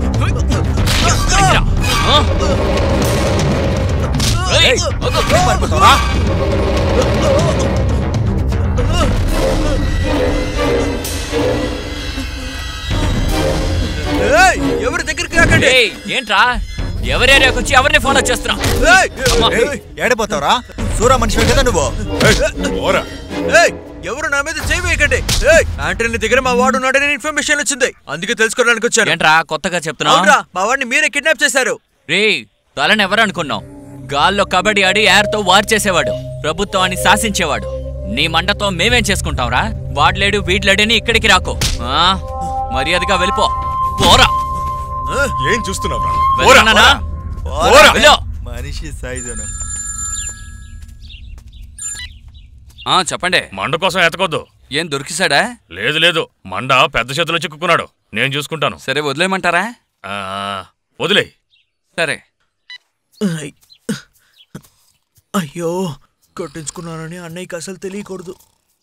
[SPEAKER 14] ఏయ్, ఎవరి దగ్గరికి రాకండి
[SPEAKER 13] ఏయ్, ఏంట్రా ఎవరి ఏరియాకి వచ్చి ఎవరిని ఫాలో చేస్తున్నా
[SPEAKER 4] ఏడిపోతావురా సూరా మనిషి కదా నువ్వు
[SPEAKER 14] ఏయ్, ఎవరు నా మీద చేయి వేయకండి ఏయ్, యాంటనీ దగ్గర మా వాడు ఉన్నాడని ఇన్ఫర్మేషన్ వచ్చింది అందుకే తెలుసుకోవడానికి వచ్చాను
[SPEAKER 13] ఏంట్రా కొత్తగా చెప్తున్నావు
[SPEAKER 14] అవునరా మా వాడిని మీరే కిడ్నాప్ చేశారు
[SPEAKER 13] రే తలని ఎవరు అనుకున్నావు గాల్లో కబడ్డీ ఆడి ఎయిర్తో వార్ చేసేవాడు ప్రభుత్వాన్ని శాసించేవాడు నీ మంటతో మేమేం చేసుకుంటాంరా వాడ్లేడు వీడ్లేడని ఇక్కడికి రాకు ఆ, మర్యాదగా వెళ్ళిపో పోరా
[SPEAKER 12] ఏం చూస్తున్నావురా
[SPEAKER 13] వెళ్తున్నానా?
[SPEAKER 4] ఓరా.
[SPEAKER 13] వెళ్ళు.
[SPEAKER 4] మనిషి సైజును
[SPEAKER 8] ఆ చెప్పండి
[SPEAKER 1] మండ కోసం ఎతకొద్దు
[SPEAKER 8] ఏం దొరికిసాడా
[SPEAKER 1] లేదు లేదు మండ పెద్ద చేతిలో చిక్కుకున్నాడు నేను చూసుకుంటాను
[SPEAKER 8] సరే వదిలేయమంటారా
[SPEAKER 1] ఆ, వదిలే
[SPEAKER 8] సరే
[SPEAKER 14] ఐ. అయ్యో కొట్టించుకున్నానని అన్నయ్యకి అసలు తెలియకూడదు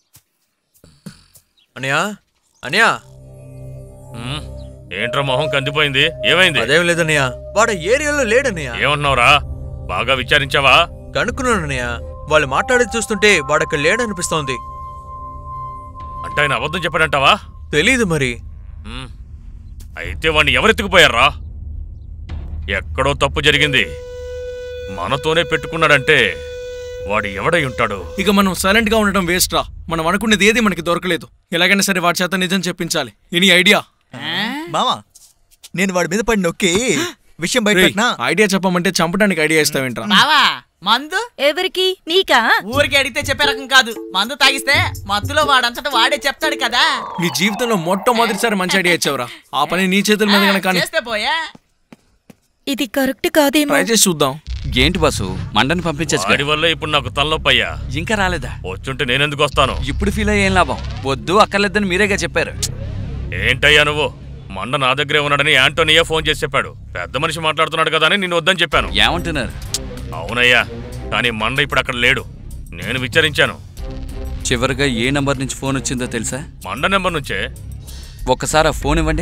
[SPEAKER 14] అన్నయ్య అన్నయ్య
[SPEAKER 1] ఉమ్, ఏంట్రా మొహం కందిపోయింది ఏమైంది
[SPEAKER 14] అదేం లేదన్నయ్య వాడు ఏరియాలో లేడన్నయ్య
[SPEAKER 1] ఏమన్నావురా బాగా విచారించావా
[SPEAKER 14] కనుక్కున్నానన్నయ్య వాళ్ళు మాట్లాడేది చూస్తుంటే వాడక్కడ లేడనిపిస్తోంది
[SPEAKER 1] అంటే ఆయన అబద్ధం చెప్పాడంటావా
[SPEAKER 14] తెలీదు మరి
[SPEAKER 1] ఉమ్, అయితే వాణ్ణి ఎవరెత్తుకుపోయారా ఎక్కడో తప్పు జరిగింది మనతోనే పెట్టుకున్నాడంటే వాడు ఎవడై ఉంటాడు
[SPEAKER 6] ఇక మనం సైలెంట్ గా ఉండటం వేస్ట్ రా మనం అనుకునేది ఏది మనకి దొరకలేదు ఎలాగైనా సరే వాడి చేత నిజం చెప్పించాలి ఎనీ ఐడియా
[SPEAKER 4] మామా నేను వాడి మీద పడి నొక్కి విషయం బయట పెట్టినా
[SPEAKER 6] ఐడియా చెప్పమంటే చంపడానికి ఐడియా ఇస్తావేంట్రా
[SPEAKER 2] బావా మందు
[SPEAKER 9] ఎవరికి నీకా
[SPEAKER 2] ఊరికి అడిగితే చెప్పే రకం కాదు మందు తాగిస్తే మత్తులో వాడంతటా వాడే చెప్తాడు కదా
[SPEAKER 6] నీ జీవితంలో మొట్టమొదటిసారి మంచి ఐడియా ఇచ్చావురా ఆ పని నీ చేతుల మీద గనక కానీ
[SPEAKER 2] చేస్తే పోయా
[SPEAKER 9] ఇది కరెక్ట్ కాదేమో
[SPEAKER 6] ట్రై చేసి చూద్దాం
[SPEAKER 8] ఏంటి బాసు మండని పంపించచ్చు
[SPEAKER 1] వాడి వల్ల ఇప్పుడు నాకు తలనొప్పి అయ్యా
[SPEAKER 8] ఇంకా రాలేదా
[SPEAKER 1] వచ్చుంటే నేనెందుకు వస్తాను
[SPEAKER 8] ఇప్పుడు ఫీల్ అయ్యేం లాభం వద్దు అక్కర్లేదని మీరేగా చెప్పారు
[SPEAKER 1] ఏంటయ్యా నువ్వు మండ నా దగ్గరే ఉన్నాడని యాంటోనియా ఫోన్ చేసి చెప్పాడు పెద్ద మనిషి మాట్లాడుతున్నాడు కదా అని నిన్ను వద్దని చెప్పాను
[SPEAKER 8] ఏమంటున్నారు
[SPEAKER 1] అవునయ్యా కానీ మండ ఇప్పుడు అక్కడ లేడు నేను విచారించాను
[SPEAKER 8] చివరిగా ఏ నంబర్ నుంచి ఫోన్ వచ్చిందో తెలుసా
[SPEAKER 1] మండ నెంబర్ నుంచే
[SPEAKER 8] ఒక్కసారి ఆ ఫోన్ ఇవ్వండి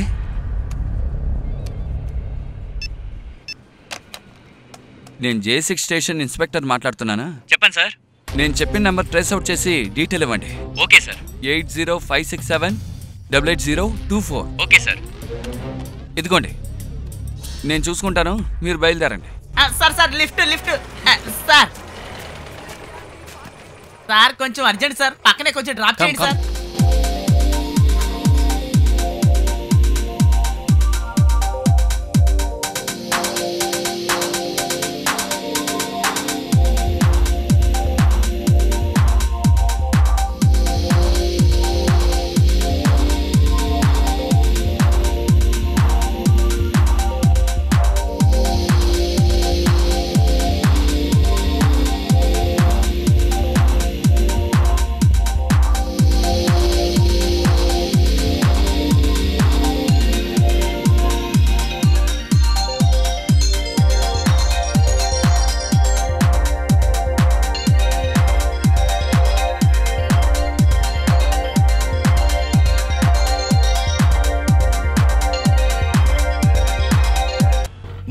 [SPEAKER 8] నేను జే సిక్స్ స్టేషన్ ఇన్స్పెక్టర్ మాట్లాడుతున్నానా
[SPEAKER 13] చెప్పండి సార్
[SPEAKER 8] నేను చెప్పిన నెంబర్ ట్రేస్ అవుట్ చేసి డీటెయిల్ ఇవ్వండి
[SPEAKER 13] okay sir
[SPEAKER 8] eight zero five six seven double eight zero two four
[SPEAKER 13] okay sir
[SPEAKER 8] ఇదిగోండి నేను చూసుకుంటాను మీరు బయలుదేరండి
[SPEAKER 2] ఆ, సార్ సార్ లిఫ్ట్ లిఫ్ట్ ఆ, సార్ సార్ కొంచెం అర్జెంట్ సార్ పక్కనే కొంచెం డ్రాప్ చేయండి సార్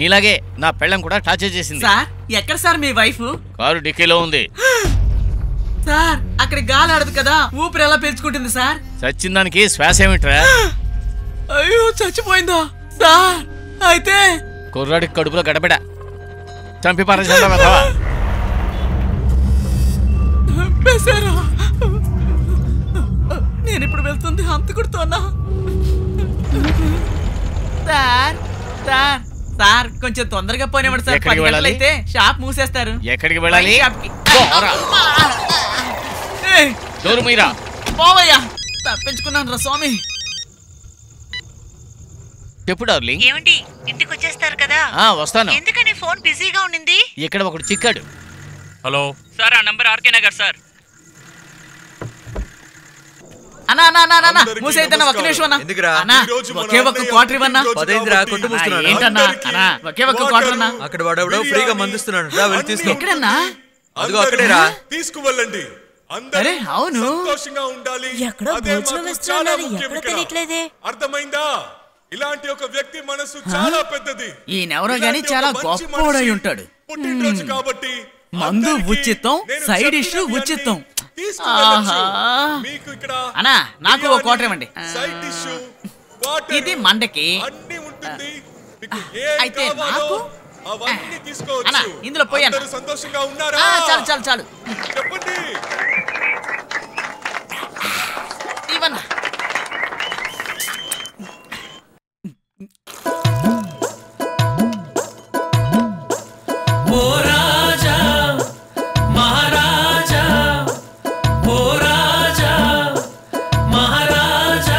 [SPEAKER 16] నీలాగే నా పెళ్ళం కూడా టార్చర్ చేసింది
[SPEAKER 2] సార్ ఎక్కడ సార్ మీ వైఫ్
[SPEAKER 16] కారు డిక్కీలో ఉంది
[SPEAKER 2] సార్ అక్కడ గాలి ఆడదు కదా ఊపిరి ఎలా పీల్చుకుంటుంది సార్
[SPEAKER 16] చచ్చిన దానికి శ్వాస ఏమిట్రా
[SPEAKER 2] అయ్యో చచ్చిపోయిందా సార్ అయితే
[SPEAKER 16] కుర్రాడికి కడుపులో గడబిడ చంపి పారేసాడా వెధవా?
[SPEAKER 2] చంపేశారా నేను ఇప్పుడు వెళ్తుంది హంతకుడుతోనా సార్ సార్ సార్ కొంచెం తొందరగా పోనివ్వండి సార్
[SPEAKER 16] ఎక్కడికి
[SPEAKER 2] పది
[SPEAKER 16] వెళ్ళాలి?
[SPEAKER 2] గంటలైతే షాప్ మూసేస్తారు
[SPEAKER 16] ఎక్కడికి వెళ్ళాలి
[SPEAKER 2] వైన్ షాప్కి.
[SPEAKER 16] పోరా.
[SPEAKER 2] ఏయ్,
[SPEAKER 16] డోరు మీరా
[SPEAKER 2] పోవయ్యా తప్పించుకున్నాను రా స్వామి
[SPEAKER 16] చెప్పు డార్లింగ్
[SPEAKER 18] ఏమండి ఇంటికి వచ్చేస్తారు కదా
[SPEAKER 16] ఆ, వస్తాను.
[SPEAKER 18] ఎందుకని ఫోన్ బిజీగా ఉండింది
[SPEAKER 16] ఇక్కడ ఒకడు చిక్కాడు
[SPEAKER 1] హలో
[SPEAKER 13] సార్ ఆ నంబర్ ఆర్కే నగర్ సార్
[SPEAKER 2] అన్నా అన్నా అన్నా అన్నా మూసేద్దన్నా ఒక్క నిమిషం అన్నా
[SPEAKER 14] ఎందుకురా?
[SPEAKER 2] అన్నా ఒకే ఒక్క క్వార్టర్ ఇవ్వన్నా
[SPEAKER 14] పదేంద్రా కొట్టు మూస్తున్నాడు
[SPEAKER 2] ఏంటన్నా అన్నా ఒకే ఒక్క క్వార్టర్ అన్నా
[SPEAKER 14] అక్కడ వాడెవడో ఫ్రీగా మందిస్తున్నాడు రా వెళ్ళి తీసుకో
[SPEAKER 2] ఎక్కడన్నా
[SPEAKER 14] అదిగో అక్కడే రా
[SPEAKER 12] తీసుకువెళ్ళండి
[SPEAKER 2] అరే అవును
[SPEAKER 12] సంతోషంగా ఉండాలి
[SPEAKER 11] ఎక్కడో
[SPEAKER 12] అదే
[SPEAKER 11] భోజనం
[SPEAKER 12] మాకు
[SPEAKER 11] వేస్తున్నారు,
[SPEAKER 12] చాలా ముఖ్యం
[SPEAKER 11] ఎక్కడో
[SPEAKER 12] ఇక్కడ.
[SPEAKER 11] తెలియట్లేదే.
[SPEAKER 12] అర్థమైందా ఇలాంటి ఒక వ్యక్తి మనసు చాలా పెద్దది
[SPEAKER 2] ఈయనెవరో గాని
[SPEAKER 12] ఇలాంటి
[SPEAKER 2] చాలా
[SPEAKER 12] ఒక మంచి
[SPEAKER 2] గొప్పోడై
[SPEAKER 12] మనిషి
[SPEAKER 2] ఉంటాడు
[SPEAKER 12] పుట్టినరోజు
[SPEAKER 2] మ్మ్.
[SPEAKER 12] కాబట్టి
[SPEAKER 2] మందు ఉచితం
[SPEAKER 12] నేను
[SPEAKER 2] సైడ్ డిష్
[SPEAKER 12] చెప్పినవన్నీ
[SPEAKER 2] ఉచితం
[SPEAKER 12] తీసుకువెళ్ళొచ్చు.
[SPEAKER 2] ఆహా.
[SPEAKER 12] మీకు ఇక్కడ
[SPEAKER 2] అన్నా నాకు ఒక క్వార్టర్ ఇవ్వండి
[SPEAKER 12] సైడ్ డిష్
[SPEAKER 2] ఇది మండకి
[SPEAKER 12] అన్ని ఉంటుంది మీకు ఏ
[SPEAKER 2] అయితే
[SPEAKER 12] కావాలో
[SPEAKER 2] నాకు
[SPEAKER 12] అవన్నీ తీసుకోవచ్చు
[SPEAKER 2] అన్నా, ఇందులో పోయి అన్నా.
[SPEAKER 12] అందరూ సంతోషంగా ఉన్నారా
[SPEAKER 2] ఆ, చాలు చాలు చాలు
[SPEAKER 12] చెప్పండి
[SPEAKER 2] ఇవన్నా
[SPEAKER 15] ఓ రాజా మహారాజా ఓ రాజా మహారాజా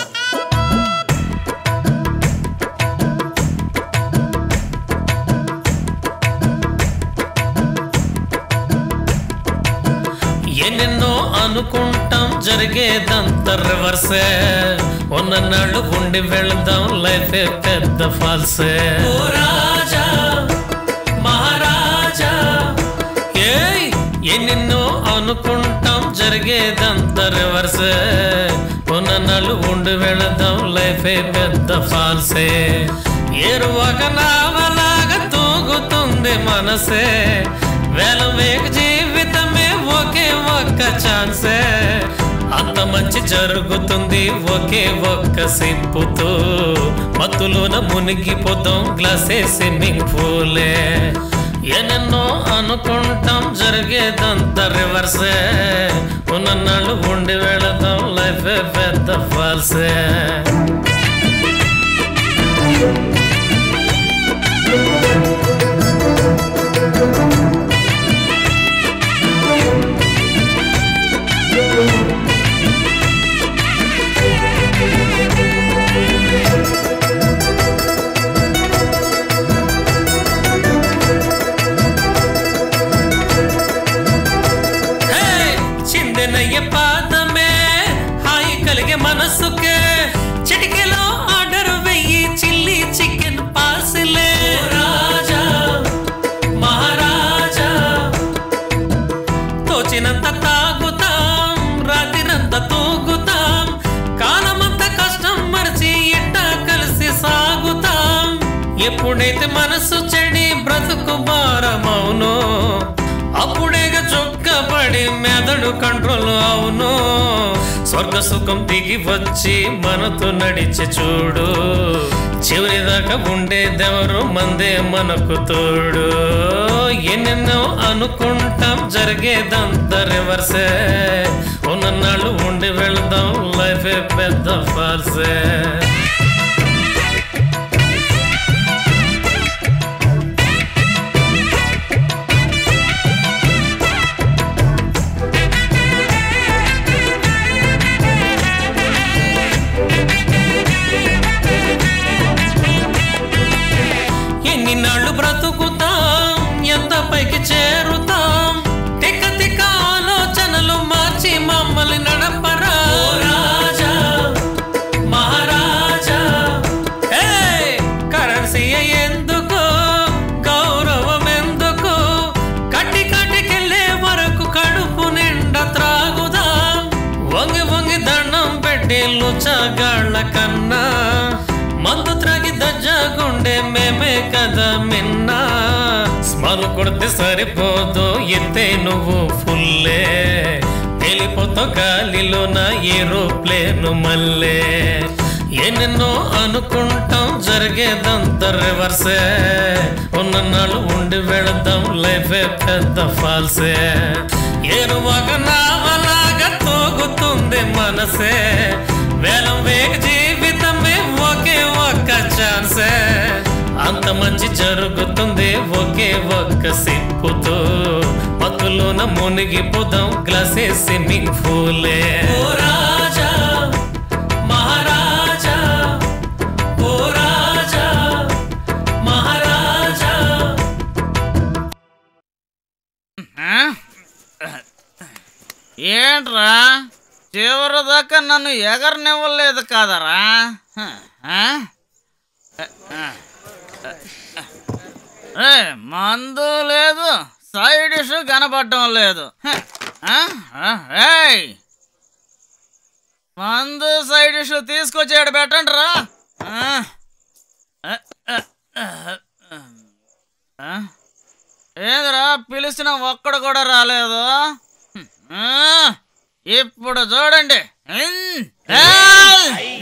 [SPEAKER 15] ఎన్నెన్నో అనుకుంటాం జరిగేదంత రివర్సే ఉన్ననాళ్ళు ఉండి వెళదాం లైఫ్ పెద్ద ఫాల్సే ఓ రాజా మహారాజా ఏయ్ ఎన్నెన్నో అనుకుంటాం జరిగేదంత రివర్సే ఉన్ననాళ్ళు ఉండి వెళదాం లైఫ్ పెద్ద ఫాల్సే ఏరువక నావలాగా తూగుతుంది మనసే వేల వేగ జీవితమే ఒకే ఒక్క ఛాన్సే అంత మంచి జరుగుతుంది ఒకే ఒక్క సిప్పుతో మత్తులోన మునిగిపోతాం గ్లాసే స్విమ్మింగ్ పూలే ఎన్నెన్నో అనుకుంటాం జరిగేదంత రివర్సే ఉన్ననాళ్ళు ఉండి వెళదాం లైఫ్ పెద్ద ఫాల్సే హే! చిందెనయ్య పాదమే హాయి కలిగే మనసుకే చిటికెలో ఆర్డర్ వెయ్యి చిల్లీ చికెన్ పార్సిలే రాజా మహారాజా తోచినంత తాగుతాం రాత్రినంత తూగుతాం కాలమంత కష్టం మరిచి ఇట్ట కలిసి సాగుతాం ఎప్పుడైతే మనసు చెడి బ్రతుకు భారమవును అప్పుడేగా చొక్కబడి మెదడు కంట్రోల్ అవును స్వర్గ సుఖం దిగి వచ్చి మనతో నడిచి చూడు చివరి దాకా ఉండేదెవరు మందే మనకు తోడు ఎన్నెన్నో అనుకుంటాం జరిగేదంత రివర్సే ఉన్ననాళ్ళు ఉండి వెళదాం లైఫ్ పెద్ద ఫాల్సే ఎన్ని నాళ్ళు బ్రతుకుతాం ఎంత పైకి చేరుతాం తిక్క తిక్క ఆలోచనలు మార్చి మమ్మల్ని నడపరా ఓ రాజా మహారాజా ఏయ్! కరెన్సీ ఎందుకు గౌరవం ఎందుకు కట్టి కట్టికెళ్ళే వరకు కడుపు నిండా త్రాగుదాం వంగి వంగి దండం పెట్టి లుచగాళ్ళ కన్నా మందు త్రాగి దజ్జగుండె ఉండే మేమే కదా మిన్నా స్మల్ కొడితే సరిపోదు ఎత్తే నువ్వు ఫుల్లే వెళ్ళిపోతా గాలిలో నా ఏరోప్లేను మళ్ళే ఎన్నెన్నో అనుకుంటాం జరిగేదంత రివర్సే ఉన్న నాళ్ళు ఉండి వెళదాం లైఫే పెద్ద ఫాల్సే ఏరువాక నావలాగా తోగుతుంది మనసే వేలం వేగ జీవితమే ఒకే ఒక్క ఛాన్సే అంత మంచి జరుగుతుంది ఒకే ఒక్క సిప్పుతో మత్తులోన మునిగిపోదాం గ్లాసే స్విమ్మింగ్ పూలే ఓ రాజా మహారాజా ఓ రాజా మహారాజా
[SPEAKER 2] ఏంట్రా చివరి దాకా నన్ను ఎగరనివ్వలేదు కాదరా హ, ఆ? ఏ, మందు లేదు సైడ్ డిష్ కనపడటం లేదు హ, ఆ? ఆ, ఏయ్ మందు సైడ్ డిష్ తీసుకొచ్చాడు పెట్టండి రా ఏందిరా పిలిచిన ఒక్కడు కూడా రాలేదు ఆ, ఇప్పుడు చూడండి ఉమ్, ఏయ్!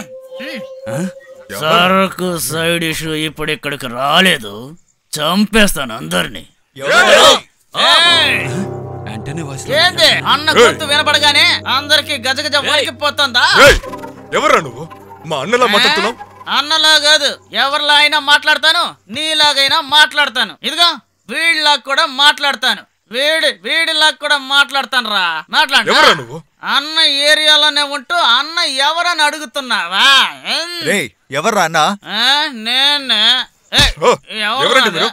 [SPEAKER 19] సరుకు సైడ్ ఇష్యూ ఇప్పుడు ఇక్కడికి రాలేదు చంపేస్తాను అందరినీ
[SPEAKER 2] ఏయ్!
[SPEAKER 8] యాంటనీ వాయిస్
[SPEAKER 2] ఏంది అన్న గొంతు వినపడగానే అందరికి గజగజ వణికిపోతుందా
[SPEAKER 12] ఎవరా నువ్వు మా అన్నలా మాట్లాడుతున్నావు
[SPEAKER 2] అన్నలా కాదు ఎవరిలా అయినా మాట్లాడతాను నీలాగైనా మాట్లాడతాను ఇదిగో వీళ్ళలా కూడా మాట్లాడతాను వీడి వీడిలా కూడా మాట్లాడతాను రా మాట్లాడు
[SPEAKER 12] ఎవరా నువ్వు
[SPEAKER 2] అన్న ఏరియాలోనే ఉంటూ అన్న ఎవరని అడుగుతున్నావా ఏం?
[SPEAKER 5] రేయ్ ఎవర్రా అన్నా
[SPEAKER 2] ఆ, నేనే ఏయ్,
[SPEAKER 12] ఓ,
[SPEAKER 2] ఎవరు
[SPEAKER 12] ఎవరండి
[SPEAKER 2] నాది?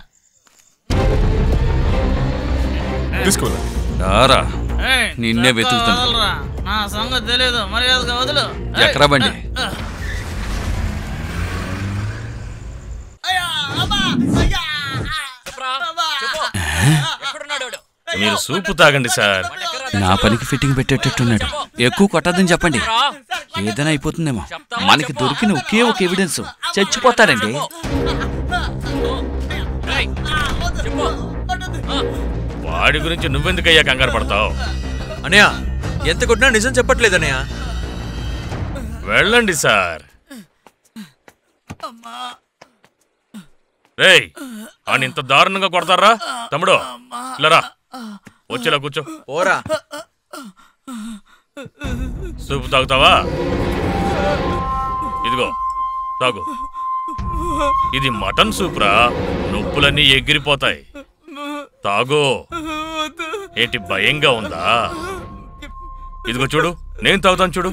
[SPEAKER 12] మీరు తీసుకోలే
[SPEAKER 8] రారా
[SPEAKER 2] ఏయ్,
[SPEAKER 8] నిన్నే
[SPEAKER 2] చొక్కా
[SPEAKER 8] వెతుకుతున్నా
[SPEAKER 2] వదలరా. నా సంగతి తెలీదు మర్యాదగా వదులు ఏయ్,
[SPEAKER 8] ఎక్కరా బండి
[SPEAKER 2] ఆ,
[SPEAKER 1] మీరు సూపు తాగండి సార్
[SPEAKER 8] నా పనికి ఫిట్టింగ్ పెట్టేటట్టున్నాడు ఎక్కువ కొట్టద్దని చెప్పండి ఏదైనా అయిపోతుందేమో మనకి దొరికిన ఒకే ఒక ఎవిడెన్స్ చచ్చిపోతారండి
[SPEAKER 1] వాడి గురించి నువ్వెందుకయ్యా కంగారు పడతావు
[SPEAKER 14] అనయ్య ఎంత కొట్టినా నిజం చెప్పట్లేదు అనయ్య
[SPEAKER 1] వెళ్ళండి సార్ రేయ్ అని ఇంత దారుణంగా కొడతారా తమ్ముడు ఇలారా వచ్చేలా కూర్చో
[SPEAKER 14] ఓరా
[SPEAKER 1] సూపు తాగుతావా ఇదిగో తాగు ఇది మటన్ సూప్రా నొప్పులన్నీ ఎగిరిపోతాయి తాగు ఏంటి భయంగా ఉందా ఇదిగో చూడు నేను తాగుతాను చూడు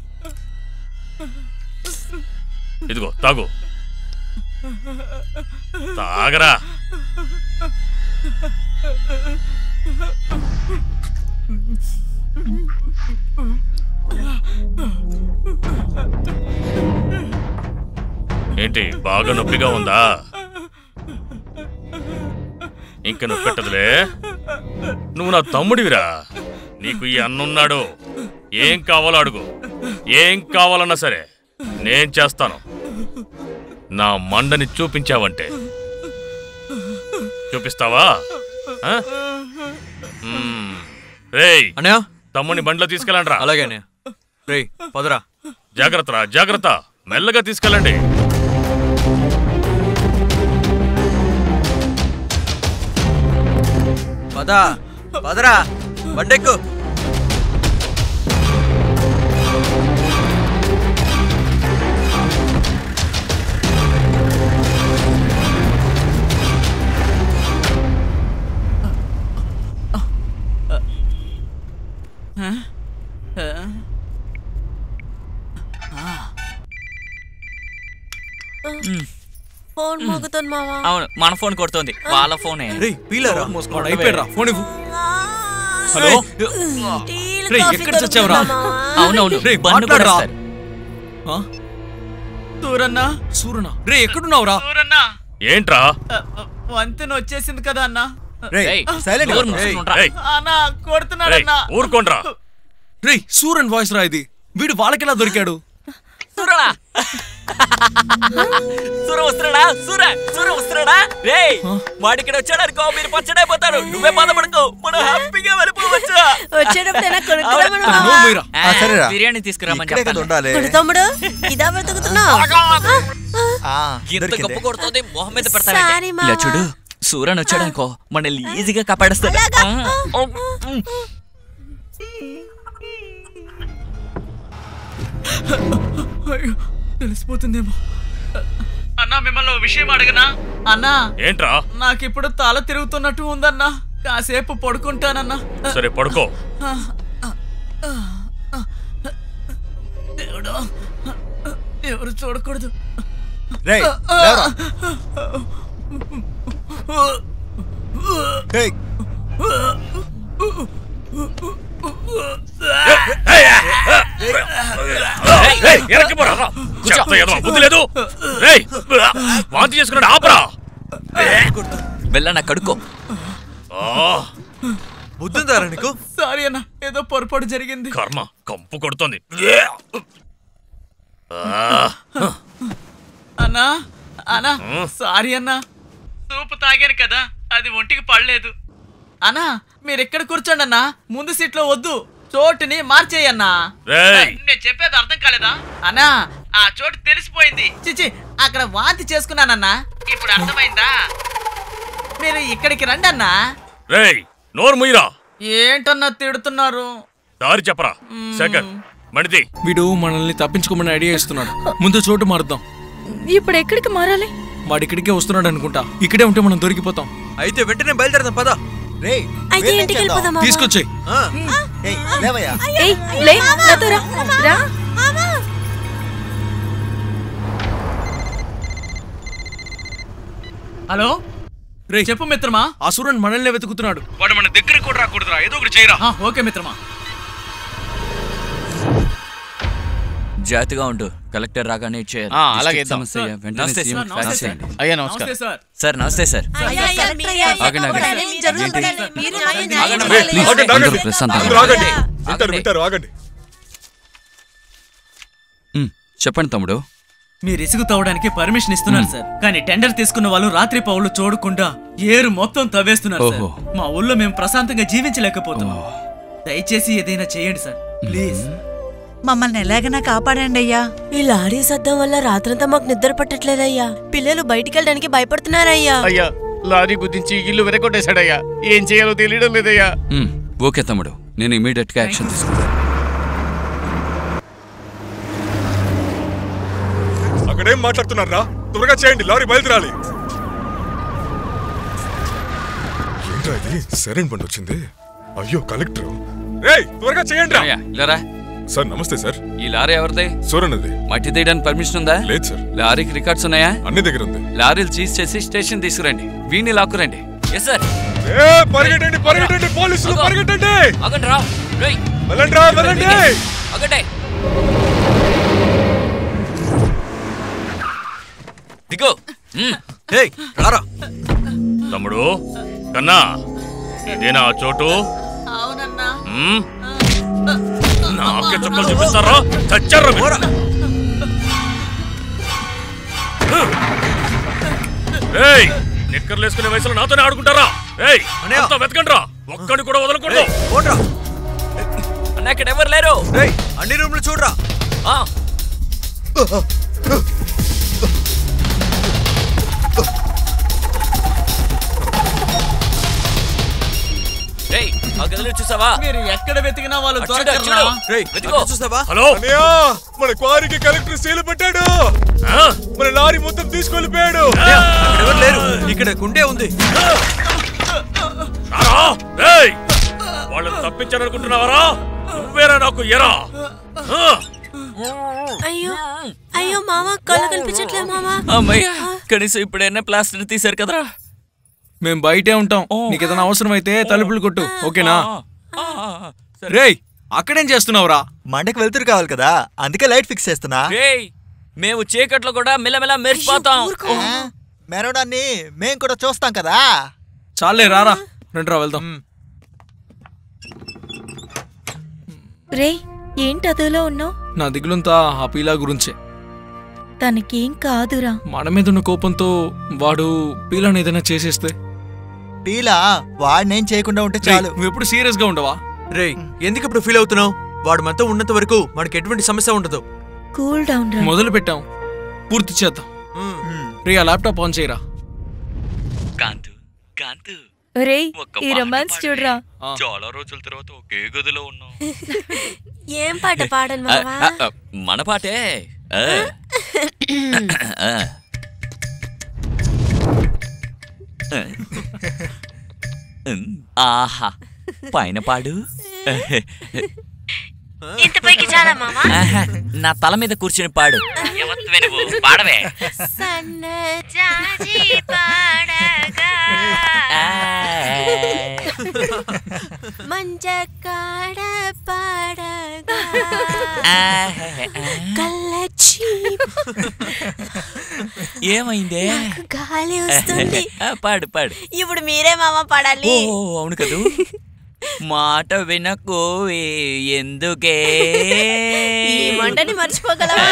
[SPEAKER 1] ఇదిగో తాగు తాగరా ఏంటి బాగా నొప్పిగా ఉందా ఇంక నొప్పి పెట్టదులే నువ్వు నా తమ్ముడివిరా నీకు ఈ అన్నున్నాడు ఏం కావాలో అడుగు ఏం కావాలన్నా సరే నేను చేస్తాను నా మండని చూపించావంటే చూపిస్తావా ఆ? మ్మ్. రేయ్
[SPEAKER 14] అనయ్య
[SPEAKER 1] తమ్ముని బండిలో తీసుకెళ్ళండి రా
[SPEAKER 14] అలాగే అనయ్య రేయ్ పదరా
[SPEAKER 1] జాగ్రత్త రా జాగ్రత్త మెల్లగా తీసుకెళ్ళండి
[SPEAKER 14] పద పదరా బండెక్కు
[SPEAKER 11] ఫోన్ మోగుతుంది మావా
[SPEAKER 13] అవును మన ఫోన్ కొడుతోంది వాళ్ళ ఫోనే
[SPEAKER 14] పీలరా
[SPEAKER 6] వాడు అయిపోయాడురా ఫోన్ ఇవ్వు హలో
[SPEAKER 11] టీలు,
[SPEAKER 6] రేయ్,
[SPEAKER 11] కాఫీ
[SPEAKER 6] ఎక్కడ చచ్చావురా?
[SPEAKER 11] దొరుకుతుందా మావా?
[SPEAKER 13] అవునవును
[SPEAKER 6] రేయ్,
[SPEAKER 13] బండి కూడా
[SPEAKER 6] మాట్లాడరా.
[SPEAKER 13] ఇస్తారు.
[SPEAKER 6] ఆ?
[SPEAKER 2] సూరన్న
[SPEAKER 6] సూరనా రే ఎక్కడున్నావురా
[SPEAKER 2] సూరన్న
[SPEAKER 1] ఏంట్రా
[SPEAKER 2] వంతెన వచ్చేసింది కదా అన్న
[SPEAKER 1] రేయ్, సైలెంట్ గా ఉండు. రేయ్.
[SPEAKER 2] అన్న కొడుతున్నాడన్న
[SPEAKER 1] ఊరుకోండ్రా
[SPEAKER 6] రే సూరన్ వాయిస్ రా ఇది వీడు వాళ్ళకెలా దొరికాడు
[SPEAKER 13] చూడరా సూర వస్తున్నాడా సూర సూర వస్తున్నాడా రే వాడిక్కడ వచ్చాడనుకో మీరు పచ్చడైపోతారు నువ్వే బాధపడుకో మనం హ్యాపీగా వెళ్ళిపోవచ్చు
[SPEAKER 11] వచ్చేటప్పుడైనా కొనుక్కోమను
[SPEAKER 13] అవును.
[SPEAKER 11] మావా.
[SPEAKER 13] మీరా?
[SPEAKER 5] ఆ, సరేరా.
[SPEAKER 13] బిర్యానీ తీసుకురామని
[SPEAKER 5] ఇక్కడే కదా
[SPEAKER 13] చెప్తాను.
[SPEAKER 5] ఉండాలి.
[SPEAKER 11] కొడు తమ్ముడు ఇదా వెతుకుతున్నావు
[SPEAKER 5] ఆ,
[SPEAKER 13] ఎంత
[SPEAKER 5] దొరికింది.
[SPEAKER 13] గొప్ప కొడుతుంది మొహం మీద
[SPEAKER 11] సారీ
[SPEAKER 13] పెడతానంటే
[SPEAKER 11] మావా.
[SPEAKER 13] ఇలా చూడు సూరన్ వచ్చాడనుకో మనల్ని ఈజీగా కాపాడేస్తాడు
[SPEAKER 2] అయ్యో, తెలిసిపోతుందేమో అన్నా మిమ్మల్ని ఓ విషయం అడగనా అన్నా
[SPEAKER 1] ఏంట్రా
[SPEAKER 2] నాకిప్పుడు తల తిరుగుతున్నట్టు ఉందన్నా కాసేపు పడుకుంటానన్నా
[SPEAKER 1] సరే పడుకో
[SPEAKER 2] దేవుడా ఎవరు చూడకూడదు
[SPEAKER 5] రేయ్, లేవరా. రేయ్.
[SPEAKER 1] ఏయ్, వెనక్కి పోరా, రా. చెత్త ఎదవ, బుద్ధి లేదు రేయ్, వాంతి చేసుకున్నాడు ఆపరా
[SPEAKER 13] వెళ్ళనా కడుక్కో
[SPEAKER 14] బుద్ధుందారా నీకు
[SPEAKER 2] సారీ అన్న ఏదో పొరపాటు జరిగింది
[SPEAKER 1] కర్మ కంపు కొడుతోంది
[SPEAKER 2] అన్నా అన్నా సారీ అన్నా సూపు తాగాను కదా అది ఒంటికి పడలేదు అన్నా మీరు ఎక్కడ కూర్చోండి అన్నా ముందు సీట్లో వద్దు చోటుని మార్చేయన్నా
[SPEAKER 1] రేయ్.
[SPEAKER 2] నేను చెప్పేది అర్థం కాలేదా అన్నా ఆ చోటు తెలిసిపోయింది చిచి అక్కడ వాంతి చేసుకున్నానన్నా ఇప్పుడు అర్థమైందా మీరు ఇక్కడికి రండి అన్నా
[SPEAKER 1] రేయ్ నోరు ముయ్యరా
[SPEAKER 2] ఏంటన్నా తిడుతున్నారు
[SPEAKER 1] దారి చెప్పరా శేఖర్ మణిది
[SPEAKER 6] వీడు మనల్ని తప్పించుకోమని ఐడియా ఇస్తున్నాడు ముందు చోటు మారుద్దాం
[SPEAKER 9] ఇప్పుడు ఎక్కడికి మారాలి
[SPEAKER 6] వాడు ఇక్కడికే వస్తున్నాడు అనుకుంటా ఇక్కడే ఉంటే మనం దొరికిపోతాం
[SPEAKER 14] అయితే వెంటనే బయలుదేరదాం పద
[SPEAKER 5] రేయ్
[SPEAKER 11] అయితే ఇంటికి వెళ్ళిపోదాం మావా.
[SPEAKER 6] తీసుకొచ్చేయ్
[SPEAKER 5] ఏయ్, లేవయ్యా
[SPEAKER 9] ఏయ్ లే నాతో రా రా
[SPEAKER 2] హలో రే చెప్పు మిత్రమా
[SPEAKER 6] అసురన్ మనల్ని వెతుకుతున్నాడు
[SPEAKER 2] వాడు మన దగ్గర కూడా రాకూడదురా ఏదో ఒకటి చేయరా ఓకే మిత్రమా
[SPEAKER 8] జాగ్రత్తగా ఉండు కలెక్టర్ రాగానే ఇచ్చేయాలి
[SPEAKER 16] ఆ, అలాగే
[SPEAKER 8] డిస్ట్రిక్ట్ సమస్య
[SPEAKER 16] ఇద్దాం.
[SPEAKER 8] వెంటనే
[SPEAKER 16] నమస్తే
[SPEAKER 8] సీఎం
[SPEAKER 16] సార్,
[SPEAKER 8] ఫ్యాక్స్
[SPEAKER 16] నమస్తే
[SPEAKER 8] చేయండి
[SPEAKER 16] సార్. అయ్యా, నమస్కారం. నమస్తే సార్.
[SPEAKER 8] సార్ నమస్తే సార్
[SPEAKER 11] అయ్యా, కలెక్టర్ అయ్యా,
[SPEAKER 8] ఆగండి, ఆగండి.
[SPEAKER 11] చెప్పండి. ఏం జరుగుతుంది?
[SPEAKER 8] ఏంటి?
[SPEAKER 11] మీరు న్యాయం
[SPEAKER 8] ఆగండి,
[SPEAKER 11] న్యాయం
[SPEAKER 8] ప్లీజ్,
[SPEAKER 11] చేయాలి.
[SPEAKER 8] అందరూ ప్రశాంతంగా
[SPEAKER 12] అందరూ ఆగండి
[SPEAKER 8] ఉండండి.
[SPEAKER 12] వింటారు వింటారు ఆగండి
[SPEAKER 8] ఉమ్, చెప్పండి తమ్ముడు
[SPEAKER 2] మీరు ఇసుగు తవ్వడానికి పర్మిషన్ ఇస్తున్నారు సార్ కానీ టెండర్ తీసుకున్న వాళ్ళు రాత్రి పౌళ్ళు చూడకుండా ఏరు మొత్తం తవ్వేస్తున్నారు సార్
[SPEAKER 8] ఓహో.
[SPEAKER 2] మా ఊళ్ళో మేము ప్రశాంతంగా జీవించలేకపోతున్నాం దయచేసి ఏదైనా చేయండి సార్ ప్లీజ్
[SPEAKER 10] మమ్మల్ని ఎలాగైనా కాపాడండి అయ్యా
[SPEAKER 11] ఈ లారీ శబ్దం వల్ల రాత్రంతా మాకు నిద్ర పట్టట్లేదయ్యా పిల్లలు బయటికి వెళ్ళడానికి భయపడుతున్నారయ్యా
[SPEAKER 16] అయ్యా లారీ గుద్దించి ఇల్లు వెరకొట్టేశాడయ్యా ఏం చేయాలో తెలియడం లేదయ్యా
[SPEAKER 8] ఉమ్, ఓకే తమ్ముడు నేను ఇమీడియట్ గా యాక్షన్ తీసుకుంటాను
[SPEAKER 12] అక్కడేం మాట్లాడుతున్నారా త్వరగా చేయండి లారీ బయలుదేరాలి ఏంట్రా ఇది సరైన బండి వచ్చింది అయ్యో కలెక్టర్ రేయ్ త్వరగా చేయండి రా.
[SPEAKER 8] లేరా
[SPEAKER 12] సార్ నమస్తే సార్
[SPEAKER 8] ఈ లారీ ఎవరిది
[SPEAKER 12] సూరన్నది
[SPEAKER 8] మట్టి తీయడానికి పర్మిషన్ ఉందా
[SPEAKER 12] లేదు సార్
[SPEAKER 8] లారీకి రికార్డ్స్ ఉన్నాయా
[SPEAKER 12] అన్ని దగ్గర ఉంది
[SPEAKER 8] లారీలు చీజ్ చేసి స్టేషన్ తీసుకురండి వీడిని లాక్కురండి ఎస్ సార్
[SPEAKER 12] ఏ పరిగెట్టండి పరిగెట్టండి పోలీసులు పరిగెట్టండి
[SPEAKER 13] ఆగండి రా రేయ్
[SPEAKER 12] వెళ్ళండి రా వెళ్ళండి
[SPEAKER 13] ఆగండి దిగో
[SPEAKER 14] ఏయ్ రారా
[SPEAKER 1] తమ్ముడు కన్నా ఇదేనా ఆ చోటు
[SPEAKER 2] అవునన్నా
[SPEAKER 1] మ్మ్? నాకే చుక్కలు చూపిస్తారా చచ్చారా మీరు? రేయ్ నిక్కర్లు వేసుకునే వయసులో నాతోనే ఆడుకుంటారా రేయ్ అంతా వెతకండి రా ఒక్కడిని కూడా వదలకూడదు
[SPEAKER 14] పోట్రా
[SPEAKER 13] అన్న ఇక్కడ ఎవరు లేరు
[SPEAKER 14] రేయ్ అన్ని రూమ్లు చూడరా
[SPEAKER 13] ఆ, రేయ్ ఆ గదిలో చూసావా
[SPEAKER 2] మీరు ఎక్కడ వెతికినా వాళ్ళు
[SPEAKER 13] అటు చూడు, అటు
[SPEAKER 2] దొరకరురా.
[SPEAKER 13] చూడు.
[SPEAKER 14] రేయ్
[SPEAKER 13] వెతుకో.
[SPEAKER 14] చూస్తావా
[SPEAKER 1] హలో
[SPEAKER 12] అన్నయ్య మన క్వారీకి కలెక్టర్ సీలు పెట్టాడు
[SPEAKER 1] ఆ?
[SPEAKER 12] మన లారీ మొత్తం తీసుకెళ్లిపోయాడు
[SPEAKER 14] అక్కడ ఎవరు లేరు ఇక్కడ గుండే ఉంది
[SPEAKER 1] రారా రేయ్ వాళ్ళని తప్పించాలనుకుంటున్నావరా నువ్వేరా నాకు ఎరా ఆ?
[SPEAKER 11] అయ్యో అయ్యో మామ కళ్ళు కనిపించట్లే మామ
[SPEAKER 13] అమ్మయ్య కనీసం ఇప్పుడైనా ప్లాస్టర్ తీశారు కదరా
[SPEAKER 6] మేము బయటే ఉంటాం నీకు ఏదైనా అవసరం అయితే తలుపులు కొట్టు ఓకేనా రేయ్ అక్కడేం చేస్తున్నావురా
[SPEAKER 5] మండకి వెళ్తురు కావాలి కదా అందుకే లైట్ ఫిక్స్ చేస్తున్నా
[SPEAKER 13] రేయ్ మేము చీకట్లో కూడా మెల్లమెల్ల మెరిసిపోతాం
[SPEAKER 5] ఆ, మెరవడాన్ని మేం కూడా చూస్తాం కదా
[SPEAKER 6] చాలే రారా రండిరా వెళ్దాం
[SPEAKER 9] రే ఏంటి అదోలో ఉన్నావు
[SPEAKER 6] నా దిగులంతా ఆ పీలా గురించే
[SPEAKER 9] తనకేం కాదురా
[SPEAKER 6] మన మీద ఉన్న కోపంతో వాడు పీలను ఏదైనా చేసేస్తే
[SPEAKER 4] పీలా వాడినేం చేయకుండా ఉంటే చాలు
[SPEAKER 6] నువ్వు ఎప్పుడు సీరియస్ గా ఉండవా
[SPEAKER 14] రే ఎందుకు ఇప్పుడు ఫీల్ అవుతున్నావు వాడు మనతో ఉన్నంత వరకు మనకి ఎటువంటి సమస్య ఉండదు
[SPEAKER 9] కూల్ డౌన్ రా
[SPEAKER 6] మొదలు పెట్టాం పూర్తి చేద్దాం రే ఆ ల్యాప్టాప్ ఆన్ చేయరా
[SPEAKER 8] కాంతు కాంతు
[SPEAKER 9] ఒరేయ్
[SPEAKER 8] ఒక్క
[SPEAKER 9] ఈ
[SPEAKER 8] పాట
[SPEAKER 9] రొమాన్స్
[SPEAKER 8] పాడవే.
[SPEAKER 9] చూడరా
[SPEAKER 8] చాలా రోజుల తర్వాత ఒకే గదిలో ఉన్నాం
[SPEAKER 11] ఏం పాట పాడను
[SPEAKER 8] ఆ,
[SPEAKER 11] మావా
[SPEAKER 8] ఆ, ఆ, మన పాటే ఆ. ఆ. ఆహా పైన పాడు
[SPEAKER 11] ఇంత పైకి చాలా మావా
[SPEAKER 8] ఆహా, నా తల మీద కూర్చుని పాడు ఎవత్తువే నువ్వు పాడవే
[SPEAKER 11] సన్న జాజి పాడగా మంచ కాడ పాడగా కళ్ళచ్చి
[SPEAKER 8] ఏమైందే
[SPEAKER 11] నాకు గాలి వస్తుంది
[SPEAKER 8] ఆ, పాడు పాడు
[SPEAKER 11] ఇప్పుడు మీరే మామ పాడాలి
[SPEAKER 8] ఓ అవును కదూ మాట వినకోవే ఎందుకే
[SPEAKER 11] ఈ మంటని మర్చిపోగలవా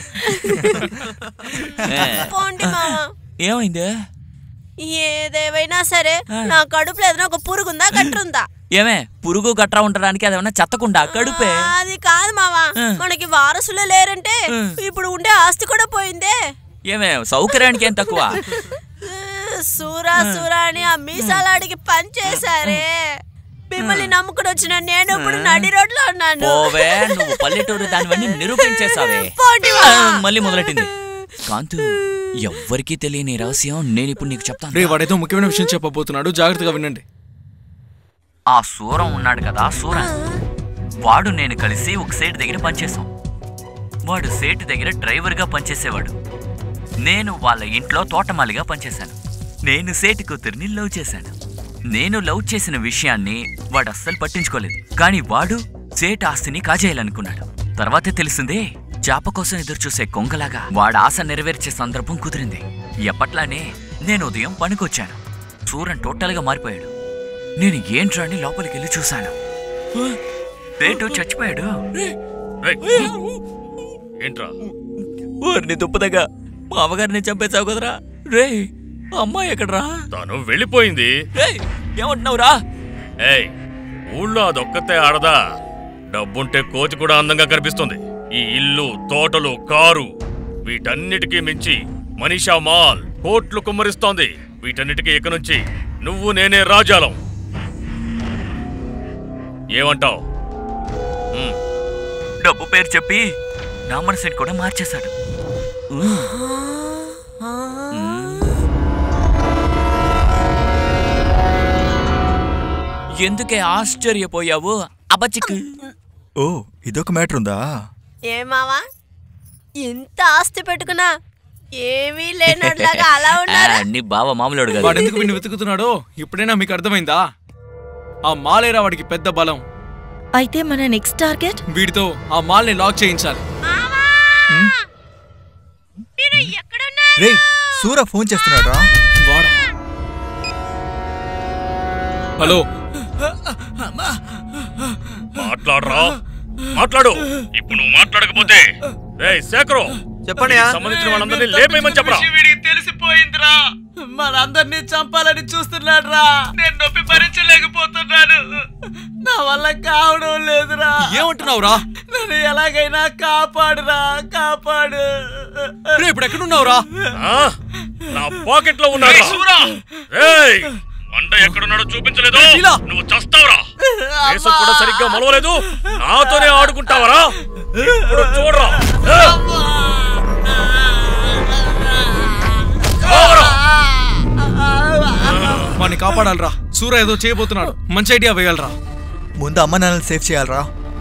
[SPEAKER 11] పోండి మామ
[SPEAKER 8] ఏమైందే
[SPEAKER 11] ఏదేవైనా సరే నా కడుపులో ఏదైనా ఒక పురుగుందా కట్టుందా
[SPEAKER 8] ఏమే పురుగు గట్రా ఉండడానికి అదేమన్నా చెత్తకుండా కడుపే
[SPEAKER 11] అది కాదు మావా మనకి వారసులే లేరంటే ఇప్పుడు ఉండే ఆస్తి కూడా పోయిందే
[SPEAKER 8] ఏమే సౌకర్యానికి ఏం తక్కువ
[SPEAKER 11] సూరా సూరా అని ఆ మీసాలాడికి పని చేశారే మిమ్మల్ని నమ్ముకుని వచ్చిన నేను ఇప్పుడు నడి రోడ్లో ఉన్నాను
[SPEAKER 8] పోవే నువ్వు పల్లెటూరు దానివన్నీ నిరూపించేసావే
[SPEAKER 11] పోండి
[SPEAKER 8] ఆ, మళ్ళీ మొదలెట్టింది కాంతు ఎవ్వరికీ తెలియని రహస్యం నేను ఇప్పుడు నీకు చెప్తాను
[SPEAKER 6] రే వాడేదో ముఖ్యమైన విషయం చెప్పబోతున్నాడు జాగ్రత్తగా వినండి
[SPEAKER 8] ఆ సూరం ఉన్నాడు కదా సూరం వాడు నేను కలిసి ఒక సేటు దగ్గర పనిచేసాం వాడు సేటు దగ్గర డ్రైవర్గా పనిచేసేవాడు నేను వాళ్ళ ఇంట్లో తోటమాలిగా పనిచేశాను నేను సేటు కూతురిని లవ్ చేశాను నేను లవ్ చేసిన విషయాన్ని వాడు అస్సలు పట్టించుకోలేదు కానీ వాడు సేటు ఆస్తిని కాజేయాలనుకున్నాడు తర్వాతే తెలిసిందే చేప కోసం ఎదురు చూసే కొంగలాగా వాడు ఆశ నెరవేర్చే సందర్భం కుదిరింది ఎప్పట్లానే నేను ఉదయం పనికొచ్చాను సూరన్ టోటల్గా మారిపోయాడు నేను ఏంట్రా అని లోపలికి వెళ్ళి చూశాను పేటు చచ్చిపోయాడు
[SPEAKER 1] ఏంట్రా
[SPEAKER 8] ఊరిని దుప్పదగా మా అమ్మగారిని చంపేశావు కదరా రే అమ్మాయి ఎక్కడరా
[SPEAKER 1] తను వెళ్ళిపోయింది
[SPEAKER 8] రేయ్ ఏమంటున్నావురా
[SPEAKER 1] ఏయ్ ఊళ్ళో అదొక్కతే ఆడదా డబ్బుంటే కోతి కూడా అందంగా కనిపిస్తుంది ఈ ఇల్లు తోటలు కారు వీటన్నిటికీ మించి మనీషా మాల్ కోట్లు కుమ్మరిస్తోంది వీటన్నిటికీ ఇక నుంచి నువ్వు నేనే రాజాలం ఏమంటావ్
[SPEAKER 8] డబ్బు పేరు చెప్పి నా మనసుని కూడా మార్చేశాడు ఎందుకే ఆశ్చర్యపోయావు అబచిక్
[SPEAKER 5] ఓ ఇదొక మ్యాటర్ ఉందా
[SPEAKER 11] ఏ మావా ఇంత ఆస్తి పెట్టుకున్నా ఏమీ లేనట్లాగా అలా ఉన్నారు
[SPEAKER 8] నీ బావ మామూలుడు కదా
[SPEAKER 6] వాడు ఎందుకు వీడిని వెతుకుతున్నాడో ఇప్పుడైనా మీకు అర్థమైందా ఆ మాలేరా వాడికి పెద్ద బలం
[SPEAKER 9] అయితే మన నెక్స్ట్ టార్గెట్
[SPEAKER 6] వీడితో ఆ మాల్ని లాక్ చేయించాలి
[SPEAKER 4] రే సూర ఫోన్ చేస్తున్నాడు రా
[SPEAKER 6] వాడా హలో
[SPEAKER 1] మాట్లాడరా మాట్లాడు ఇప్పుడు నువ్వు మాట్లాడకపోతే ఏయ్ శేఖరు
[SPEAKER 14] చెప్పండి
[SPEAKER 1] సంబంధించిన వాళ్ళందరినీ లేపేయమని చెప్పరా
[SPEAKER 2] వీడికి తెలిసిపోయిందిరా మనందరినీ చంపాలని చూస్తున్నాడురా నేను నొప్పి భరించలేకపోతున్నాను నా వల్ల కావడం లేదురా
[SPEAKER 6] ఏమంటున్నావురా
[SPEAKER 2] నన్ను ఎలాగైనా కాపాడురా కాపాడు
[SPEAKER 6] రే ఇప్పుడు ఎక్కడున్నావురా
[SPEAKER 1] ఆ? నా పాకెట్ లో ఉన్నాడు ఏయ్ మండ ఎక్కడున్నాడో చూపించలేదు నువ్వు చస్తావురా దేశం కూడా సరిగ్గా మలవలేదు నాతోనే ఆడుకుంటావరా ఇప్పుడు చూడరా ఏ! చావరా!
[SPEAKER 6] వాడిని కాపాడాలరా సూర ఏదో చేయబోతున్నాడు మంచి ఐడియా వేయాలరా
[SPEAKER 4] ముందు అమ్మ నాన్నని సేఫ్ చేయాలరా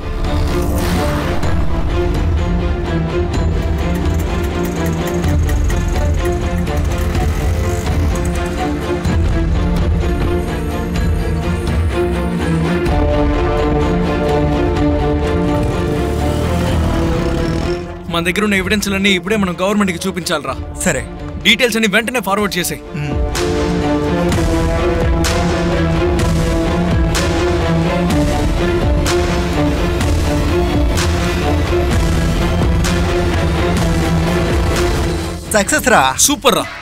[SPEAKER 6] మన దగ్గర ఉన్న ఎవిడెన్స్లన్నీ ఇప్పుడే మనం గవర్నమెంట్కి చూపించాలరా
[SPEAKER 4] సరే
[SPEAKER 6] డీటెయిల్స్ అన్ని వెంటనే ఫార్వర్డ్ చేసాయి
[SPEAKER 4] సక్సెస్ రా
[SPEAKER 6] సూపర్ రా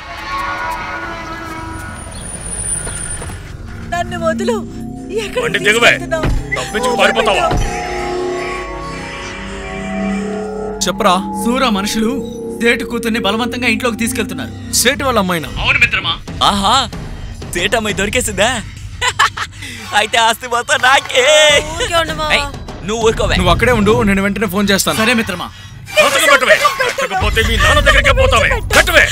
[SPEAKER 11] నన్ను వదులు
[SPEAKER 1] బండి దిగువే తప్పించుకు పారిపోతావా
[SPEAKER 6] చెప్పరా
[SPEAKER 2] సూరా మనుషులు సేటు కూతుర్ని బలవంతంగా ఇంట్లోకి తీసుకెళ్తున్నారు
[SPEAKER 6] సేటు వాళ్ళ అమ్మాయినా
[SPEAKER 13] అవును మిత్రమా ఆహా తేటమ్మాయి దొరికేసిందా అయితే ఆస్తి మొత్తం నాకే ఏయ్, నువ్వు ఊరుకోవే
[SPEAKER 6] నువ్వు అక్కడే ఉండు నేను వెంటనే ఫోన్ చేస్తాను
[SPEAKER 2] సరే మిత్రమా
[SPEAKER 1] సంతకం పెట్టవే పెట్టకపోతే మీ నాన్న దగ్గరికే పోతావే పెట్టవే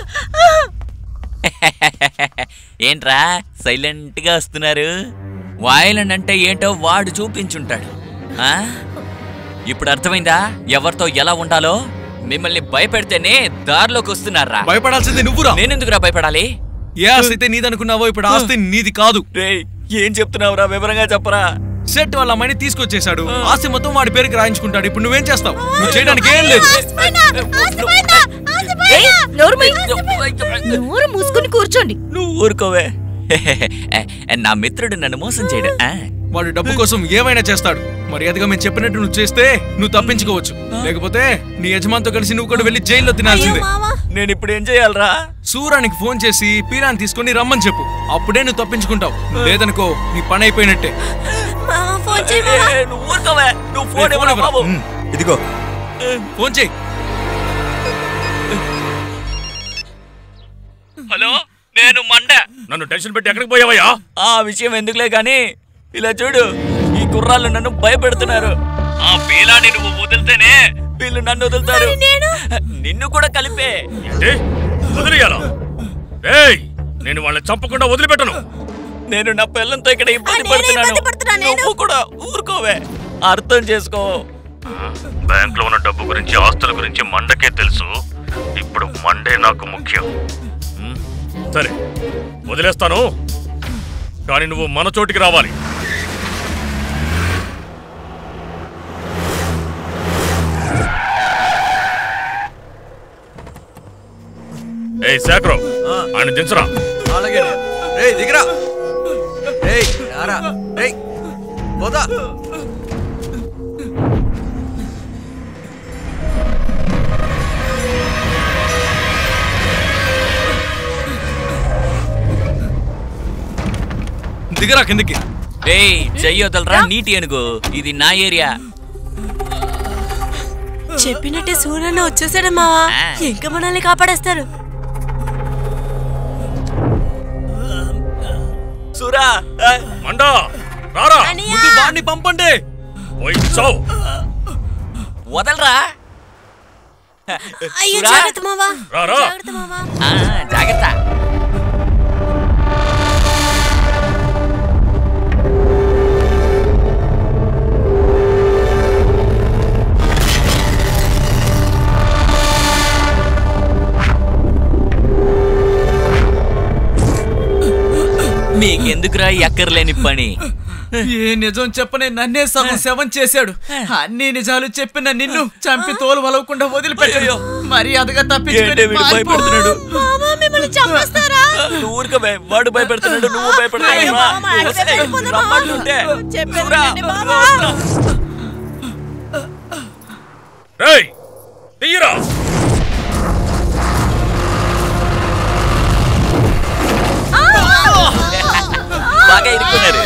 [SPEAKER 13] ఏంట్రా సైలెంట్ గా వస్తున్నారు వాయిలన్ అంటే ఏంటో వాడు చూపించుంటాడు ఆ? ఇప్పుడు అర్థమైందా ఎవరితో ఎలా ఉండాలో మిమ్మల్ని భయపెడితేనే దారిలోకి వస్తున్నారా
[SPEAKER 6] భయపడాల్సింది నువ్వురా
[SPEAKER 13] నేనెందుకురా భయపడాలి
[SPEAKER 6] ఏ ఆస్తి అయితే నీదనుకున్నావో ఇప్పుడు ఆస్తి నీది కాదు
[SPEAKER 13] రేయ్ ఏం చెప్తున్నావురా వివరంగా చెప్పరా
[SPEAKER 6] సెట్ వాళ్ళ అమ్మాయిని తీసుకొచ్చేసాడు ఆస్తి మొత్తం వాడి పేరుకి రాయించుకుంటాడు ఇప్పుడు నువ్వేం చేస్తావు నువ్వు చేయడానికి ఏం లేదు
[SPEAKER 9] ఏయ్, నోరు మూయ్. నోరు మూసుకుని కూర్చోండి
[SPEAKER 13] నువ్వు ఊరుకోవే నా మిత్రుడు నన్ను మోసం చేయడు ఆ?
[SPEAKER 6] వాడు డబ్బు కోసం ఏమైనా చేస్తాడు మర్యాదగా మేము చెప్పినట్టు నువ్వు చేస్తే నువ్వు తప్పించుకోవచ్చు లేకపోతే నీ యజమానితో కలిసి నువ్వు కూడా వెళ్ళి జైల్లో తినాల్సిందే
[SPEAKER 13] నేను ఇప్పుడు ఏం చేయాలరా
[SPEAKER 6] సూరానికి ఫోన్ చేసి పీరాన్ని తీసుకొని రమ్మని చెప్పు అప్పుడే నువ్వు తప్పించుకుంటావు లేదనుకో నీ పని అయిపోయినట్టే
[SPEAKER 11] ఫోన్
[SPEAKER 13] ఏ, నువ్వు ఊరుకోవే నువ్వు ఫోన్ ఇవ్వరా బాబు
[SPEAKER 4] ఇదిగో
[SPEAKER 6] ఫోన్ చేయి
[SPEAKER 13] హలో నేను మండ
[SPEAKER 1] నన్ను టెన్షన్ పెట్టి ఎక్కడికి పోయావయ్యా
[SPEAKER 13] ఆ విషయం ఎందుకులే గాని ఇలా చూడు ఈ కుర్రాళ్ళు నన్ను భయపెడుతున్నారు ఆ పీలాని నువ్వు వదిలితేనే వీళ్ళు నన్ను వదులుతారు నిన్ను కూడా కలిపే
[SPEAKER 1] ఏంటి వదిలేయాలా ఏయ్ నేను వాళ్ళని చంపకుండా వదిలిపెట్టను
[SPEAKER 13] నేను నా పిల్లలతో ఇక్కడ ఇబ్బంది పడుతున్నాను నువ్వు కూడా ఊరుకోవే అర్థం చేసుకో
[SPEAKER 1] బ్యాంక్ లో ఉన్న డబ్బు గురించి ఆస్తుల గురించి మండకే తెలుసు ఇప్పుడు మండే నాకు ముఖ్యం ఉమ్, సరే వదిలేస్తాను కానీ నువ్వు మన చోటికి రావాలి ఏయ్ శేఖరం ఆయన దించరా
[SPEAKER 14] అలాగే రేయ్ దిగరా రేయ్ రారా రేయ్ పోదా
[SPEAKER 6] దిగరా కిందకి
[SPEAKER 13] ఏయ్ చెయ్యొదలరా నీటి ఏనుగు ఇది నా ఏరియా
[SPEAKER 11] చెప్పినట్టే సూర్యన్న వచ్చేసాడు మావా ఇంకా మనల్ని కాపాడేస్తారు
[SPEAKER 13] సూరా
[SPEAKER 1] మండా రారా
[SPEAKER 6] ముందు వాడిని పంపండి
[SPEAKER 1] పోయి చావు
[SPEAKER 13] వదలరా
[SPEAKER 11] అయ్యో
[SPEAKER 13] సూరా?
[SPEAKER 11] జాగ్రత్త మావా
[SPEAKER 1] రారా
[SPEAKER 11] జాగ్రత్త మావా
[SPEAKER 13] ఆ, జాగ్రత్త మీకెందుకురా ఈ అక్కర్లేని పని
[SPEAKER 2] ఏ నిజం చెప్పనే నన్నే సగం శవం చేశాడు అన్ని నిజాలు చెప్పిన నిన్ను చంపి తోలు వలవకుండా వదిలిపెట్టాడు మర్యాదగా
[SPEAKER 13] ఏంటే
[SPEAKER 2] తప్పించుకొని
[SPEAKER 13] వీడు
[SPEAKER 2] పారిపో.
[SPEAKER 13] భయపెడుతున్నాడు
[SPEAKER 11] మామా మిమ్మల్ని చంపేస్తారా
[SPEAKER 13] నువ్వు ఊరుకోవే వాడు భయపెడుతున్నాడు నువ్వు భయపెడుతున్నావు
[SPEAKER 11] మామ, అక్కడికే వెళ్ళిపోదాం, మామ.
[SPEAKER 13] రమ్మంటుంటే
[SPEAKER 11] చెప్పాను
[SPEAKER 13] సూరా,
[SPEAKER 11] కదండి, మామ.
[SPEAKER 1] రేయ్ తీయరా
[SPEAKER 13] బాగా ఇరుక్కున్నారు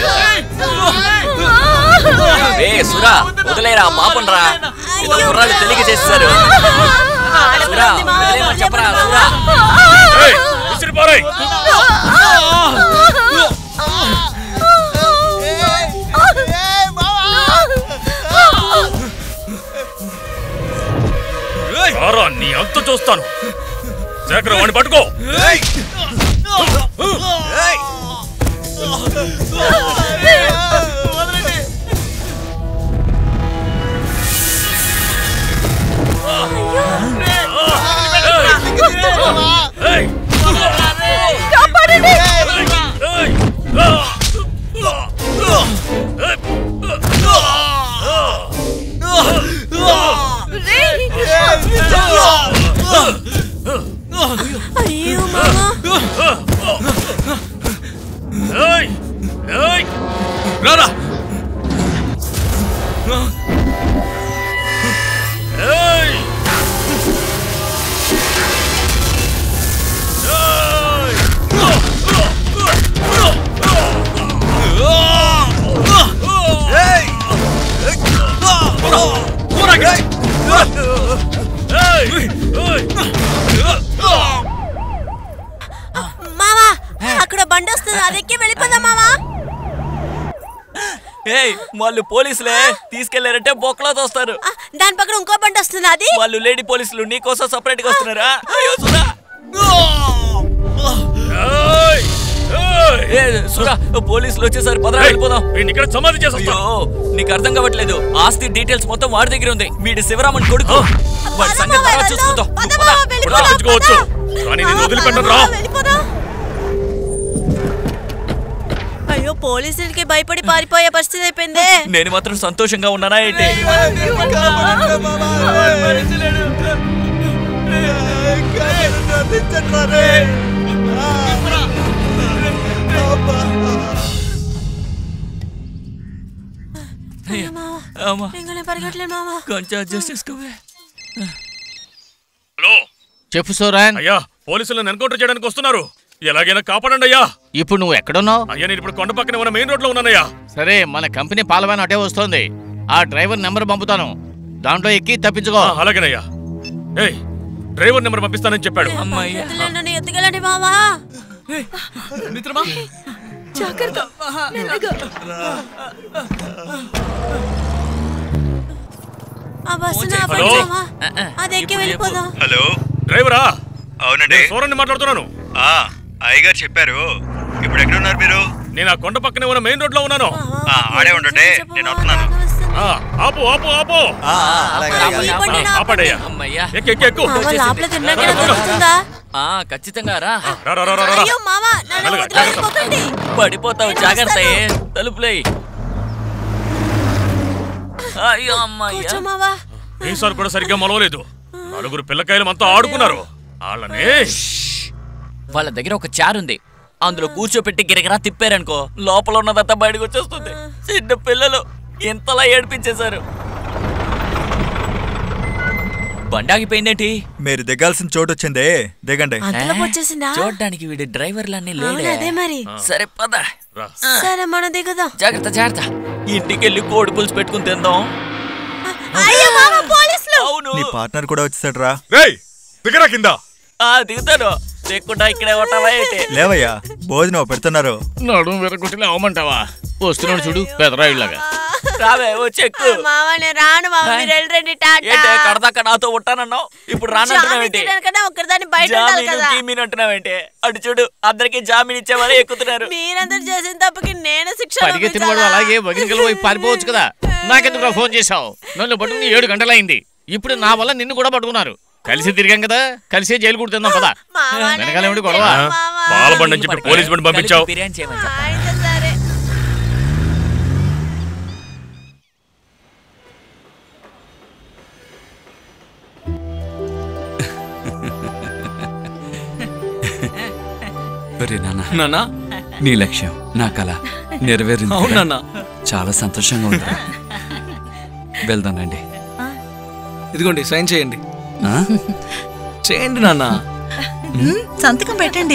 [SPEAKER 13] ఏ సురా వదిలేరా పాపం రా ఏదో కుర్రాళ్ళు తెలియక చేస్తారు సురా వదిలేమని చెప్పరా సురా
[SPEAKER 1] ఏయ్ విసిరి పారేయ్ రారా నీ అంత చూస్తాను శేఖరం వాడిని పట్టుకో ఏయ్!
[SPEAKER 11] అయ్యో మామా
[SPEAKER 1] ఏయ్! ఏయ్!
[SPEAKER 6] రారా
[SPEAKER 1] ఏయ్!
[SPEAKER 11] మావా అక్కడ బండి వస్తుంది అది ఎక్కి వెళ్ళిపోదా మావా
[SPEAKER 13] ఏయ్ వాళ్ళు పోలీసులే తీసుకెళ్లారంటే బొక్కలో తోస్తారు
[SPEAKER 11] దాని పక్కన ఇంకో బండి వస్తుంది అది
[SPEAKER 13] వాళ్ళు లేడీ పోలీసులు నీకోసం సపరేట్ గా వస్తున్నారా అయ్యో సురా ఏ, సురా పోలీసులు వచ్చేసరి పదరా వెళ్ళిపోదాం
[SPEAKER 1] ఇక్కడ సమాధి చేసేస్తా
[SPEAKER 13] అయ్యో నీకు అర్థం కావట్లేదు ఆస్తి డీటెయిల్స్ మొత్తం వాడి దగ్గర ఉంది వీడి శివరామన్ కొడుకు వాడి సంగతి తర్వాత చూసుకుందాం నువ్వు పద.
[SPEAKER 1] ఇప్పుడు తప్పించుకోవచ్చు కానీ నేను వదిలిపెట్టను రా
[SPEAKER 11] అయ్యో పోలీసులకి భయపడి పారిపోయే పరిస్థితి అయిపోయింది
[SPEAKER 13] నేను మాత్రం సంతోషంగా ఉన్నానా ఏంటి అమ్మా
[SPEAKER 11] ఇంకా నేను పరిగెట్టలేను మావా
[SPEAKER 13] కొంచెం అడ్జస్ట్ చేసుకోవే
[SPEAKER 1] హలో
[SPEAKER 16] చెప్పు సోరాన్
[SPEAKER 1] అయ్యా పోలీసులను ఎన్కౌంటర్ చేయడానికి వస్తున్నారు ఎలాగైనా కాపాడండి అయ్యా
[SPEAKER 16] ఇప్పుడు నువ్వు ఎక్కడున్నావు
[SPEAKER 1] అయ్యా నేను ఇప్పుడు కొండ పక్కన ఉన్న మెయిన్ రోడ్ లో ఉన్నానయ్యా
[SPEAKER 16] సరే మన కంపెనీ పాలవాన్ అటే వస్తోంది ఆ డ్రైవర్ నెంబర్ పంపుతాను దాంట్లో ఎక్కి తప్పించుకో
[SPEAKER 1] అలాగేనయ్యా ఏయ్ డ్రైవర్ నెంబర్ పంపిస్తానని చెప్పాడు
[SPEAKER 11] వద్దులే, నన్ను ఎత్తుకెళ్ళండి మావా
[SPEAKER 6] మిత్రమా
[SPEAKER 11] జాగ్రత్త ఆ బస్సు నా
[SPEAKER 1] హలో?
[SPEAKER 11] బండి మావా. అది ఎక్కి వెళ్ళిపోదాం
[SPEAKER 5] హలో
[SPEAKER 1] డ్రైవరా
[SPEAKER 5] అవునండి
[SPEAKER 1] నేను సూరన్ని మాట్లాడుతున్నాను
[SPEAKER 5] ఆ అయ్యగారు చెప్పారు ఇప్పుడు ఎక్కడ ఉన్నారు మీరు
[SPEAKER 1] నేను ఆ కొండ పక్కనే ఉన్న మెయిన్ రోడ్ లో ఉన్నాను
[SPEAKER 5] ఆ, ఆడే ఉండండి నేను వస్తున్నాను
[SPEAKER 1] ఆ, ఆపు ఆపు ఆపు
[SPEAKER 5] ఆ, అలాగే, అలాగే, అలాగే.
[SPEAKER 11] ఈ బండి నా
[SPEAKER 1] ఆపడయ్యా
[SPEAKER 13] అమ్మయ్యా
[SPEAKER 1] ఎక్కు ఎక్కు ఎక్కు
[SPEAKER 11] మావా లోపల తిన్నాక దొరుకుతుందా
[SPEAKER 13] ఆ ఖచ్చితంగా రా
[SPEAKER 1] రా రా రా రా, రా
[SPEAKER 11] అయ్యో మావా నన్ను
[SPEAKER 1] మెల్లగా,
[SPEAKER 11] వదిలిపోకండి
[SPEAKER 13] పడిపోతావు జాగ్రత్త తలుపులే అయ్యో అమ్మయ్యా
[SPEAKER 11] కూర్చో మావా
[SPEAKER 1] ఈసారి కూడా సరిగ్గా మొలవలేదు నలుగురు పిల్లకాయలు అంతా ఆడుకున్నారు వాళ్ళని
[SPEAKER 13] వాళ్ళ దగ్గర ఒక చార్ ఉంది అందులో కూర్చోపెట్టి గిరగిరా తిప్పారనుకో లోపల ఉన్నదంతా బయటకు వచ్చేస్తుంది చిన్న పిల్లలు ఇంతలా ఏడిపించేశారు బండి ఆగిపోయిందేంటి
[SPEAKER 5] మీరు దిగాల్సిన చోటు వచ్చిందే దిగండి
[SPEAKER 11] అంతలోపు వచ్చేసిందా
[SPEAKER 13] చూడడానికి వీడి డ్రైవర్లన్నీ
[SPEAKER 11] అవును,
[SPEAKER 13] లేడే
[SPEAKER 11] అదే మరి
[SPEAKER 13] సరే పద
[SPEAKER 11] సరే మన దిగుదాం
[SPEAKER 13] జాగ్రత్త జాగ్రత్త ఇంటికి వెళ్ళి కోడి పులుసు పెట్టుకుని తిందాం
[SPEAKER 11] అయ్యో మావా పోలీసులు
[SPEAKER 5] నీ పార్ట్నర్ కూడా వచ్చేసాడు రా
[SPEAKER 12] రేయ్ దిగరా కింద
[SPEAKER 13] ఆ దిగుతాను లేకుండా ఇక్కడే ఉంటావా ఏంటి
[SPEAKER 5] లేవయ్యా భోజనం పెడుతున్నారు
[SPEAKER 16] నడుము విరగొట్టి అవ్వమంటావా వస్తున్నాడు చూడు పెదరాయుళ్ళగా
[SPEAKER 13] రావే వచ్చెక్కు
[SPEAKER 11] మావా నేను రాను మావా మీరు వెళ్ళండి టాటా
[SPEAKER 13] ఏంటే కడదాకా నాతో ఉంటానన్నావు ఇప్పుడు రానంటున్నావేంటి
[SPEAKER 11] జామీన్ ఒక్కరిదాన్ని బయట ఉండాలి
[SPEAKER 13] జామీను
[SPEAKER 11] కదా
[SPEAKER 13] గీమీను అంటున్నావేంటే అటు చూడు అందరికి జామీన్ ఇచ్చేవారే ఎక్కుతున్నారు
[SPEAKER 11] మీరందరూ చేసిన తప్పుకి నేను శిక్ష
[SPEAKER 16] పరిగెత్తిన వాడు అలాగే వగిలికలు పోయి పారిపోవచ్చు కదా నాకెందుకు ఫోన్ చేశావు నన్ను పట్టుకుని ఏడు గంటలైంది ఇప్పుడు నా వల్ల నిన్ను కూడా పట్టుకున్నారు కలిసి తిరిగాం కదా కలిసే జైలు కూడా తిందాం కదా వెనకాల ఏమిటి గొడవ
[SPEAKER 1] పాల బండి అని చెప్పి పోలీస్ బండి పంపించావు
[SPEAKER 13] బిర్యానీ చేయమని
[SPEAKER 11] అయితే సరే
[SPEAKER 8] ఒరే నాన్న
[SPEAKER 6] నాన్న
[SPEAKER 8] నీ లక్ష్యం నా కళ నెరవేరింది
[SPEAKER 6] అవును నాన్న.
[SPEAKER 8] చాలా సంతోషంగా ఉంది వెళ్దానండి
[SPEAKER 6] ఇదిగోండి సైన్ చేయండి
[SPEAKER 8] ఆ?
[SPEAKER 6] చేయండి నాన్న
[SPEAKER 18] మ్మ్, సంతకం పెట్టండి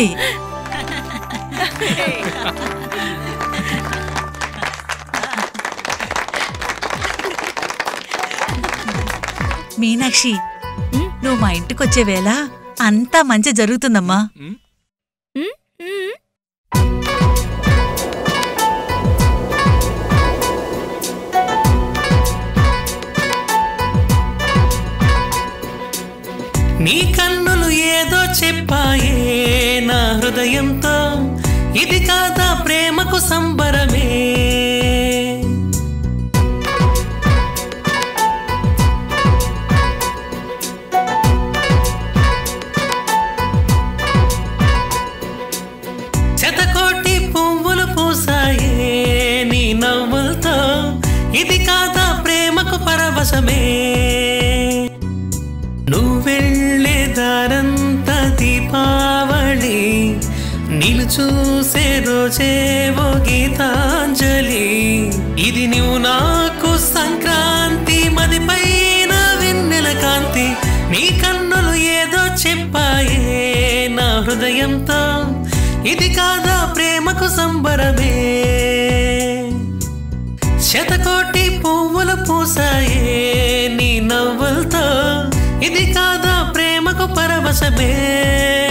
[SPEAKER 18] మీనాక్షి నువ్వు మా ఇంటికి వచ్చే వేళ అంతా మంచి జరుగుతుందమ్మా
[SPEAKER 15] నీ కన్నులు ఏదో చెప్పాయే నా హృదయంతో ఇది కాదా ప్రేమకు సంబరమే శతకోటి పువ్వులు పూసాయే నీ నవ్వులతో ఇది కాదా ప్రేమకు పరవశమే నువ్వెళ్ళే దారంత దీపావళి నిన్ను చూసే రోజేవో గీతాంజలి ఇది నువ్వు నాకు సంక్రాంతి మది పైన వెన్నెల కాంతి నీ కన్నులు ఏదో చెప్పాయే నా హృదయంతో ఇది కాదా ప్రేమకు సంబరమే శతకోటి పువ్వులు పూసాయే నీ నవ్వులతో కోసమే